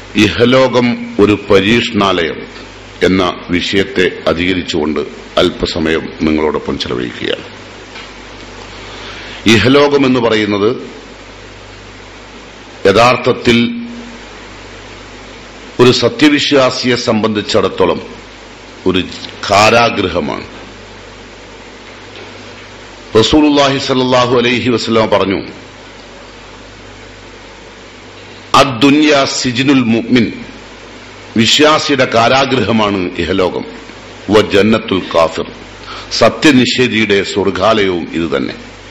ഇഹലോകം ഒരു പരീക്ഷണാലയം എന്ന വിഷയത്തെ അധികരിച്ചുകൊണ്ട് അല്പസമയം നിങ്ങളോടൊപ്പം ചെലവഴിക്കുകയാണ് ഇഹലോകം എന്ന് പറയുന്നത് യഥാർത്ഥത്തിൽ ഒരു സത്യവിശ്വാസിയെ സംബന്ധിച്ചിടത്തോളം ഒരു കാരാഗൃഹമാണ് റസൂലുല്ലാഹി സല്ലാഹു അലൈഹി വസ്ലാം പറഞ്ഞു അദ്ദുന്യ സിജിനുൽ മുഅ്മിൻ വിശ്വാസിയുടെ കാരാഗൃഹമാണ് ഇഹലോകം വ ജന്നത്തുൽ കാഫിർ സത്യനിഷേധിയുടെ സ്വർഗാലയവും ഇതുതന്നെ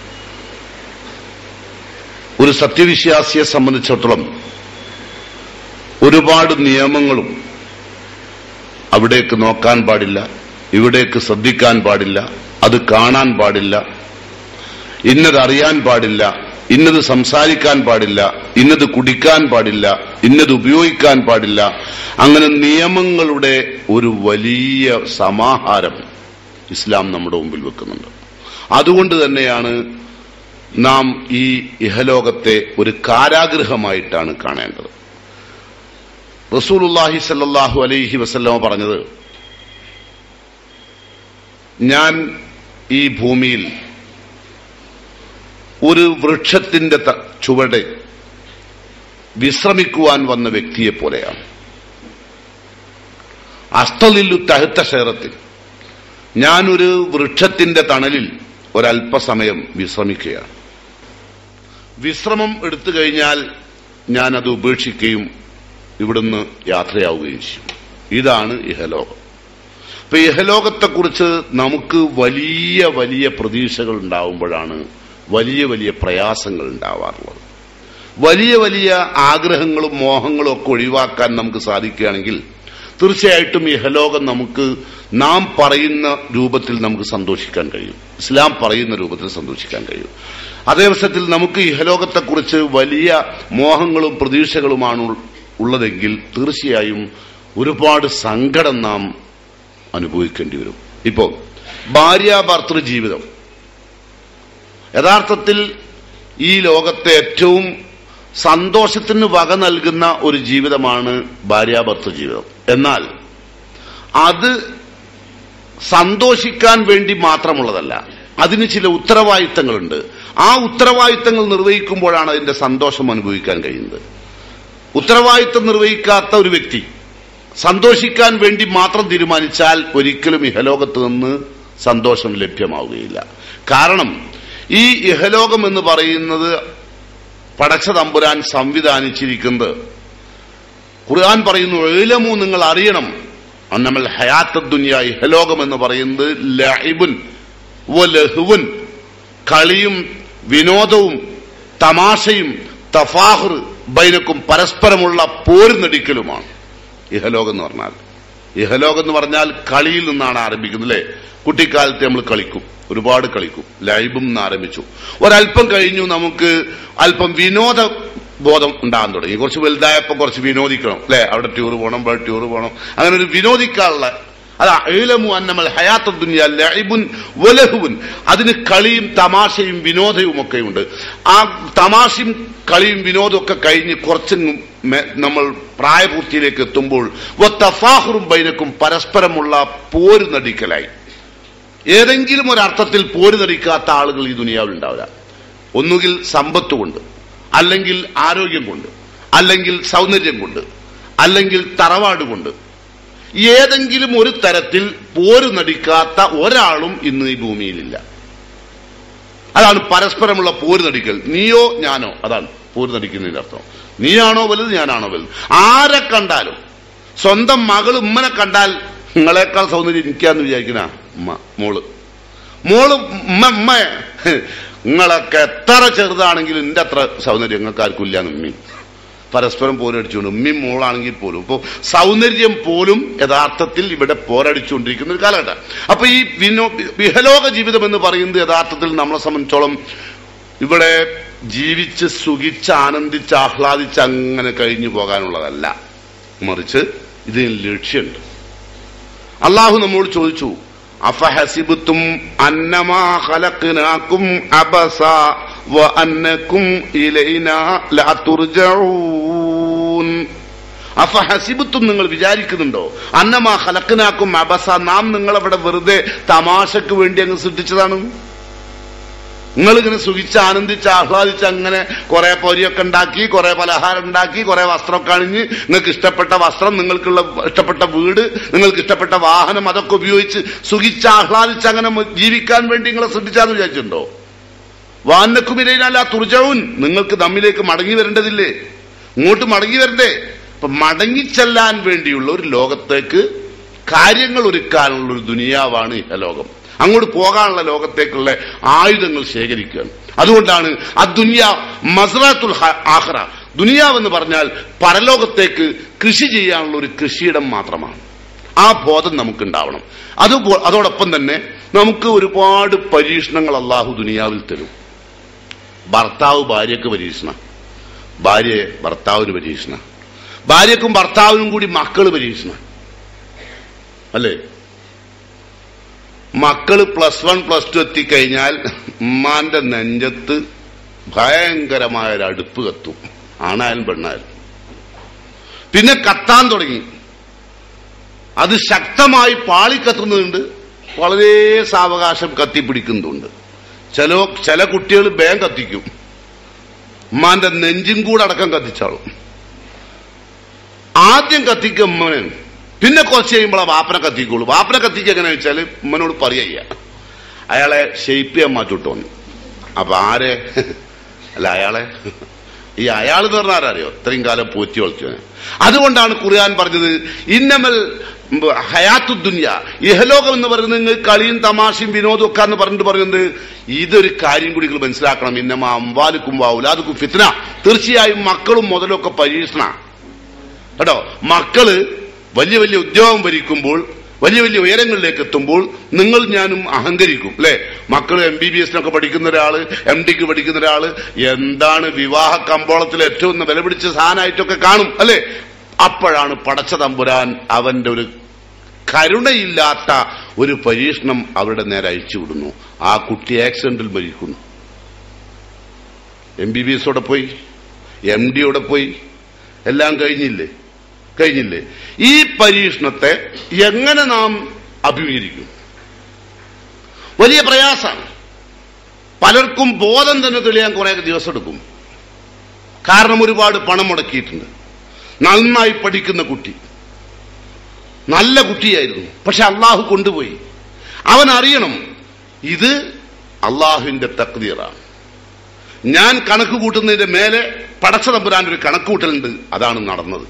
ഒരു സത്യവിശ്വാസിയെ സംബന്ധിച്ചിടത്തോളം ഒരുപാട് നിയമങ്ങളും അവിടേക്ക് നോക്കാൻ പാടില്ല ഇവിടേക്ക് ശ്രദ്ധിക്കാൻ പാടില്ല അത് കാണാൻ പാടില്ല ഇന്നത് അറിയാൻ പാടില്ല ഇന്നത് സംസാരിക്കാൻ പാടില്ല ഇന്നത് കുടിക്കാൻ പാടില്ല ഇന്നത് ഉപയോഗിക്കാൻ പാടില്ല അങ്ങനെ നിയമങ്ങളുടെ ഒരു വലിയ സമാഹാരം ഇസ്ലാം നമ്മുടെ മുമ്പിൽ വെക്കുന്നുണ്ട് അതുകൊണ്ട് തന്നെയാണ് നാം ഈ ഇഹലോകത്തെ ഒരു കാരാഗൃഹമായിട്ടാണ് കാണേണ്ടത് റസൂലുല്ലാഹി സല്ലാഹു അലൈഹി വസല്ലമ പറഞ്ഞത് ഞാൻ ഈ ഭൂമിയിൽ ഒരു വൃക്ഷത്തിന്റെ ചുവടെ വിശ്രമിക്കുവാൻ വന്ന വ്യക്തിയെ പോലെയാണ് അസ്തലില്ലു തഹത്ത ക്ഷേത്രത്തിൽ ഞാനൊരു വൃക്ഷത്തിന്റെ തണലിൽ ഒരല്പസമയം വിശ്രമിക്കുകയാണ് വിശ്രമം എടുത്തു കഴിഞ്ഞാൽ ഞാൻ അത് ഉപേക്ഷിക്കുകയും ഇവിടുന്ന് യാത്രയാവുകയും ചെയ്യും ഇതാണ് ഇഹലോകം ഇപ്പൊ ഇഹലോകത്തെക്കുറിച്ച് നമുക്ക് വലിയ വലിയ പ്രതീക്ഷകൾ ഉണ്ടാവുമ്പോഴാണ് വലിയ വലിയ പ്രയാസങ്ങൾ ഉണ്ടാവാറുള്ളത് വലിയ വലിയ ആഗ്രഹങ്ങളും മോഹങ്ങളും ഒക്കെ ഒഴിവാക്കാൻ നമുക്ക് സാധിക്കുകയാണെങ്കിൽ തീർച്ചയായിട്ടും ഇഹലോകം നമുക്ക് നാം പറയുന്ന രൂപത്തിൽ നമുക്ക് സന്തോഷിക്കാൻ കഴിയും ഇസ്ലാം പറയുന്ന രൂപത്തിൽ സന്തോഷിക്കാൻ കഴിയും അതേവസരത്തിൽ നമുക്ക് ഇഹലോകത്തെക്കുറിച്ച് വലിയ മോഹങ്ങളും പ്രതീക്ഷകളുമാണ് ഉള്ളതെങ്കിൽ തീർച്ചയായും ഒരുപാട് സങ്കടം നാം അനുഭവിക്കേണ്ടി വരും ഇപ്പോ ഭാര്യാഭർത്തൃ ജീവിതം യഥാർത്ഥത്തിൽ ഈ ലോകത്തെ ഏറ്റവും സന്തോഷത്തിന് വക നൽകുന്ന ഒരു ജീവിതമാണ് ഭാര്യാഭർത്തൃ ജീവിതം എന്നാൽ അത് സന്തോഷിക്കാൻ വേണ്ടി മാത്രമുള്ളതല്ല അതിന് ചില ഉത്തരവാദിത്തങ്ങളുണ്ട് ആ ഉത്തരവാദിത്തങ്ങൾ നിർവഹിക്കുമ്പോഴാണ് അതിന്റെ സന്തോഷം അനുഭവിക്കാൻ കഴിയുന്നത് ഉത്തരവാദിത്തം നിർവഹിക്കാത്ത ഒരു വ്യക്തി സന്തോഷിക്കാൻ വേണ്ടി മാത്രം തീരുമാനിച്ചാൽ ഒരിക്കലും ഇഹലോകത്ത് നിന്ന് സന്തോഷം ലഭ്യമാവുകയില്ല കാരണം ഈ ഇഹലോകം എന്ന് പറയുന്നത് പടച്ച തമ്പുരാൻ സംവിധാനിച്ചിരിക്കുന്നത് ഖുർആൻ പറയുന്നു ഏലമു നിങ്ങൾ അറിയണം നമ്മൾ ഹയാത്ത ദുനിയ ഇഹലോകം എന്ന് പറയുന്നത് ലഹിബുൻ ലഹുവുൻ കളിയും വിനോദവും തമാശയും തഫാഹുർ ബൈനക്കും പരസ്പരമുള്ള പോരുന്നടിക്കലുമാണ് ഇഹലോകം എന്ന് പറഞ്ഞാൽ ഇഹലോകം എന്ന് പറഞ്ഞാൽ കളിയിൽ നിന്നാണ് ആരംഭിക്കുന്നത് അല്ലെ കുട്ടിക്കാലത്ത് നമ്മൾ കളിക്കും ഒരുപാട് കളിക്കും ലൈബും നിന്ന് ആരംഭിച്ചു ഒരല്പം കഴിഞ്ഞു നമുക്ക് അല്പം വിനോദ ബോധം ഉണ്ടാകാൻ തുടങ്ങി കുറച്ച് വലുതായപ്പോ കുറച്ച് വിനോദിക്കണം അല്ലെ അവിടെ ടൂർ പോകണം ഇവിടെ ടൂർ പോകണം അങ്ങനെ ഒരു വിനോദിക്കാനുള്ള അതാ ഏലമു അന്നമൽ ഹയാത്ത ദുനിയ ലൈബുൻ വലഹുവുൻ അതിന് കളിയും തമാശയും വിനോദവും ഒക്കെ ഉണ്ട് ആ തമാശയും കളിയും വിനോദവും ഒക്കെ കഴിഞ്ഞ് കുറച്ച് നമ്മൾ പ്രായപൂർത്തിയിലേക്ക് എത്തുമ്പോൾ തഫാഹുറും ബൈനക്കും പരസ്പരമുള്ള പോര് നടിക്കലായി ഏതെങ്കിലും ഒരർത്ഥത്തിൽ പോര് നടിക്കാത്ത ആളുകൾ ഈ ദുനിയാവിൽ ഉണ്ടാവില്ല ഒന്നുകിൽ സമ്പത്ത് കൊണ്ട് അല്ലെങ്കിൽ ആരോഗ്യം കൊണ്ട് അല്ലെങ്കിൽ സൗന്ദര്യം കൊണ്ട് അല്ലെങ്കിൽ തറവാട് കൊണ്ട് ഏതെങ്കിലും ഒരു തരത്തിൽ പോര് നടിക്കാത്ത ഒരാളും ഇന്ന് ഈ ഭൂമിയിലില്ല അതാണ് പരസ്പരമുള്ള പോര് നടിക്കൽ നീയോ ഞാനോ അതാണ് പോര് നടിക്കുന്നതിന്റെ അർത്ഥം നീയാണോ വലുത് ഞാനാണോ വലുത് ആരെ കണ്ടാലും സ്വന്തം മകൾ ഉമ്മനെ കണ്ടാൽ നിങ്ങളെക്കാൾ സൗന്ദര്യം എനിക്കാന്ന് വിചാരിക്കുന്ന ഉമ്മ മോള് മോള് ഉമ്മ ഉമ്മ നിങ്ങളൊക്കെ എത്ര ചെറുതാണെങ്കിലും എന്റെ അത്ര സൗന്ദര്യം നിങ്ങൾക്ക് ആർക്കും ഇല്ലാന്ന് ഉമ്മി പരസ്പരം പോരടിച്ചുകൊണ്ട് ഉമ്മയും മോളാണെങ്കിൽ പോലും ഇപ്പോ സൗന്ദര്യം പോലും യഥാർത്ഥത്തിൽ ഇവിടെ പോരടിച്ചുകൊണ്ടിരിക്കുന്ന ഒരു കാലഘട്ടം അപ്പൊ ഈ വിനോ വിഹലോക ജീവിതം എന്ന് പറയുന്നത് യഥാർത്ഥത്തിൽ നമ്മളെ സംബന്ധിച്ചോളം ഇവിടെ ജീവിച്ച് സുഖിച്ച് ആനന്ദിച്ച് ആഹ്ലാദിച്ച് അങ്ങനെ കഴിഞ്ഞു പോകാനുള്ളതല്ല മറിച്ച് ഇതിന് ലക്ഷ്യമുണ്ട് അള്ളാഹു നമ്മോട് ചോദിച്ചു അഫഹസിബുത്തും അന്നമാ ഖലഖ്നാകും അബസ വ അന്നകും ഇലൈനാ ലാ തുർജഊൻ അഫ ഹസിബത്തും നിങ്ങൾ വിചാരിക്കുന്നുണ്ടോ അന്നമാ ഹലക്കനാക്കും അബസ നാം നിങ്ങളവിടെ വെറുതെ തമാശക്ക് വേണ്ടി അങ്ങ് സൃഷ്ടിച്ചതാണ് നിങ്ങളിങ്ങനെ സുഖിച്ച് ആനന്ദിച്ച് ആഹ്ലാദിച്ച് അങ്ങനെ കുറെ പൊരിയൊക്കെ ഉണ്ടാക്കി കുറെ പലഹാരം ഉണ്ടാക്കി കുറെ വസ്ത്രമൊക്കെ അണിഞ്ഞ് നിങ്ങൾക്ക് ഇഷ്ടപ്പെട്ട വസ്ത്രം നിങ്ങൾക്കുള്ള ഇഷ്ടപ്പെട്ട വീട് നിങ്ങൾക്ക് ഇഷ്ടപ്പെട്ട വാഹനം അതൊക്കെ ഉപയോഗിച്ച് സുഖിച്ച് ആഹ്ലാദിച്ച് അങ്ങനെ മു- ജീവിക്കാൻ വേണ്ടി നിങ്ങളെ ശ്രദ്ധിച്ചാന്ന് വിചാരിച്ചിട്ടുണ്ടോ വാന്നക്കുമിരയിലല്ല തുർജവും നിങ്ങൾക്ക് നമ്മിലേക്ക് മടങ്ങി വരേണ്ടതില്ലേ ഇങ്ങോട്ട് മടങ്ങി വരണ്ടേ അപ്പൊ മടങ്ങിച്ചെല്ലാൻ വേണ്ടിയുള്ള ഒരു ലോകത്തേക്ക് കാര്യങ്ങൾ ഒരുക്കാനുള്ള ഒരു ദുനിയാവാണ് ഇഹലോകം അങ്ങോട്ട് പോകാനുള്ള ലോകത്തേക്കുള്ള ആയുധങ്ങൾ ശേഖരിക്കുകയാണ് അതുകൊണ്ടാണ് ആ ദുനിയ മസ്റാത്തുൽ ഹ- ആഖറ ദുനിയാവെന്ന് പറഞ്ഞാൽ പരലോകത്തേക്ക് കൃഷി ചെയ്യാനുള്ള ഒരു കൃഷിയിടം മാത്രമാണ് ആ ബോധം നമുക്കുണ്ടാവണം അത് അതോടൊപ്പം തന്നെ നമുക്ക് ഒരുപാട് പരീക്ഷണങ്ങൾ അള്ളാഹു ദുനിയാവിൽ തരും ഭർത്താവ് ഭാര്യക്ക് പരീക്ഷണം ഭാര്യയെ ഭർത്താവിന് പരീക്ഷണം ഭാര്യക്കും ഭർത്താവിനും കൂടി മക്കള് പരീക്ഷണം അല്ലേ മക്കള് പ്ലസ് വൺ പ്ലസ് ടു എത്തിക്കഴിഞ്ഞാൽ ഉമ്മാന്റെ നെഞ്ചത്ത് ഭയങ്കരമായ ഒരു അടുപ്പ് കത്തും ആണായാലും പെണ്ണായാലും പിന്നെ കത്താൻ തുടങ്ങി അത് ശക്തമായി പാളിക്കത്തുന്നുണ്ട് വളരെ സാവകാശം കത്തിപ്പിടിക്കുന്നുണ്ട് ചില ചില കുട്ടികൾ വേഗം കത്തിക്കും ഉമ്മാന്റെ നെഞ്ചും കൂടെ അടക്കം കത്തിച്ചാളും ആദ്യം കത്തിക്കും ഉമ്മനെ പിന്നെ കുറച്ച് കഴിയുമ്പോൾ ആ വാപ്പനെ കത്തിക്കുള്ളൂ വാപ്പനെ കത്തിക്കുക എങ്ങനെ വെച്ചാൽ ഉമ്മനോട് പറയുക അയാളെ ഷെയ്പ്പ് ചെയ്യാൻ മാറ്റിട്ടോന്ന് അപ്പൊ ആരെ അല്ല അയാളെ ഈ അയാൾ എന്ന് പറഞ്ഞാൽ ആരറിയോ ഇത്രയും കാലം പോറ്റി വളർത്തിയവനെ അതുകൊണ്ടാണ് ഖുർആൻ പറഞ്ഞത് ഇന്നമൽ ഹയാത്തു ദുന്യ ഇഹലോകം എന്ന് പറയുന്നത് നിങ്ങൾ കളിയും തമാശയും വിനോദവും ഒക്കെ എന്ന് പറഞ്ഞിട്ട് പറയുന്നത് ഇതൊരു കാര്യം കൂടി നിങ്ങൾ മനസ്സിലാക്കണം ഇന്നമ അമ്പാലുക്കും വാവുലാദുക്കും ഫിത്ന തീർച്ചയായും മക്കളും മുതലും ഒക്കെ പരീക്ഷണ കേട്ടോ മക്കള് വലിയ വലിയ ഉദ്യോഗം ഭരിക്കുമ്പോൾ വലിയ വലിയ ഉയരങ്ങളിലേക്ക് എത്തുമ്പോൾ നിങ്ങൾ ഞാനും അഹങ്കരിക്കും അല്ലെ മക്കൾ എം ബി ബി എസിനൊക്കെ പഠിക്കുന്ന ഒരാള് എം ഡിക്ക് പഠിക്കുന്ന ഒരാള് എന്താണ് വിവാഹ കമ്പോളത്തിൽ ഏറ്റവും വില പിടിച്ച സാധനമായിട്ടൊക്കെ കാണും അല്ലെ അപ്പോഴാണ് പടച്ച തമ്പുരാൻ അവന്റെ ഒരു കരുണയില്ലാത്ത ഒരു പരീക്ഷണം അവരുടെ നേരെ അയച്ചുവിടുന്നു ആ കുട്ടി ആക്സിഡന്റിൽ മരിക്കുന്നു എം ബി ബി എസോടെ പോയി എം ഡിയോടെ പോയി എല്ലാം കഴിഞ്ഞില്ലേ കഴിഞ്ഞില്ലേ ഈ പരീക്ഷണത്തെ എങ്ങനെ നാം അഭിമുഖീകരിക്കും വലിയ പ്രയാസമാണ് പലർക്കും ബോധം തന്നെ തെളിയാൻ കുറെ ദിവസം എടുക്കും കാരണം ഒരുപാട് പണം മുടക്കിയിട്ടുണ്ട് നന്നായി പഠിക്കുന്ന കുട്ടി നല്ല കുട്ടിയായിരുന്നു പക്ഷെ അള്ളാഹു കൊണ്ടുപോയി അവൻ അറിയണം ഇത് അള്ളാഹുവിന്റെ തക്തീറാണ് ഞാൻ കണക്ക് കൂട്ടുന്നതിന്റെ മേലെ പടച്ച തമ്പുരാൻ ഒരു കണക്ക് കൂട്ടലുണ്ട് അതാണ് നടന്നത്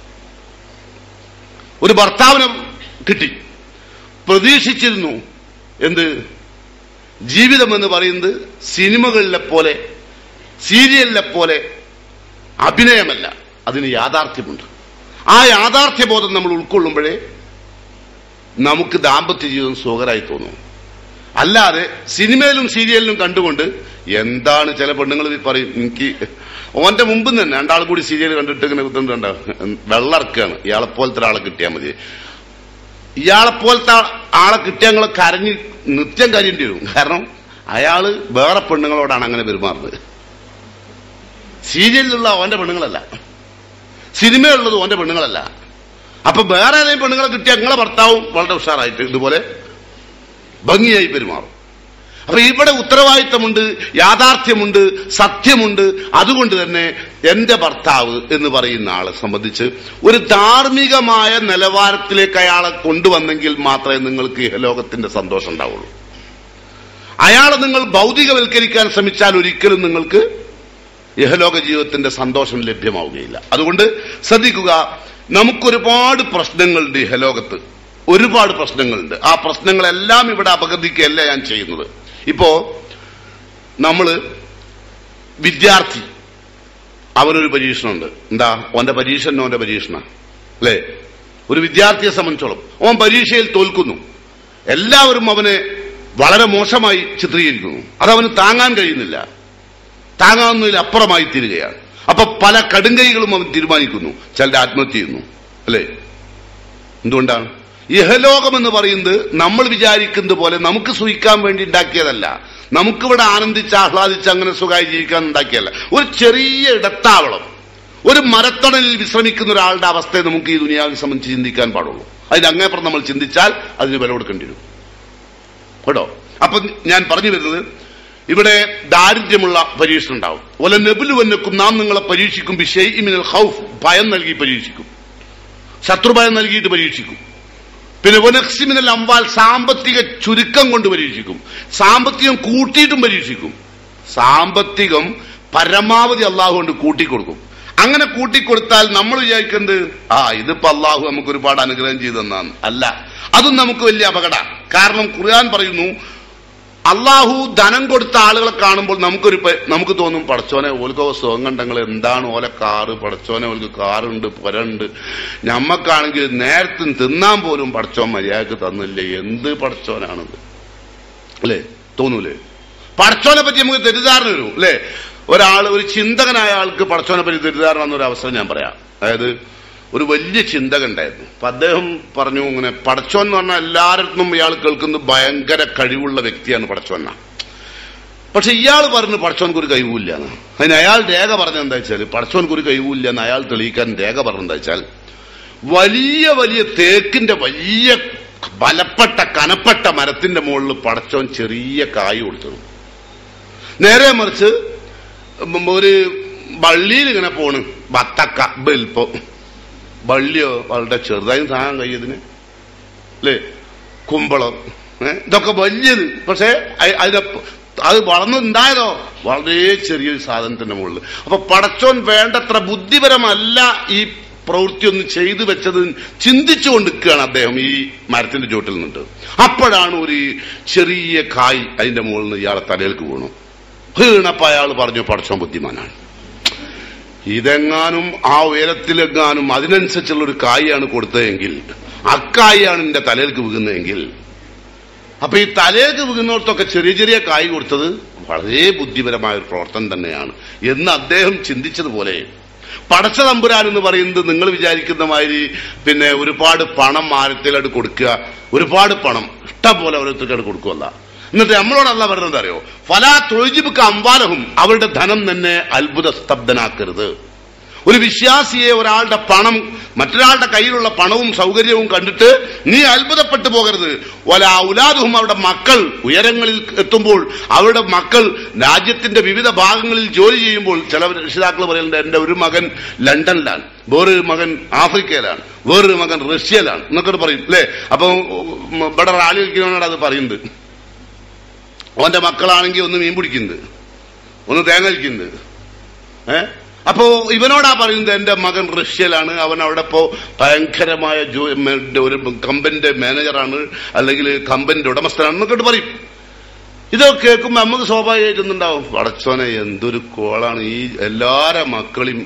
ഒരു ഭർത്താവിനെ കിട്ടി പ്രതീക്ഷിച്ചിരുന്നു എന്ത് ജീവിതം എന്ന് പറയുന്നത് സിനിമകളിലെ പോലെ സീരിയലിലെ പോലെ അഭിനയമല്ല അതിന് യാഥാർത്ഥ്യമുണ്ട് ആ യാഥാർത്ഥ്യബോധം നമ്മൾ ഉൾക്കൊള്ളുമ്പോഴേ നമുക്ക് ദാമ്പത്യ ജീവിതം സുഖകരമായി തോന്നും അല്ലാതെ സിനിമയിലും സീരിയലിലും കണ്ടുകൊണ്ട് എന്താണ് ചില പെണ്ണുങ്ങൾ പറയും എനിക്ക് ഓന്റെ മുമ്പ് തന്നെ രണ്ടാൾ കൂടി സീരിയൽ കണ്ടിട്ട് ഇങ്ങനെ കുത്തുന്നുണ്ട് വെള്ളർക്കാണ് ഇയാളെ പോലത്തെ ഒരാളെ കിട്ടിയാൽ മതി ഇയാളെ പോലത്തെ ആളെ കിട്ടിയാൽ നിങ്ങൾ കരഞ്ഞ് നിത്യം കരയേണ്ടി വരും കാരണം അയാള് വേറെ പെണ്ണുങ്ങളോടാണ് അങ്ങനെ പെരുമാറുന്നത് സീരിയലിലുള്ള ഓന്റെ പെണ്ണുങ്ങളല്ല സിനിമയുള്ളത് ഓന്റെ പെണ്ണുങ്ങളല്ല അപ്പൊ വേറെ ഏതെങ്കിലും പെണ്ണുങ്ങളെ കിട്ടിയാൽ നിങ്ങളെ ഭർത്താവും വളരെ ഉഷാറായിട്ട് ഇതുപോലെ ഭംഗിയായി പെരുമാറും അപ്പൊ ഇവിടെ ഉത്തരവാദിത്തമുണ്ട് യാഥാർത്ഥ്യമുണ്ട് സത്യമുണ്ട് അതുകൊണ്ട് തന്നെ എന്റെ ഭർത്താവ് എന്ന് പറയുന്ന ആളെ സംബന്ധിച്ച് ഒരു ധാർമ്മികമായ നിലവാരത്തിലേക്ക് അയാളെ കൊണ്ടുവന്നെങ്കിൽ മാത്രമേ നിങ്ങൾക്ക് ഈ ലോകത്തിന്റെ സന്തോഷം ഉണ്ടാവുള്ളൂ അയാളെ നിങ്ങൾ ഭൗതികവൽക്കരിക്കാൻ ശ്രമിച്ചാൽ ഒരിക്കലും നിങ്ങൾക്ക് ഇഹലോക ജീവിതത്തിന്റെ സന്തോഷം ലഭ്യമാവുകയില്ല അതുകൊണ്ട് ശ്രദ്ധിക്കുക നമുക്കൊരുപാട് പ്രശ്നങ്ങളുണ്ട് ഇഹലോകത്ത് ഒരുപാട് പ്രശ്നങ്ങളുണ്ട് ആ പ്രശ്നങ്ങളെല്ലാം ഇവിടെ അപഗതിക്കുകയല്ല ഞാൻ ചെയ്യുന്നത് ഇപ്പോ നമ്മള് വിദ്യാർത്ഥി അവനൊരു പരീക്ഷണമുണ്ട് എന്താ ഓന്റെ പരീക്ഷ തന്നെ ഓന്റെ പരീക്ഷണ അല്ലേ ഒരു വിദ്യാർത്ഥിയെ സംബന്ധിച്ചോളം ഓൻ പരീക്ഷയിൽ തോൽക്കുന്നു എല്ലാവരും അവനെ വളരെ മോശമായി ചിത്രീകരിക്കുന്നു അതവന് താങ്ങാൻ കഴിയുന്നില്ല താങ്ങാവുന്നതിൽ അപ്പുറമായി തീരുകയാണ് അപ്പൊ പല കടുങ്കൈകളും അവൻ തീരുമാനിക്കുന്നു ചിലരുടെ ആത്മഹത്യ ചെയ്യുന്നു അല്ലേ എന്തുകൊണ്ടാണ് ഇഹലോകം എന്ന് പറയുന്നത് നമ്മൾ വിചാരിക്കുന്നത് പോലെ നമുക്ക് സുഖിക്കാൻ വേണ്ടി ഉണ്ടാക്കിയതല്ല നമുക്കിവിടെ ആനന്ദിച്ച് ആഹ്ലാദിച്ച് അങ്ങനെ സുഖമായി ജീവിക്കാൻ ഉണ്ടാക്കിയല്ല ഒരു ചെറിയ ഇടത്താവളം ഒരു മരത്തണലിൽ വിശ്രമിക്കുന്ന ഒരാളുടെ അവസ്ഥയെ നമുക്ക് ഈ ദുനിയാവിനെ സംബന്ധിച്ച് ചിന്തിക്കാൻ പാടുള്ളൂ അതിന് അങ്ങേപ്പുറം നമ്മൾ ചിന്തിച്ചാൽ അതിന് വില കൊടുക്കേണ്ടി വരും കേട്ടോ അപ്പൊ ഞാൻ പറഞ്ഞു വരുന്നത് ഇവിടെ ദാരിദ്ര്യമുള്ള പരീക്ഷ ഉണ്ടാവും ഒല നെബുലുവന്നക്കും നാം നിങ്ങളെ പരീക്ഷിക്കും ബിഷൈമിനൽ ഹൗഫ് ഭയം നൽകി പരീക്ഷിക്കും ശത്രുഭയം നൽകിയിട്ട് പരീക്ഷിക്കും പിന്നെ വനക്സിമിനൽ അമ്പാൽ സാമ്പത്തിക ചുരുക്കം കൊണ്ട് പരീക്ഷിക്കും സാമ്പത്തികം കൂട്ടിയിട്ടും പരീക്ഷിക്കും സാമ്പത്തികം പരമാവധി അള്ളാഹു കൊണ്ട് കൂട്ടിക്കൊടുക്കും അങ്ങനെ കൂട്ടിക്കൊടുത്താൽ നമ്മൾ വിചാരിക്കുന്നത് ആ ഇതിപ്പോ അള്ളാഹു നമുക്ക് ഒരുപാട് അനുഗ്രഹം ചെയ്തെന്നാണ് അല്ല അതും നമുക്ക് വലിയ അപകട കാരണം ഖുർആൻ പറയുന്നു അള്ളാഹു ധനം കൊടുത്ത ആളുകളെ കാണുമ്പോൾ നമുക്കൊരു പ- നമുക്ക് തോന്നും പടച്ചോനെ ഓൽക്കോ സുഖം കണ്ടങ്ങൾ എന്താണ് ഓല കാറ് പടച്ചോനെ ഓൽക്ക് കാറുണ്ട് പുരണ്ട് ഞമ്മക്കാണെങ്കിൽ നേരത്തെ തിന്നാൻ പോലും പടച്ചോൻ മര്യാദക്ക് തന്നില്ലേ എന്ത് പടച്ചോനാണത് അല്ലേ തോന്നൂലേ പടച്ചോനെ പറ്റി നമുക്ക് തെറ്റിദ്ധാരണ വരും അല്ലേ ഒരാൾ ഒരു ചിന്തകനായ ആൾക്ക് പടച്ചോനെ പറ്റി തെറ്റിദ്ധാരണ എന്നൊരു അവസരം ഞാൻ പറയാം അതായത് ഒരു വലിയ ചിന്തക ഉണ്ടായിരുന്നു അപ്പൊ അദ്ദേഹം പറഞ്ഞു ഇങ്ങനെ പടച്ചോൻ എന്ന് പറഞ്ഞാൽ എല്ലായിടത്തും ഇയാൾ കേൾക്കുന്നത് ഭയങ്കര കഴിവുള്ള വ്യക്തിയാണ് പടച്ചോൻ എന്നാ പക്ഷെ ഇയാൾ പറഞ്ഞു പടച്ചോൻക്ക് ഒരു കഴിവില്ല എന്ന് അതിന് അയാൾ രേഖ പറഞ്ഞ എന്താ വെച്ചാൽ പടച്ചോൻക്ക് ഒരു കഴിവില്ല എന്ന് അയാൾ തെളിയിക്കാൻ രേഖ പറഞ്ഞെന്താ വെച്ചാൽ വലിയ വലിയ തേക്കിന്റെ വലിയ ബലപ്പെട്ട കനപ്പെട്ട മരത്തിന്റെ മുകളിൽ പടച്ചോൻ ചെറിയ കായ് കൊടുത്തു നേരെ മറിച്ച് ഉം ഒരു വള്ളിയിൽ ഇങ്ങനെ പോണ് ബത്തക്ക ബെൽപ്പോ വള്ളിയോ വളരെ ചെറുതായും സാധനം കഴിയതിന് അല്ലേ കുമ്പളം ഏ? ഇതൊക്കെ വലിയത് പക്ഷേ അ- അതിന്റെ പ- അത് വളർന്നുണ്ടായതോ വളരെ ചെറിയൊരു സാധനത്തിന്റെ മുകളിൽ അപ്പൊ പടച്ചോൻ വേണ്ടത്ര ബുദ്ധിപരമല്ല ഈ പ്രവൃത്തി ഒന്ന് ചെയ്തു വെച്ചത് ചിന്തിച്ചു കൊണ്ടിരിക്കുകയാണ് അദ്ദേഹം ഈ മരത്തിന്റെ ചോട്ടിൽ നിന്നിട്ട് അപ്പോഴാണ് ഒരു ചെറിയ കായ് അതിന്റെ മുകളിൽ നിന്ന് ഇയാളെ തലയിലേക്ക് വീണു വീണപ്പോ അയാൾ പറഞ്ഞു പടച്ചോൻ ബുദ്ധിമാനാണ് ഇതെങ്ങാനും ആ ഉയരത്തിലെങ്ങാനും അതിനനുസരിച്ചുള്ള ഒരു കായാണ് കൊടുത്തതെങ്കിൽ അക്കായാണ് എന്റെ തലയിലേക്ക് വീകുന്നതെങ്കിൽ അപ്പൊ ഈ തലയിലേക്ക് വീകുന്നിടത്തൊക്കെ ചെറിയ ചെറിയ കായ് കൊടുത്തത് വളരെ ബുദ്ധിപരമായ ഒരു പ്രവർത്തനം തന്നെയാണ് എന്ന് അദ്ദേഹം ചിന്തിച്ചതുപോലെ പടച്ച തമ്പുരാൻ എന്ന് പറയുന്നത് നിങ്ങൾ വിചാരിക്കുന്ന മാതിരി പിന്നെ ഒരുപാട് പണം ആരത്തിലോട്ട് കൊടുക്കുക ഒരുപാട് പണം ഇഷ്ടം പോലെ ഓരോരുത്തർക്കായിട്ട് കൊടുക്കുമല്ല എന്നിട്ട് നമ്മളോടല്ല പറയുന്നത് അറിയോ ഫലാ തൊഴിജിബുക്ക് അമ്പാലഹും അവരുടെ ധനം തന്നെ അത്ഭുത സ്തബ്ധനാക്കരുത് ഒരു വിശ്വാസിയെ ഒരാളുടെ പണം മറ്റൊരാളുടെ കയ്യിലുള്ള പണവും സൗകര്യവും കണ്ടിട്ട് നീ അത്ഭുതപ്പെട്ടു പോകരുത് ഒല ഔലാദും അവരുടെ മക്കൾ ഉയരങ്ങളിൽ എത്തുമ്പോൾ അവരുടെ മക്കൾ രാജ്യത്തിന്റെ വിവിധ ഭാഗങ്ങളിൽ ജോലി ചെയ്യുമ്പോൾ ചില രക്ഷിതാക്കൾ പറയുന്നുണ്ട് എന്റെ ഒരു മകൻ ലണ്ടനിലാണ് വേറൊരു മകൻ ആഫ്രിക്കയിലാണ് വേറൊരു മകൻ റഷ്യയിലാണ് എന്നൊക്കെ പറയും അല്ലേ അപ്പൊ ഉം, ഇവിടെ റാലി വയ്ക്കുന്നവനോട് അത് പറയുന്നത് ഓന്റെ മക്കളാണെങ്കിൽ ഒന്ന് മീൻ പിടിക്കുന്നത് ഒന്ന് തേങ്ങ വയ്ക്കുന്നത് ഏ അപ്പോ ഇവനോടാ പറയുന്നത് എന്റെ മകൻ റഷ്യയിലാണ് അവൻ അവിടെ ഇപ്പോ ഭയങ്കരമായ ജോ- മേ- ഒരു കമ്പനിന്റെ മാനേജറാണ് അല്ലെങ്കിൽ കമ്പനിന്റെ ഉടമസ്ഥനാണ് എന്നൊക്കെ പറയും ഇതൊക്കെ കേൾക്കുമ്പോ നമുക്ക് സ്വാഭാവികമായിട്ടുണ്ടാവും പടച്ചോനെ എന്തൊരു കോളാണ് ഈ എല്ലാരെ മക്കളെയും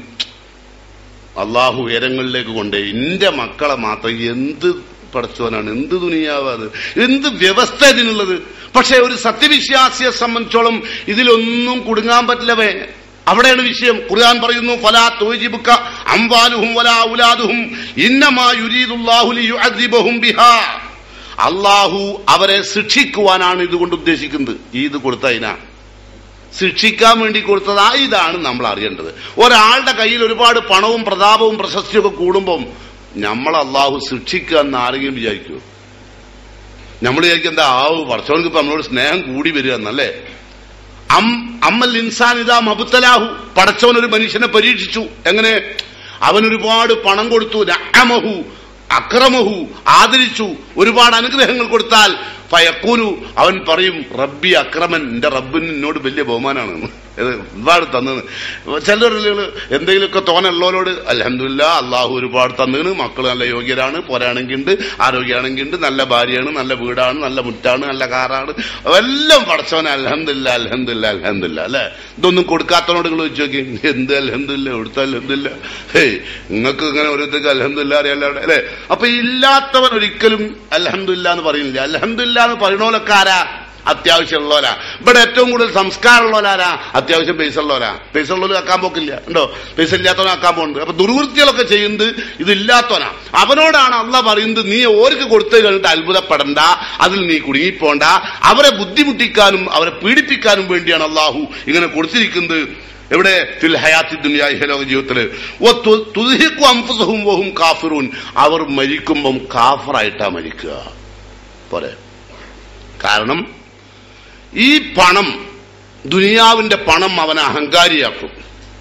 അള്ളാഹു ഉയരങ്ങളിലേക്ക് കൊണ്ടേ എന്റെ മക്കളെ മാത്രം എന്ത് പടച്ചോനാണ് എന്ത് ദുനിയാവ് അത് എന്ത് വ്യവസ്ഥ ഇതിനുള്ളത് പക്ഷെ ഒരു സത്യവിശ്വാസിയെ സംബന്ധിച്ചോളം ഇതിലൊന്നും കുടുങ്ങാൻ പറ്റില്ലവേ അവിടെയാണ് വിഷയം ഖുർആൻ പറയുന്നു ഫലാ തോജിബുക്ക അംവാലുഹും വലാ ഔലാദുഹും ഇന്നമാ യുരീദുല്ലാഹു ലിയുഅദ്ദിബഹും ബിഹാ അള്ളാഹു അവരെ ശിക്ഷിക്കുവാനാണ് ഇതുകൊണ്ട് ഉദ്ദേശിക്കുന്നത് ഈ ഇത് കൊടുത്തതിനാ ശിക്ഷിക്കാൻ വേണ്ടി കൊടുത്തതാ ഇതാണ് നമ്മൾ അറിയേണ്ടത് ഒരാളുടെ കയ്യിൽ ഒരുപാട് പണവും പ്രതാപവും പ്രശസ്തിയൊക്കെ കൂടുമ്പം നമ്മൾ അള്ളാഹു ശിക്ഷിക്കുക എന്ന് ആരെങ്കിലും വിചാരിക്കൂ നമ്മൾ വിചാരിക്കും എന്താ ആവു പറച്ചവർക്ക് ഇപ്പൊ നമ്മളോട് സ്നേഹം കൂടി വരിക എന്നല്ലേ അം അമ്മൽ ഇൻസാൻ ഇതാ മബുത്തലാഹു പടച്ചവൻ ഒരു മനുഷ്യനെ പരീക്ഷിച്ചു എങ്ങനെ അവൻ ഒരുപാട് പണം കൊടുത്തു രഹമഹു അക്രമഹു ആദരിച്ചു ഒരുപാട് അനുഗ്രഹങ്ങൾ കൊടുത്താൽ ഫയക്കൂലു അവൻ പറയും റബ്ബി അക്രമൻ എന്റെ റബ്ബിന് എന്നോട് വലിയ ബഹുമാനാണ് ഇത് ഒരുപാട് തന്നത് ചിലർ എന്തെങ്കിലുമൊക്കെ തോന്നുള്ളവരോട് അലഹമില്ല അള്ളാഹു ഒരുപാട് തന്നതാണ് മക്കൾ നല്ല യോഗ്യരാണ് പോരാണെങ്കിൽ ഉണ്ട് ആരോഗ്യമാണെങ്കിൽ ഉണ്ട് നല്ല ഭാര്യയാണ് നല്ല വീടാണ് നല്ല മുറ്റാണ് നല്ല കാറാണ് എല്ലാം പടച്ചവനെ അലഹമില്ല അലഹമില്ല അലഹമില്ല അല്ലെ ഇതൊന്നും കൊടുക്കാത്തവനോട് നിങ്ങൾ ചോദിച്ചു നോക്കി എന്ത് അലഹമില്ല ഇവിടുത്തെ അലഹമില്ല ഹേയ് നിങ്ങൾക്ക് ഇങ്ങനെ ഓരോരുത്തർക്ക് അലഹമില്ല അറിയാലോ അല്ലെ അപ്പൊ ഇല്ലാത്തവൻ ഒരിക്കലും അലഹമില്ല എന്ന് പറയുന്നില്ല അലഹമില്ല എന്ന് പറയണോലൊക്കെ ആരാ അത്യാവശ്യമുള്ളവരാ ഇവിടെ ഏറ്റവും കൂടുതൽ സംസ്കാരമുള്ളവരാരാ അത്യാവശ്യം പൈസ ഉള്ളവരാ പൈസ ഉള്ളവർ ആക്കാൻ പോക്കില്ല ഉണ്ടോ പൈസ ഇല്ലാത്തവൻ ആക്കാൻ പോകുന്നുണ്ട് അപ്പൊ ദുർവൃത്തികളൊക്കെ ചെയ്യുന്നത് ഇതില്ലാത്തവനാ അവനോടാണ് അള്ള പറയുന്നത് നീ ഓർക്ക് കൊടുത്തു കഴിഞ്ഞിട്ട് അത്ഭുതപ്പെടണ്ട അതിൽ നീ കുടുങ്ങിപ്പോണ്ട അവരെ ബുദ്ധിമുട്ടിക്കാനും അവരെ പീഡിപ്പിക്കാനും വേണ്ടിയാണ് അള്ളാഹു ഇങ്ങനെ കൊടുത്തിരിക്കുന്നത് എവിടെ ഫിൽ ഹയാത്തി ദുനിയ ഇഹലോക ജീവിതത്തില് ഓ തു- തുദ്ഹിഖു അൻഫുസഹും വഹും കാഫിറൂൻ അവർ മരിക്കുമ്പം കാഫറായിട്ടാ മരിക്കുക പോരെ കാരണം ഈ പണം ദുനിയാവിന്റെ പണം അവനെ അഹങ്കാരിയാക്കും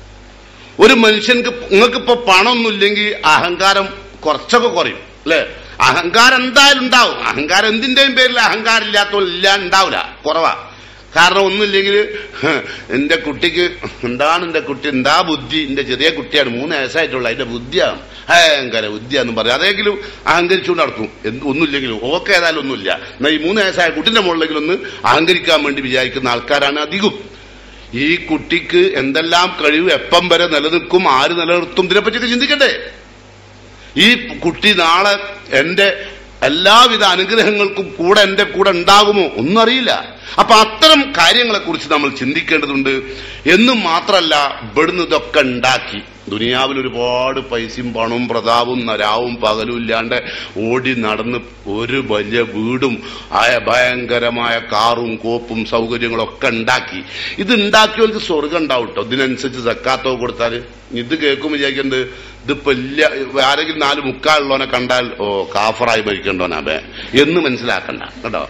ഒരു മനുഷ്യൻക്ക് നിങ്ങൾക്കിപ്പോ പണമൊന്നുമില്ലെങ്കിൽ അഹങ്കാരം കുറച്ചൊക്കെ കുറയും അല്ലെ അഹങ്കാരം എന്തായാലും ഉണ്ടാവും അഹങ്കാരം എന്തിന്റെയും പേരിൽ അഹങ്കാരം ഇല്ലാത്ത ഇല്ല ഉണ്ടാവില്ല കുറവാ കാരണം ഒന്നുമില്ലെങ്കിൽ എന്റെ കുട്ടിക്ക് എന്താണ് എന്റെ കുട്ടി എന്താ ബുദ്ധി എന്റെ ചെറിയ കുട്ടിയാണ് മൂന്ന് വയസ്സായിട്ടുള്ള അതിന്റെ ബുദ്ധിയാണ് ഭയങ്കര ബുദ്ധിയാന്ന് പറയും അതെങ്കിലും അഹങ്കരിച്ചുകൊണ്ട് നടത്തും എന്ത് ഒന്നുമില്ലെങ്കിലും ഓക്കെ ഏതായാലും ഒന്നുമില്ല എന്നാൽ ഈ മൂന്ന് വയസ്സായ കുട്ടിന്റെ മുകളിലെങ്കിലും ഒന്ന് അഹങ്കരിക്കാൻ വേണ്ടി വിചാരിക്കുന്ന ആൾക്കാരാണ് അധികം ഈ കുട്ടിക്ക് എന്തെല്ലാം കഴിവ് എപ്പം വരെ നിലനിൽക്കും ആര് നിലനിർത്തും ഇതിനെപ്പറ്റിയൊക്കെ ചിന്തിക്കണ്ടേ ഈ കുട്ടി നാളെ എന്റെ എല്ലാവിധ അനുഗ്രഹങ്ങൾക്കും കൂടെ എന്റെ കൂടെ ഉണ്ടാകുമോ ഒന്നും അറിയില്ല അപ്പൊ അത്തരം കാര്യങ്ങളെ കുറിച്ച് നമ്മൾ ചിന്തിക്കേണ്ടതുണ്ട് എന്നും മാത്രല്ല ഇവിടുന്ന് ഇതൊക്കെ ഉണ്ടാക്കി ദുനിയാവിൽ ഒരുപാട് പൈസയും പണവും പ്രതാപവും നരാവും പകലും ഇല്ലാണ്ട് ഓടി നടന്ന് ഒരു വലിയ വീടും ആയ ഭയങ്കരമായ കാറും കോപ്പും സൗകര്യങ്ങളും ഒക്കെ ഉണ്ടാക്കി ഇത് ഉണ്ടാക്കിയവർക്ക് സ്വർഗം ഉണ്ടാവും കേട്ടോ ഇതിനനുസരിച്ച് സക്കാത്തോ കൊടുത്താൽ ഇത് കേൾക്കുമ്പോൾ വിചാരിക്കുന്നത് ഇതിപ്പോ ഇല്ല ആരെങ്കിലും നാല് മുക്കാലുള്ളവനെ കണ്ടാൽ ഓ കാഫറായി മരിക്കേണ്ടവനാബേ എന്ന് മനസ്സിലാക്കണ്ട കേട്ടോ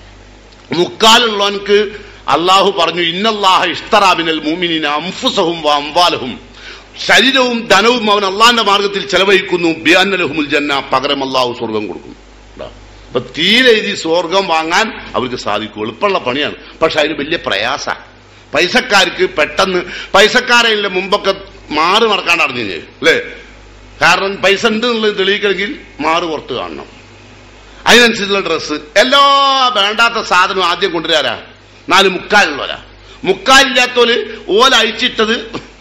മുക്കാലുള്ളവൻക്ക് അള്ളാഹു പറഞ്ഞു ഇന്നല്ലാഹ ഇഷ്തറാബിനൽ മൂമിനിന അംഫുസഹും വ അംവാലഹും ശരീരവും ധനവും അവൻ അള്ളാന്റെ മാർഗത്തിൽ ചെലവഴിക്കുന്നു ബിയാന്നലഹുമുൽ ജന്ന പകരം അള്ളാഹു സ്വർഗം കൊടുക്കും കേട്ടോ. അപ്പൊ തീരെ ഇത് ഈ സ്വർഗം വാങ്ങാൻ അവർക്ക് സാധിക്കും എളുപ്പമുള്ള പണിയാണ് പക്ഷെ അതിന് വലിയ പ്രയാസ പൈസക്കാർക്ക് പെട്ടെന്ന് പൈസക്കാരെ മുമ്പൊക്കെ മാറി നടക്കാൻ അറിഞ്ഞു അല്ലേ കാരണം പൈസ ഉണ്ട് എന്നുള്ളത് തെളിയിക്കണമെങ്കിൽ മാറ് പുറത്ത് കാണണം അതിനനുസരിച്ചുള്ള ഡ്രസ്സ് എല്ലാ വേണ്ടാത്ത സാധനവും ആദ്യം കൊണ്ടുവരാരാ നാല് മുക്കാലുള്ളവരാ മുക്കാലില്ലാത്തോല് ഓല അയച്ചിട്ടത്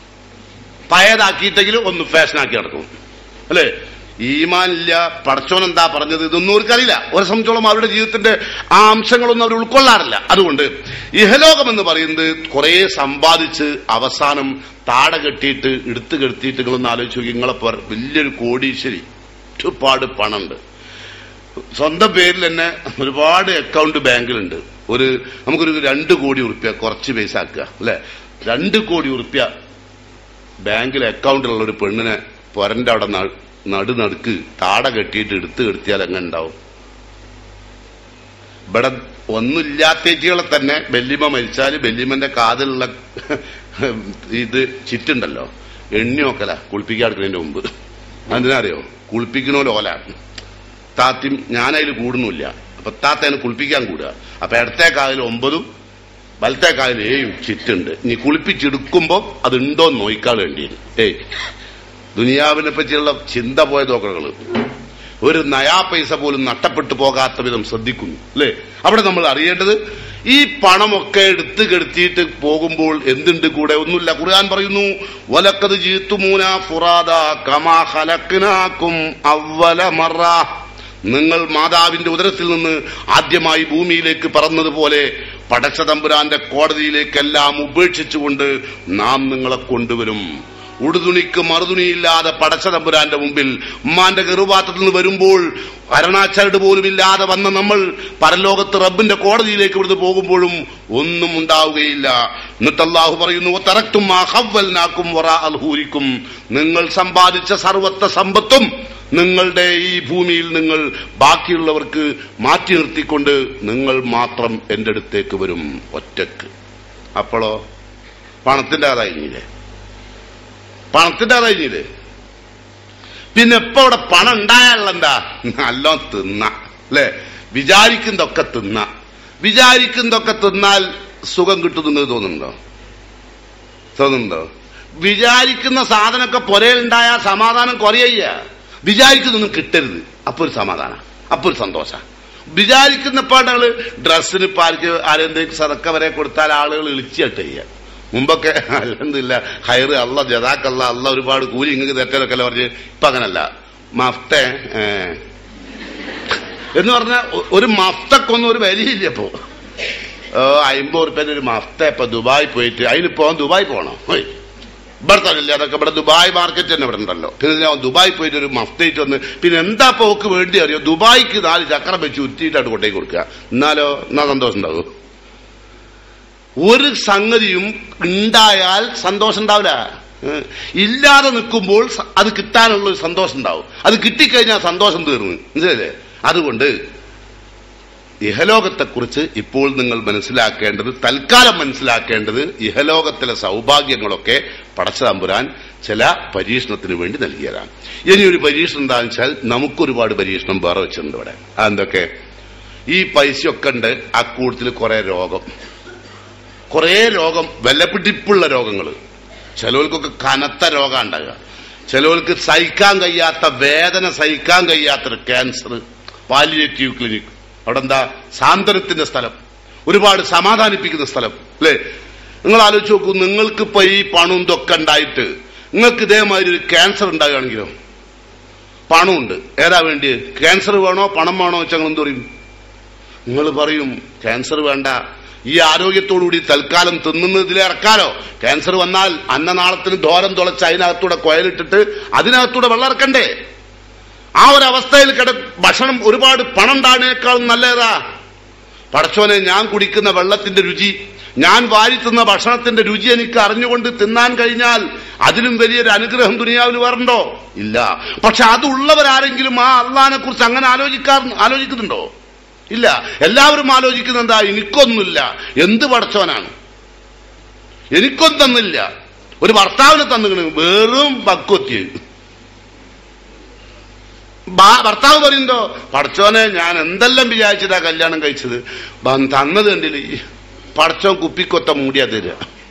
പഴയതാക്കിയിട്ടെങ്കിലും ഒന്ന് ഫാഷനാക്കി നടക്കും അല്ലേ ഈമാനില്ല പടച്ചോൻ എന്താ പറഞ്ഞത് ഇതൊന്നും അവർക്കറിയില്ല ഒരു സംബന്ധിച്ചോളം അവരുടെ ജീവിതത്തിന്റെ ആ അംശങ്ങളൊന്നും അവർ ഉൾക്കൊള്ളാറില്ല അതുകൊണ്ട് ഇഹലോകം എന്ന് പറയുന്നത് കുറെ സമ്പാദിച്ച് അവസാനം താട കെട്ടിയിട്ട് എടുത്തു കെടുത്തിയിട്ട് നിങ്ങളൊന്ന് ആലോചിച്ച് നോക്കി നിങ്ങളെ പോലെ വലിയൊരു കോടീശ്വരി ഒരുപാട് പണമുണ്ട് സ്വന്തം പേരിൽ തന്നെ ഒരുപാട് അക്കൗണ്ട് ബാങ്കിലുണ്ട് ഒരു നമുക്കൊരു രണ്ട് കോടി ഉറുപ്പ്യ കുറച്ച് പൈസ ആക്കുക അല്ലെ രണ്ട് കോടി ഉറുപ്പ്യ ബാങ്കിൽ അക്കൗണ്ടിലുള്ള ഒരു പെണ്ണിനെ പൊരന്റെ അവിടെ ന- നടുനടുക്ക് താട കെട്ടിയിട്ട് എടുത്ത് കെടുത്തിയാൽ എങ്ങനെ ഉണ്ടാവും ഇവിടെ ഒന്നുമില്ലാത്തേറ്റികളെ തന്നെ ബെല്ലിമ മരിച്ചാൽ ബെല്ലിമന്റെ കാതിലുള്ള ഇത് ചിറ്റുണ്ടല്ലോ എണ്ണി നോക്കല കുളിപ്പിക്കാടുക്കുന്നതിന്റെ മുമ്പ് അതിനറിയോ കുളിപ്പിക്കണോലെ ഓല താത്തിയും ഞാനതിൽ കൂടുന്നില്ല അപ്പൊ താത്തേനെ കുളിപ്പിക്കാൻ കൂടുക അപ്പൊ ഇടത്തെ കാതിൽ ഒമ്പതും വലത്തെ കാതിൽ ഏഴും ചിറ്റുണ്ട് ഇനി കുളിപ്പിച്ചെടുക്കുമ്പോ അതുണ്ടോ എന്ന് നോയിക്കാൾ വേണ്ടിയിരുന്നു ഏയ് ദുനിയാവിനെ പറ്റിയുള്ള ചിന്ത പോയ തോക്കകള് ഒരു നയാ പൈസ പോലും നഷ്ടപ്പെട്ടു പോകാത്ത വിധം ശ്രദ്ധിക്കുന്നു അല്ലേ അവിടെ നമ്മൾ അറിയേണ്ടത് ഈ പണമൊക്കെ എടുത്തു കെടുത്തിയിട്ട് പോകുമ്പോൾ എന്തുണ്ട് കൂടെ ഒന്നുമില്ല ഖുർആൻ പറയുന്നു വലക്കത് ജീത്തുമൂന ഫുറാദ കമാ ഖലഖ്നാകും അവ്വല മറ നിങ്ങൾ മാതാവിന്റെ ഉദരത്തിൽ നിന്ന് ആദ്യമായി ഭൂമിയിലേക്ക് പറന്നതുപോലെ പടച്ചതമ്പുരാന്റെ കോടതിയിലേക്കെല്ലാം ഉപേക്ഷിച്ചുകൊണ്ട് നാം നിങ്ങളെ കൊണ്ടുവരും ഉടുതുണിക്ക് മറുതുണിയില്ലാതെ പടച്ചതമ്പുരാന്റെ മുമ്പിൽ ഉമ്മാന്റെ ഗർഭാത്രത്തിൽ നിന്ന് വരുമ്പോൾ അരണാച്ചരട് പോലും ഇല്ലാതെ വന്ന നമ്മൾ പരലോകത്ത് റബ്ബിന്റെ കോടതിയിലേക്ക് ഇവിടുന്ന് പോകുമ്പോഴും ഒന്നും ഉണ്ടാവുകയില്ല എന്നിട്ട് അള്ളാഹു പറയുന്നു തറക്തും ഹവ്വൽനാക്കും വറ അൽഹൂരിക്കും നിങ്ങൾ സമ്പാദിച്ച സർവത്ത സമ്പത്തും നിങ്ങളുടെ ഈ ഭൂമിയിൽ നിങ്ങൾ ബാക്കിയുള്ളവർക്ക് മാറ്റി നിർത്തിക്കൊണ്ട് നിങ്ങൾ മാത്രം എന്റെ അടുത്തേക്ക് വരും ഒറ്റക്ക് അപ്പോഴോ പണത്തിന്റെ അതായില്ലേ പണത്തിന്റെ അതായില്ലേ പിന്നെ ഇപ്പൊ അവിടെ പണം ഉണ്ടായാലുള്ള എന്താ നല്ലോ തിന്ന അല്ലെ വിചാരിക്കുന്നതൊക്കെ തിന്ന വിചാരിക്കുന്നതൊക്കെ തിന്നാൽ സുഖം കിട്ടും നിങ്ങൾ തോന്നുന്നുണ്ടോ തോന്നുന്നുണ്ടോ വിചാരിക്കുന്ന സാധനമൊക്കെ പുരയിലുണ്ടായ സമാധാനം കുറയ്യ വിചാരിക്കുന്നൊന്നും കിട്ടരുത് അപ്പൊ ഒരു സമാധാനം അപ്പൊ ഒരു സന്തോഷ വിചാരിക്കുന്ന പാടുകള് ഡ്രസ്സിന് ഇപ്പൊ ആർക്ക് ആരെന്തെങ്കിലും സതക്ക വരെ കൊടുത്താൽ ആളുകൾ ഇളിച്ചിട്ട് ചെയ്യുക മുമ്പൊക്കെ അല്ലെന്നില്ല ഹയറ് അല്ല ജതാക്കല്ല അല്ല ഒരുപാട് കൂലി ഇങ്ങനെ തെറ്റലൊക്കെ പറഞ്ഞ് ഇപ്പൊ അങ്ങനല്ല മഫ്തെ ഏ. എന്ന് പറഞ്ഞാൽ ഒരു മഫ്തക്കൊന്നും ഒരു വിലയില്ല ഇപ്പോ ഓ അമ്പത് ഉറുപ്പ്യന്റെ ഒരു മഫ്ത ഇപ്പൊ ദുബായ് പോയിട്ട് അതിന് പോകാൻ ദുബായ് പോകണം ഹോയ്. ഇവിടുത്തെ അല്ലേ അതൊക്കെ ഇവിടെ ദുബായ് മാർക്കറ്റ് തന്നെ ഇവിടെ ഉണ്ടല്ലോ പിന്നെ ഞാൻ ദുബായ് പോയിട്ട് ഒരു മഫ്തയിട്ട് വന്ന് പിന്നെ എന്താ പോക്ക് വേണ്ടി അറിയോ ദുബായ്ക്ക് നാല് ചക്രം വെച്ച് ഉറ്റിയിട്ടാണ് കൊണ്ടേക്ക് കൊടുക്കുക എന്നാലോ എന്നാ സന്തോഷം ഉണ്ടാവും ഒരു സംഗതിയും ഉണ്ടായാൽ സന്തോഷം ഉണ്ടാവില്ല ഏഹ് ഇല്ലാതെ നിൽക്കുമ്പോൾ സ- അത് കിട്ടാനുള്ള ഒരു സന്തോഷം ഉണ്ടാവും അത് കിട്ടിക്കഴിഞ്ഞാൽ സന്തോഷം തീർന്നു മനസ്സിലല്ലേ അതുകൊണ്ട് ഇഹലോകത്തെക്കുറിച്ച് ഇപ്പോൾ നിങ്ങൾ മനസ്സിലാക്കേണ്ടത് തൽക്കാലം മനസ്സിലാക്കേണ്ടത് ഇഹലോകത്തിലെ സൗഭാഗ്യങ്ങളൊക്കെ പടച്ചതമ്പുരാൻ ചില പരീക്ഷണത്തിന് വേണ്ടി നൽകിയതാണ് ഇനി ഒരു പരീക്ഷണം എന്താണെന്ന് വെച്ചാൽ നമുക്കൊരുപാട് പരീക്ഷണം വേറെ വെച്ചിട്ടുണ്ട് ഇവിടെ അതെന്തൊക്കെ ഈ പൈസയൊക്കെ ഉണ്ട് ആ കൂട്ടത്തിൽ കുറെ രോഗം കുറെ രോഗം വിലപിടിപ്പുള്ള രോഗങ്ങൾ ചിലവർക്കൊക്കെ കനത്ത രോഗം ഉണ്ടാകുക ചിലവർക്ക് സഹിക്കാൻ കഴിയാത്ത വേദന സഹിക്കാൻ കഴിയാത്തൊരു ക്യാൻസർ പാലിയേറ്റീവ് ക്ലിനിക് അവിടെ എന്താ സാന്ത്വനത്തിന്റെ സ്ഥലം ഒരുപാട് സമാധാനിപ്പിക്കുന്ന സ്ഥലം അല്ലേ നിങ്ങൾ ആലോചിച്ച് നോക്കൂ നിങ്ങൾക്ക് ഇപ്പൊ ഈ പണവും ഇതൊക്കെ ഉണ്ടായിട്ട് നിങ്ങൾക്ക് ഇതേമാതിരി ഒരു ക്യാൻസർ ഉണ്ടാകുകയാണെങ്കിലോ പണമുണ്ട് ഏതാ വേണ്ടി ക്യാൻസർ വേണോ പണം വേണോ വെച്ചാൽ നിങ്ങൾ എന്ത് പറയും നിങ്ങൾ പറയും ക്യാൻസർ വേണ്ട ഈ ആരോഗ്യത്തോടുകൂടി തൽക്കാലം തിന്നുന്നതിൽ ഇറക്കാലോ ക്യാൻസർ വന്നാൽ അന്നനാളത്തിന് ധോരം തുളച്ച് അതിനകത്തൂടെ കൊയലിട്ടിട്ട് അതിനകത്തൂടെ വെള്ളം ഇറക്കണ്ടേ ആ ഒരു അവസ്ഥയിൽ കിട ഭക്ഷണം ഒരുപാട് പണം ഉണ്ടാകുന്നതിനേക്കാളും നല്ലതാ പടച്ചോനെ ഞാൻ കുടിക്കുന്ന വെള്ളത്തിന്റെ രുചി ഞാൻ വാരി തിന്ന ഭക്ഷണത്തിന്റെ രുചി എനിക്ക് അറിഞ്ഞുകൊണ്ട് തിന്നാൻ കഴിഞ്ഞാൽ അതിലും വലിയൊരു അനുഗ്രഹം ദുനിയാവിൽ വരണ്ടോ ഇല്ല പക്ഷെ അതുള്ളവരാരെങ്കിലും ആ അള്ളഹാനെ കുറിച്ച് അങ്ങനെ ആലോചിക്കാർ ആലോചിക്കുന്നുണ്ടോ ഇല്ല എല്ലാവരും ആലോചിക്കുന്നത് എന്താ എനിക്കൊന്നുമില്ല എന്ത് പടച്ചോനാണ് എനിക്കൊന്നും തന്നില്ല ഒരു ഭർത്താവിനെ തന്നിക്കണ് വെറും പക്വത്തി ഭാ- ഭർത്താവ് പറയുന്നോ പടച്ചോനെ ഞാൻ എന്തെല്ലാം വിചാരിച്ചതാ കല്യാണം കഴിച്ചത് ബ- തന്നത് കണ്ടില്ലേ ഈ പടച്ചോൻ കുപ്പിക്കൊത്ത മൂടിയാ തരിക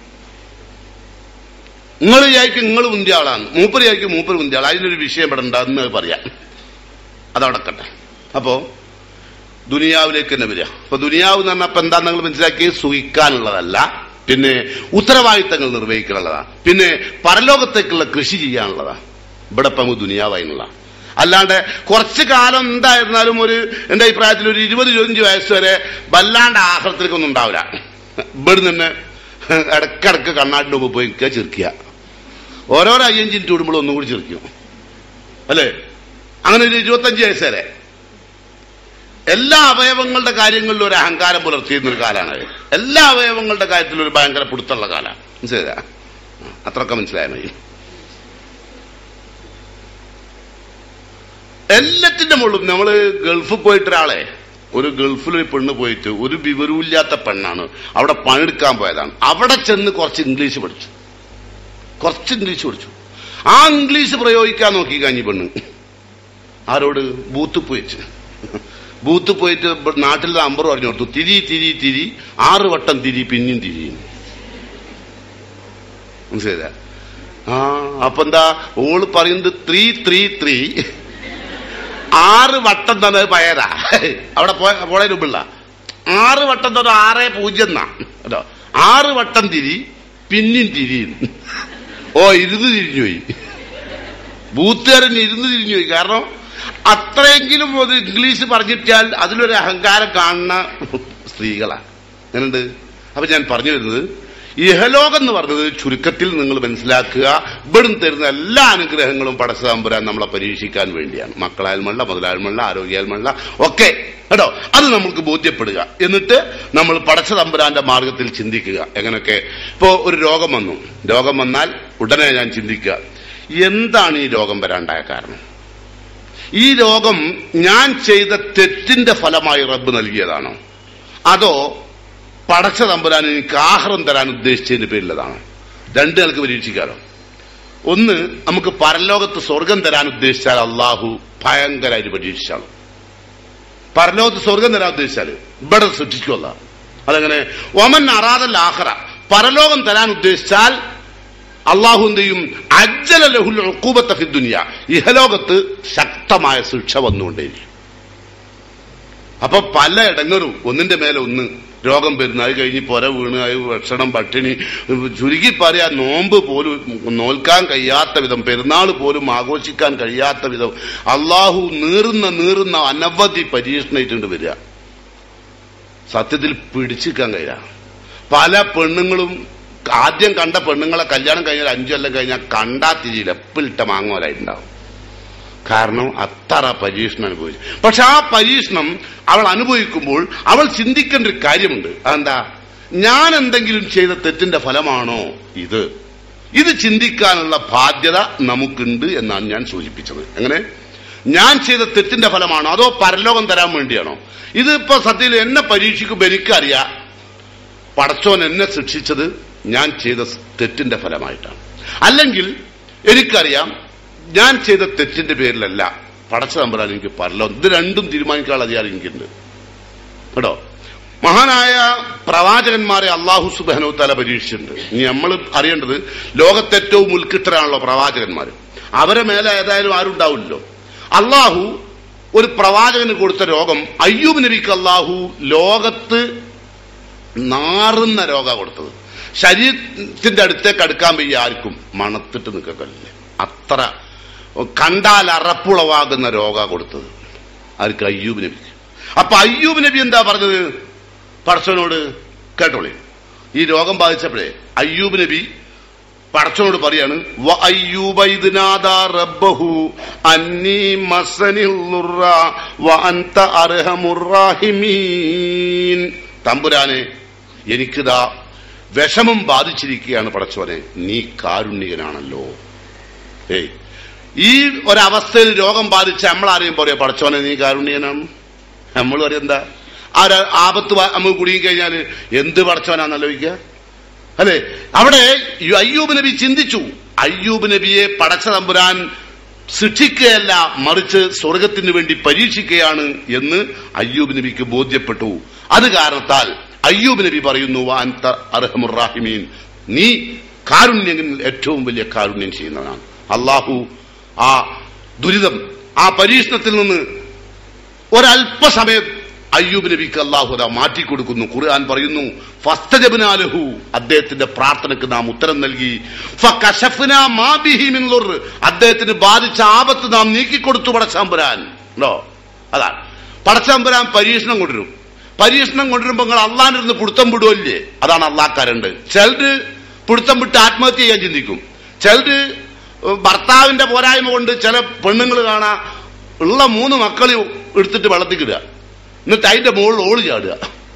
നിങ്ങൾ വിചാരിക്കും നിങ്ങൾ മുന്തിയ ആളാണ് മൂപ്പര് വിചാരിക്കും മൂപ്പര് മുന്തിയ ആൾ അതിനൊരു വിഷയം ഇവിടെ ഉണ്ടാകുന്ന പറയാം അതവിടക്കട്ടെ അപ്പോ ദുനിയാവിലേക്ക് തന്നെ വരിക അപ്പൊ ദുനിയാവ് എന്ന് പറഞ്ഞപ്പോ എന്താ നിങ്ങൾ മനസ്സിലാക്കി സുഖിക്കാനുള്ളതല്ല പിന്നെ ഉത്തരവാദിത്തങ്ങൾ നിർവഹിക്കാനുള്ളതാണ് പിന്നെ പരലോകത്തേക്കുള്ള കൃഷി ചെയ്യാനുള്ളതാണ് ഇവിടെ ഇപ്പൊ നമുക്ക് ദുനിയാവായിനുള്ള അല്ലാണ്ട് കുറച്ചു കാലം എന്തായിരുന്നാലും ഒരു എന്റെ അഭിപ്രായത്തിൽ ഒരു ഇരുപത് ഇരുപത്തഞ്ച് വയസ്സ് വരെ വല്ലാണ്ട് ആഹ്ലത്തിലേക്കൊന്നും ഉണ്ടാവില്ല ഇവിടെ നിന്ന് ഇടക്കിടക്ക് കണ്ണാടിന്റെ മുമ്പ് പോയി നിൽക്കുക ചിരിക്കുക ഓരോരോ അയ്യഞ്ച് മിനിറ്റ് കൂടുമ്പോൾ ഒന്നും കൂടി ചിരിക്കും അല്ലേ അങ്ങനെ ഒരു ഇരുപത്തഞ്ച് വയസ്സ് വരെ എല്ലാ അവയവങ്ങളുടെ കാര്യങ്ങളിലും ഒരു അഹങ്കാരം പുലർത്തിയിരുന്ന ഒരു കാലമാണ് എല്ലാ അവയവങ്ങളുടെ കാര്യത്തിലും ഒരു ഭയങ്കര പിടുത്തുള്ള കാലമാണ് മനസ്സിലാ അത്രയൊക്കെ മനസ്സിലായാൽ മതി എല്ലാത്തിന്റെ മുകളിലും നമ്മള് ഗൾഫിൽ പോയിട്ട് ഒരാളെ ഒരു ഗൾഫിൽ ഒരു പെണ്ണ് പോയിട്ട് ഒരു വിവരമില്ലാത്ത പെണ്ണാണ് അവിടെ പണിയെടുക്കാൻ പോയതാണ് അവിടെ ചെന്ന് കുറച്ച് ഇംഗ്ലീഷ് പഠിച്ചു കുറച്ച് ഇംഗ്ലീഷ് പഠിച്ചു ആ ഇംഗ്ലീഷ് പ്രയോഗിക്കാൻ നോക്കി കഞ്ഞി പെണ്ണ് ആരോട് ബൂത്ത് പോയിച്ച് ബൂത്ത് പോയിട്ട് ഇപ്പൊ നാട്ടിലെ നമ്പർ പറഞ്ഞു കൊടുത്തു തിരി തിരി തിരി ആറ് വട്ടം തിരി പിന്നെയും തിരി മനസ്സിലായ ആ അപ്പൊ എന്താ ഓള് പറയുന്നത് ത്രീ ത്രീ ത്രീ ആറ് വട്ടം തന്നെ പയരാ അവിടെ പോളെ രൂപള്ള ആറ് വട്ടം തന്നെ ആറ് പൂജ്യം എന്നാ കേട്ടോ ആറ് വട്ടം തിരി പിന്നെയും തിരി ഓ ഇരുന്ന് തിരിഞ്ഞു പോയി ബൂത്തുകാരൻ ഇരുന്ന് തിരിഞ്ഞു പോയി കാരണം അത്രയെങ്കിലും ഒരു ഇംഗ്ലീഷ് പറഞ്ഞിട്ടാൽ അതിലൊരു അഹങ്കാരം കാണുന്ന സ്ത്രീകളാ അങ്ങനുണ്ട് അപ്പൊ ഞാൻ പറഞ്ഞു വരുന്നത് ഇഹലോകം എന്ന് പറഞ്ഞത് ചുരുക്കത്തിൽ നിങ്ങൾ മനസ്സിലാക്കുക ഇവിടുന്ന് തരുന്ന എല്ലാ അനുഗ്രഹങ്ങളും പടച്ചതമ്പുരാൻ നമ്മളെ പരീക്ഷിക്കാൻ വേണ്ടിയാണ് മക്കളായാൽമള്ള മുതലായാൽമള്ള ആരോഗ്യാൽമള്ള ഒക്കെ കേട്ടോ അത് നമുക്ക് ബോധ്യപ്പെടുക എന്നിട്ട് നമ്മൾ പടച്ചതമ്പുരാന്റെ മാർഗത്തിൽ ചിന്തിക്കുക എങ്ങനെയൊക്കെ ഇപ്പോ ഒരു രോഗം വന്നു രോഗം വന്നാൽ ഉടനെ ഞാൻ ചിന്തിക്കുക എന്താണ് ഈ രോഗം വരാണ്ടായ കാരണം ഈ രോഗം ഞാൻ ചെയ്ത തെറ്റിന്റെ ഫലമായി റബ്ബ് നൽകിയതാണോ അതോ പടച്ച തമ്പുരാൻ എനിക്ക് ആഹാരം തരാൻ ഉദ്ദേശിച്ചതിന്റെ പേരിലതാണോ രണ്ട് നിലക്ക് പരീക്ഷിക്കാലോ ഒന്ന് നമുക്ക് പരലോകത്ത് സ്വർഗം തരാൻ ഉദ്ദേശിച്ചാൽ അള്ളാഹു ഭയങ്കരമായിട്ട് പരീക്ഷിച്ചാലും പരലോകത്ത് സ്വർഗം തരാൻ ഉദ്ദേശിച്ചാൽ ഇവിടെ സൃഷ്ടിക്കുമല്ല അതങ്ങനെ ഒമൻ അറാദൽ ആഹറ പരലോകം തരാൻ ഉദ്ദേശിച്ചാൽ അള്ളാഹു എന്ത് ചെയ്യും അജ്ജല ലഹുൽ ഉഖൂബത്ത ഫി ദുനിയ ഇഹലോകത്ത് ശക്തമായ ശിക്ഷ വന്നുകൊണ്ടേയിരിക്കും അപ്പൊ പല ഇടങ്ങളും ഒന്നിന്റെ മേലെ ഒന്ന് രോഗം വരുന്ന അത് കഴിഞ്ഞ് പൊര വീണ് അത് ഭക്ഷണം പട്ടിണി ചുരുക്കി പറയാ നോമ്പ് പോലും നോൽക്കാൻ കഴിയാത്ത വിധം പെരുന്നാൾ പോലും ആഘോഷിക്കാൻ കഴിയാത്ത വിധം അള്ളാഹു നീറുന്ന നീറുന്ന അനവധി പരീക്ഷണമായിട്ടുണ്ട് വരിക സത്യത്തിൽ പിടിച്ചിക്കാൻ കഴിയാ പല പെണ്ണുങ്ങളും ആദ്യം കണ്ട പെണ്ണുങ്ങളെ കല്യാണം കഴിഞ്ഞാൽ അഞ്ചു കൊല്ലം കഴിഞ്ഞാൽ കണ്ടാ തിരിയില്ല എപ്പിലിട്ട മാങ്ങോലായിട്ടുണ്ടാവും കാരണം അത്ര പരീക്ഷണം അനുഭവിച്ചു പക്ഷെ ആ പരീക്ഷണം അവൾ അനുഭവിക്കുമ്പോൾ അവൾ ചിന്തിക്കേണ്ട ഒരു കാര്യമുണ്ട് അതെന്താ ഞാൻ എന്തെങ്കിലും ചെയ്ത തെറ്റിന്റെ ഫലമാണോ ഇത് ഇത് ചിന്തിക്കാനുള്ള ബാധ്യത നമുക്കുണ്ട് എന്നാണ് ഞാൻ സൂചിപ്പിച്ചത് എങ്ങനെ ഞാൻ ചെയ്ത തെറ്റിന്റെ ഫലമാണോ അതോ പരലോകം തരാൻ വേണ്ടിയാണോ ഇതിപ്പോ സത്യത്തിൽ എന്നെ പരീക്ഷിക്കുമ്പോൾ എനിക്കറിയാം പടച്ചോൻ എന്നെ ശിക്ഷിച്ചത് ഞാൻ ചെയ്ത തെറ്റിന്റെ ഫലമായിട്ടാണ് അല്ലെങ്കിൽ എനിക്കറിയാം ഞാൻ ചെയ്ത തെറ്റിന്റെ പേരിലല്ല പടച്ച തമ്പുരാൻ എനിക്ക് പരലോകം ഇത് രണ്ടും തീരുമാനിക്കാനുള്ള അധികാരം എനിക്കുണ്ട് കേട്ടോ മഹാനായ പ്രവാചകന്മാരെ അള്ളാഹു സുബാനോ തല പരീക്ഷിച്ചിട്ടുണ്ട് ഇനി നമ്മൾ അറിയേണ്ടത് ലോകത്തേറ്റവും ഉത്കൃഷ്ടരാണല്ലോ പ്രവാചകന്മാർ അവരെ മേലെ ഏതായാലും ആരുണ്ടാവില്ലല്ലോ അള്ളാഹു ഒരു പ്രവാചകന് കൊടുത്ത രോഗം അയ്യൂബ് നബിക്ക് അള്ളാഹു ലോകത്ത് നാറുന്ന രോഗ കൊടുത്തത് ശരീരത്തിന്റെ അടുത്തേക്ക് അടുക്കാൻ വയ്യ ആർക്കും മണത്തിട്ട് നിൽക്കല്ലേ അത്ര കണ്ടാൽ അറപ്പുളവാകുന്ന രോഗ കൊടുത്തത് ആർക്ക് അയ്യൂബ് നബിക്ക് അപ്പൊ അയ്യൂബ് നബി എന്താ പറഞ്ഞത് പടച്ചവനോട് കേട്ടോളി ഈ രോഗം ബാധിച്ചപ്പോഴേ അയ്യൂബ് നബി പടച്ചവനോട് പറയാണ് "വ അയ്യൂബ ഇദ് നാദാ റബ്ബഹു അന്നീ മസ്സനിൽ ളുർറ വ അൻത അർഹമുർ റാഹിമീൻ തമ്പുരാനെ എനിക്കിതാ വിഷമം ബാധിച്ചിരിക്കുകയാണ് പടച്ചവനെ നീ കാരുണ്യകനാണല്ലോ ഏയ് ഈ ഒരവസ്ഥയിൽ രോഗം ബാധിച്ച നമ്മളാരെയും പറയാ പടച്ചവനെ നീ കാരുണ്യനാണ് നമ്മൾ പറയും എന്താ ആ ഒരു ആപത്ത് വ- നമുക്ക് കുടുങ്ങി കഴിഞ്ഞാൽ എന്ത് പടച്ചവനാന്ന് ആലോചിക്കുക അല്ലെ അവിടെ ഈ അയ്യൂബ് നബി ചിന്തിച്ചു അയ്യൂബ് നബിയെ പടച്ച തമ്പുരാൻ ശിക്ഷിക്കുകയല്ല മറിച്ച് സ്വർഗത്തിന് വേണ്ടി പരീക്ഷിക്കുകയാണ് എന്ന് അയ്യൂബ് നബിക്ക് ബോധ്യപ്പെട്ടു അത് കാരണത്താൽ അയ്യൂബ് നബി പറയുന്നു "വഅൻത അർഹമുർ റാഹിമീൻ നീ കാരുണ്യങ്ങളിൽ ഏറ്റവും വലിയ കാരുണ്യം ചെയ്യുന്നവനാണ് അള്ളാഹു ആ ദുരിതം ആ പരീക്ഷണത്തിൽ നിന്ന് ഒരല്പസമയം അയ്യൂബ് നബിക്ക് അള്ളാഹു അതാ മാറ്റിക്കൊടുക്കുന്നു ഖുർആൻ പറയുന്നു ഫസ്തജബ്നാലഹു അദ്ദേഹത്തിന്റെ പ്രാർത്ഥനയ്ക്ക് നാം ഉത്തരം നൽകി ഫകശഫ്നാ മാ ബിഹി മിൻ ളുർ. അദ്ദേഹത്തിന് ബാധിച്ച ആപത്ത് നാം നീക്കിക്കൊടുത്തു പടച്ചാമ്പുരാൻ ഉണ്ടോ അതാണ് പടച്ചാമ്പുരാൻ പരീക്ഷണം കൊണ്ടുവരും പരീക്ഷണം കൊണ്ടുവരുമ്പോ നിങ്ങൾ അള്ളാഹിരുന്ന് പിടുത്തം വിടുവല്ലേ അതാണ് അള്ളാഹ്ക്കാരുണ്ട് ചിലര് പിടുത്തം വിട്ട് ആത്മഹത്യ ചെയ്യാൻ ചിന്തിക്കും ചിലര് ഭർത്താവിന്റെ പോരായ്മ കൊണ്ട് ചില പെണ്ണുങ്ങൾ കാണാ ഉള്ള മൂന്ന് മക്കളെ എടുത്തിട്ട് വെള്ളത്തിൽ ഇടുക എന്നിട്ട് അതിന്റെ മുകളിൽ ഓള് ചാടുക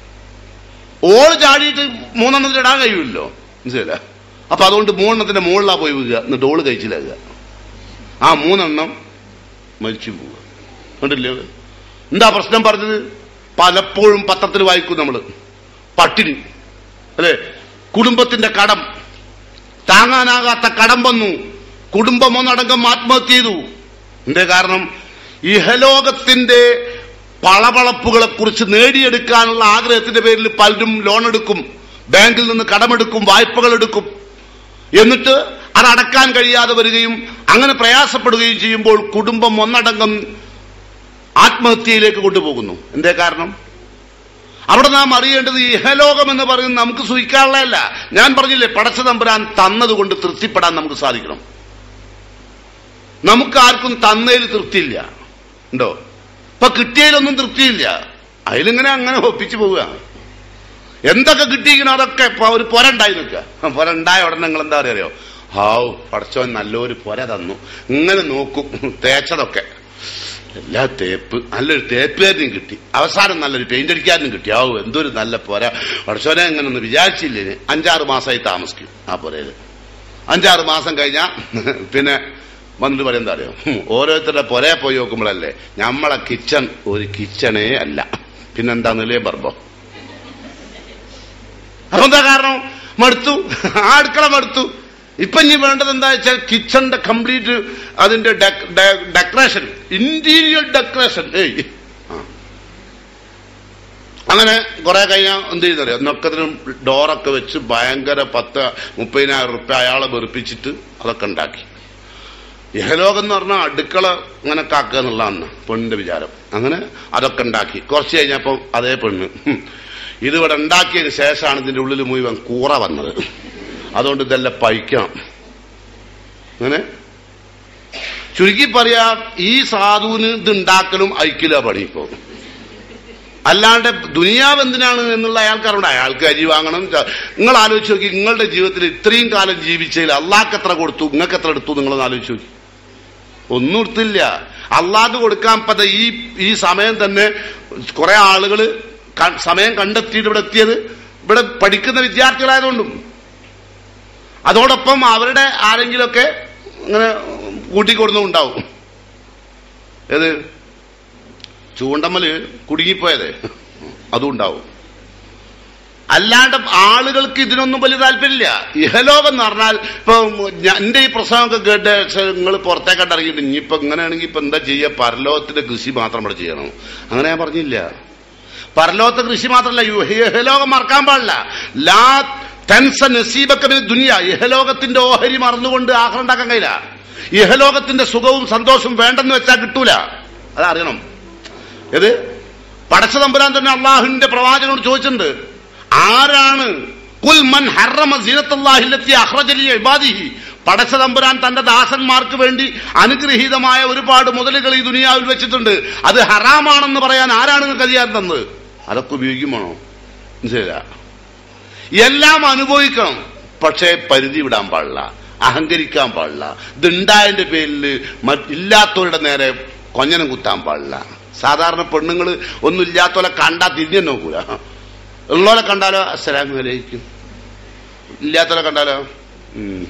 ഓള് ചാടിയിട്ട് മൂന്നെണ്ണത്തിൽ ഇടാൻ കഴിയുമല്ലോ മനസ്സിലായില്ല അപ്പൊ അതുകൊണ്ട് മൂന്നെണ്ണത്തിന്റെ മുകളിലാ പോയി വീഴുക എന്നിട്ട് ഓള് കഴിച്ചിലാകുക ആ മൂന്നെണ്ണം മരിച്ചു പോവുക കണ്ടില്ലേ അത്? എന്താ പ്രശ്നം പറഞ്ഞത് പലപ്പോഴും പത്രത്തിൽ വായിക്കും നമ്മള് പട്ടിണി അല്ലെ കുടുംബത്തിന്റെ കടം താങ്ങാനാകാത്ത കടം വന്നു കുടുംബം ഒന്നടങ്കം ആത്മഹത്യ ചെയ്തു എന്തേ കാരണം ഇഹലോകത്തിന്റെ പളപളപ്പുകളെ കുറിച്ച് നേടിയെടുക്കാനുള്ള ആഗ്രഹത്തിന്റെ പേരിൽ പലരും ലോൺ എടുക്കും ബാങ്കിൽ നിന്ന് കടമെടുക്കും വായ്പകൾ എടുക്കും എന്നിട്ട് അത് അടക്കാൻ കഴിയാതെ വരികയും അങ്ങനെ പ്രയാസപ്പെടുകയും ചെയ്യുമ്പോൾ കുടുംബം ഒന്നടങ്കം ആത്മഹത്യയിലേക്ക് കൊണ്ടുപോകുന്നു എന്തേ കാരണം അവിടെ നാം അറിയേണ്ടത് ഇഹലോകം എന്ന് പറയുന്നത് നമുക്ക് സൂഹിക്കാനുള്ളതല്ല ഞാൻ പറഞ്ഞില്ലേ പടച്ച തമ്പുരാൻ തന്നതുകൊണ്ട് തൃപ്തിപ്പെടാൻ നമുക്ക് സാധിക്കണം നമുക്കാർക്കും തന്നതിൽ തൃപ്തിയില്ല ഉണ്ടോ ഇപ്പൊ കിട്ടിയതിലൊന്നും തൃപ്തിയില്ല അതിലിങ്ങനെ അങ്ങനെ ഒപ്പിച്ചു പോവുക എന്തൊക്കെ കിട്ടിയിരിക്കണോ അതൊക്കെ ഇപ്പൊ ഒരു പൊര ഉണ്ടായി നിൽക്കുക പൊര ഉണ്ടായ ഉടനെ നിങ്ങൾ എന്താ അറിയോ ഹാവ് പടച്ചോൻ നല്ലൊരു പൊര തന്നു ഇങ്ങനെ നോക്കും തേച്ചതൊക്കെ എല്ലാ തേപ്പ് നല്ലൊരു തേപ്പുകാരനും കിട്ടി അവസാനം നല്ലൊരു പെയിന്റ് അടിക്കാരനും കിട്ടി ആവു എന്തൊരു നല്ല പൊര പടച്ചോനെ ഇങ്ങനെ ഒന്ന് വിചാരിച്ചില്ലേ അഞ്ചാറ് മാസമായി താമസിക്കും ആ പൊരയില് അഞ്ചാറ് മാസം കഴിഞ്ഞാ പിന്നെ വന്നിട്ട് പറയും എന്താ അറിയോ ഹും, ഓരോരുത്തരുടെ പൊരയെ പോയി നോക്കുമ്പോഴല്ലേ നമ്മളെ കിച്ചൺ ഒരു കിച്ചണേ അല്ല പിന്നെന്താ നിലയെ പറമ്പോ അതെന്താ കാരണം മടുത്തു ആ അടുക്കള മടുത്തു ഇപ്പൊ ഇനി വേണ്ടത് എന്താ വെച്ചാൽ കിച്ചണിന്റെ കംപ്ലീറ്റ് അതിന്റെ ഡെക്കറേഷൻ ഇന്റീരിയർ ഡെക്കറേഷൻ ഏയ് ആ. അങ്ങനെ കുറെ കഴിഞ്ഞാൽ എന്ത് ചെയ്യുന്നറിയോ നൊക്കത്തിനും ഡോറൊക്കെ വെച്ച് ഭയങ്കര പത്ത് മുപ്പതിനായിരം റുപ്യ അയാളെ വെറുപ്പിച്ചിട്ട് അതൊക്കെ ഉണ്ടാക്കി ഇഹലോകം എന്ന് പറഞ്ഞാൽ അടുക്കള ഇങ്ങനെ കാക്കുക എന്നുള്ളതാണ് പെണ്ണിന്റെ വിചാരം അങ്ങനെ അതൊക്കെ ഉണ്ടാക്കി കുറച്ച് കഴിഞ്ഞപ്പോൾ അതേ പെണ്ണ് ഹും, ഇതിവിടെ ഉണ്ടാക്കിയതിന് ശേഷമാണ് ഇതിന്റെ ഉള്ളിൽ മുഴുവൻ കൂറ വന്നത് അതുകൊണ്ട് ഇതെല്ലാം പഴിക്കണം അങ്ങനെ ചുരുക്കി പറയാ ഈ സാധുവിന് ഇത് ഉണ്ടാക്കലും ഐക്കില പണി ഇപ്പോ അല്ലാണ്ട് ദുനിയാവ് എന്തിനാണ് എന്നുള്ള അയാൾക്ക് അറിയണ്ട അയാൾക്ക് അരി വാങ്ങണം ച- നിങ്ങൾ ആലോചിച്ച് നോക്കി നിങ്ങളുടെ ജീവിതത്തിൽ ഇത്രയും കാലം ജീവിച്ചതിൽ അള്ളാഹ്ക്ക് എത്ര കൊടുത്തു നിങ്ങൾക്ക് എത്ര എടുത്തു നിങ്ങളൊന്ന് ആലോചിച്ച് നോക്കി ഒന്നും എടുത്തില്ല അള്ളാഹ് കൊടുക്കാൻ പറ്റ ഈ ഈ സമയം തന്നെ കുറെ ആളുകൾ സമയം കണ്ടെത്തിയിട്ട് ഇവിടെ എത്തിയത് ഇവിടെ പഠിക്കുന്ന വിദ്യാർത്ഥികളായതുകൊണ്ടും അതോടൊപ്പം അവരുടെ ആരെങ്കിലുമൊക്കെ ഇങ്ങനെ കൂട്ടിക്കൊടുന്നുണ്ടാവും ഏത് ചൂണ്ടമ്മല് കുടുങ്ങിപ്പോയതേ അതും ഉണ്ടാവും അല്ലാണ്ട് ആളുകൾക്ക് ഇതിനൊന്നും വലിയ താല്പര്യമില്ല ഇഹലോകം എന്ന് പറഞ്ഞാൽ ഇപ്പൊ ഞാൻ- എന്റെ ഈ പ്രസംഗമൊക്കെ കേട്ട് നിങ്ങൾ പുറത്തേക്കട്ട് ഇറങ്ങിയിട്ട് ഇനിയിപ്പോ ഇങ്ങനെയാണെങ്കിൽ ഇപ്പൊ എന്താ ചെയ്യുക പരലോകത്തിന്റെ കൃഷി മാത്രം ഇവിടെ ചെയ്യണം അങ്ങനെ ഞാൻ പറഞ്ഞില്ല പരലോകത്തെ കൃഷി മാത്രമല്ല യു- ഇഹലോകം മറക്കാൻ പാടില്ല ലാ തെൻസ നസീബക്കമിന് ദുനിയ ഇഹലോകത്തിന്റെ ഓഹരി മറന്നുകൊണ്ട് ആഹ്റം ഉണ്ടാക്കാൻ കഴിയില്ല ഇഹലോകത്തിന്റെ സുഖവും സന്തോഷവും വേണ്ടെന്ന് വെച്ചാൽ കിട്ടൂല അതറിയണം ഏത് പടച്ച തമ്പുരാൻ തന്നെ അള്ളാഹുവിന്റെ പ്രവാചകനോട് ചോദിച്ചിട്ടുണ്ട് ആരാണ് കുൽ മൻ ഹറമ സീനത്തല്ലാഹില്ലത്തി അഹ്റജലി ഇബാദിഹി പടച്ച തമ്പുരാൻ തന്റെ ദാസന്മാർക്ക് വേണ്ടി അനുഗ്രഹീതമായ ഒരുപാട് മുതലുകൾ ഈ ദുനിയാവിൽ വെച്ചിട്ടുണ്ട് അത് ഹറാമാണെന്ന് പറയാൻ ആരാണ് നിങ്ങൾക്ക് അധികാരം തന്നത് അതൊക്കെ ഉപയോഗിക്കുമാണോ മനസ്സിലായില്ല എല്ലാം അനുഭവിക്കണം പക്ഷേ പരിധി വിടാൻ പാടില്ല അഹങ്കരിക്കാൻ പാടില്ല ഇതുണ്ടായതിന്റെ പേരിൽ ഇല്ലാത്തവരുടെ നേരെ കൊഞ്ഞനം കുത്താൻ പാടില്ല സാധാരണ പെണ്ണുങ്ങൾ ഒന്നും ഇല്ലാത്തവരെ കണ്ടാ തിരിഞ്ഞു നോക്കൂല ഉള്ളവരെ കണ്ടാലോ അസ്സലാമു അലൈക്കും ഇല്ലാത്തവരെ കണ്ടാലോ ഉം.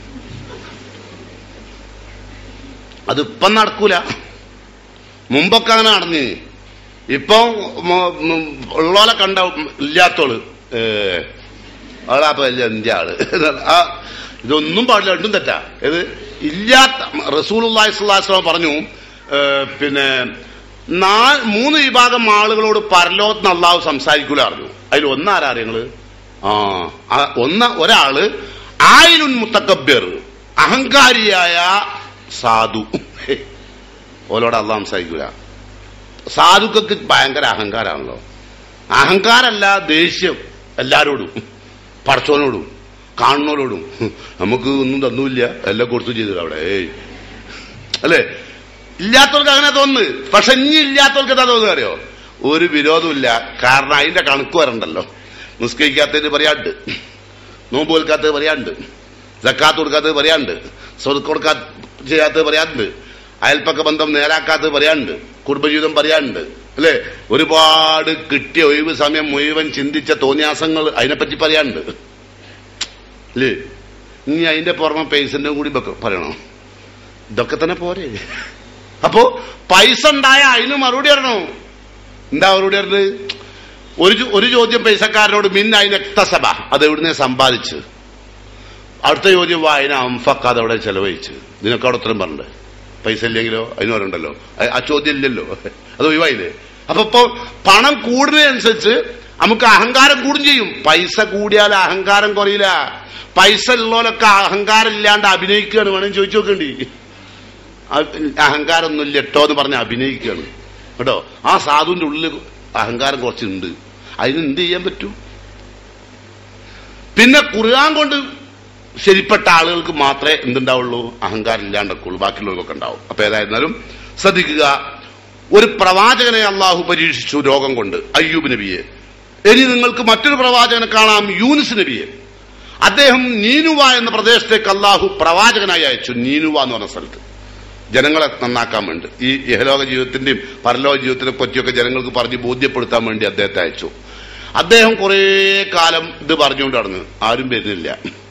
അതിപ്പം നടക്കൂല മുമ്പൊക്കെ അങ്ങനെ നടന്നു ഇപ്പൊ ഉള്ളോലെ കണ്ട ഇല്ലാത്തോള് ഏ അവളാപ്പൊ വലിയ എന്റെ ആള് ആ ഇതൊന്നും പാടില്ല രണ്ടും തെറ്റാ ഇത് ഇല്ലാത്ത റസൂലുള്ളാഹി സ്വല്ലല്ലാഹു അലൈഹി വസല്ലം പറഞ്ഞു ഏ, പിന്നെ നാ മൂന്ന് വിഭാഗം ആളുകളോട് പരലോകത്ത് അള്ളാഹു സംസാരിക്കൂല അറിഞ്ഞു അതിൽ ഒന്നാരാ നിങ്ങള് ആ ആ, ഒന്ന് ഒരാള് ആയിലുൻ മുത്തക്കബ്ബർ അഹങ്കാരിയായ സാധു ഓലോട് അള്ളാഹ് സംസാരിക്കൂല സാധുക്കൾക്ക് ഭയങ്കര അഹങ്കാരാണല്ലോ അഹങ്കാരല്ല ദേഷ്യം എല്ലാരോടും പടച്ചോനോടും കാണുന്നവരോടും നമുക്ക് ഒന്നും തന്നൂല്ല എല്ലാം കൊടുത്തു ചെയ്തു അവിടെ ഏയ് അല്ലേ ഇല്ലാത്തവർക്ക് അങ്ങനെ തോന്നുന്നു പക്ഷെ ഇനി ഇല്ലാത്തവർക്ക് എന്താ തോന്നുക അറിയോ ഒരു വിരോധമില്ല കാരണം അതിന്റെ കണക്ക് വരണ്ടല്ലോ നിസ്കരിക്കാത്തതിന് പറയാണ്ട് നോമ്പ് കൊടുക്കാത്തത് പറയാണ്ട് ജക്കാത്ത് കൊടുക്കാത്തത് പറയാണ്ട് സ്വർക്ക് കൊടുക്കാ ചെയ്യാത്തത് പറയാണ്ട് അയൽപ്പക്ക ബന്ധം നേരാക്കാത്തത് പറയാണ്ട് കുടുംബജീവിതം പറയാണ്ട് അല്ലേ ഒരുപാട് കിട്ടിയ ഒഴിവ് സമയം മുഴുവൻ ചിന്തിച്ച തോന്നിയാസങ്ങൾ അതിനെപ്പറ്റി പറയാണ്ട് അല്ലേ ഇനി അതിന്റെ പുറമെ പൈസന്റെ കൂടി ബക്ക- പറയണോ ഇതൊക്കെ തന്നെ പോരെ അപ്പോ പൈസ ഉണ്ടായ അതിന് മറുപടി പറയണോ എന്താ മറുപടി പറഞ്ഞത് ഒരു ചോ- ഒരു ചോദ്യം പൈസക്കാരനോട് മിൻ അതിന് എക്തസഭ അത് എവിടുന്ന് സമ്പാദിച്ച് അടുത്ത ചോദ്യം വാ അതിന് അംഫക്ക് അതവിടെ ചെലവഴിച്ച് ഇതിനൊക്കെ അവിടെ ഉത്തരം പറഞ്ഞത് പൈസ ഇല്ലെങ്കിലോ അതിന് പറയണ്ടല്ലോ ആ ചോദ്യം ഇല്ലല്ലോ അത് ഒഴിവായില്ലേ അപ്പൊ ഇപ്പൊ പണം കൂടുന്നതനുസരിച്ച് നമുക്ക് അഹങ്കാരം കൂടും ചെയ്യും പൈസ കൂടിയാൽ അഹങ്കാരം കുറയില്ല പൈസ ഉള്ളവരൊക്കെ അഹങ്കാരം ഇല്ലാണ്ട് അഭിനയിക്കുകയാണ് വേണമെങ്കിൽ ചോദിച്ചു നോക്കണ്ടി അഹങ്കാരമൊന്നും ഇല്ല കേട്ടോ എന്ന് പറഞ്ഞ് അഭിനയിക്കുകയാണ് കേട്ടോ ആ സാധുവിന്റെ ഉള്ളിൽ അഹങ്കാരം കുറച്ചുണ്ട് അതിന് എന്ത് ചെയ്യാൻ പറ്റും പിന്നെ ഖുർആൻ കൊണ്ട് ശരിപ്പെട്ട ആളുകൾക്ക് മാത്രമേ എന്തുണ്ടാവുള്ളൂ അഹങ്കാരം ഇല്ലാണ്ടൊക്കെയുള്ളൂ ബാക്കിയുള്ളവർക്കൊക്കെ ഉണ്ടാവും അപ്പൊ ഏതായിരുന്നാലും ശ്രദ്ധിക്കുക ഒരു പ്രവാചകനെ അള്ളാഹു പരീക്ഷിച്ചു രോഗം കൊണ്ട് അയ്യൂബ് നബിയെ ഇനി നിങ്ങൾക്ക് മറ്റൊരു പ്രവാചകനെ കാണാം യൂനിസ് നബിയെ അദ്ദേഹം നീനുവ എന്ന പ്രദേശത്തേക്ക് അള്ളാഹു പ്രവാചകനായി അയച്ചു നീനുവ എന്ന് പറഞ്ഞ സ്ഥലത്ത് ജനങ്ങളെ നന്നാക്കാൻ വേണ്ടി ഈ ഇഹലോക ജീവിതത്തിന്റെയും പരലോക ജീവിതത്തിനെ പറ്റിയൊക്കെ ജനങ്ങൾക്ക് പറഞ്ഞ് ബോധ്യപ്പെടുത്താൻ വേണ്ടി അദ്ദേഹത്തെ അയച്ചു അദ്ദേഹം കുറേ കാലം ഇത് പറഞ്ഞുകൊണ്ട് നടന്നു ആരും വരുന്നില്ല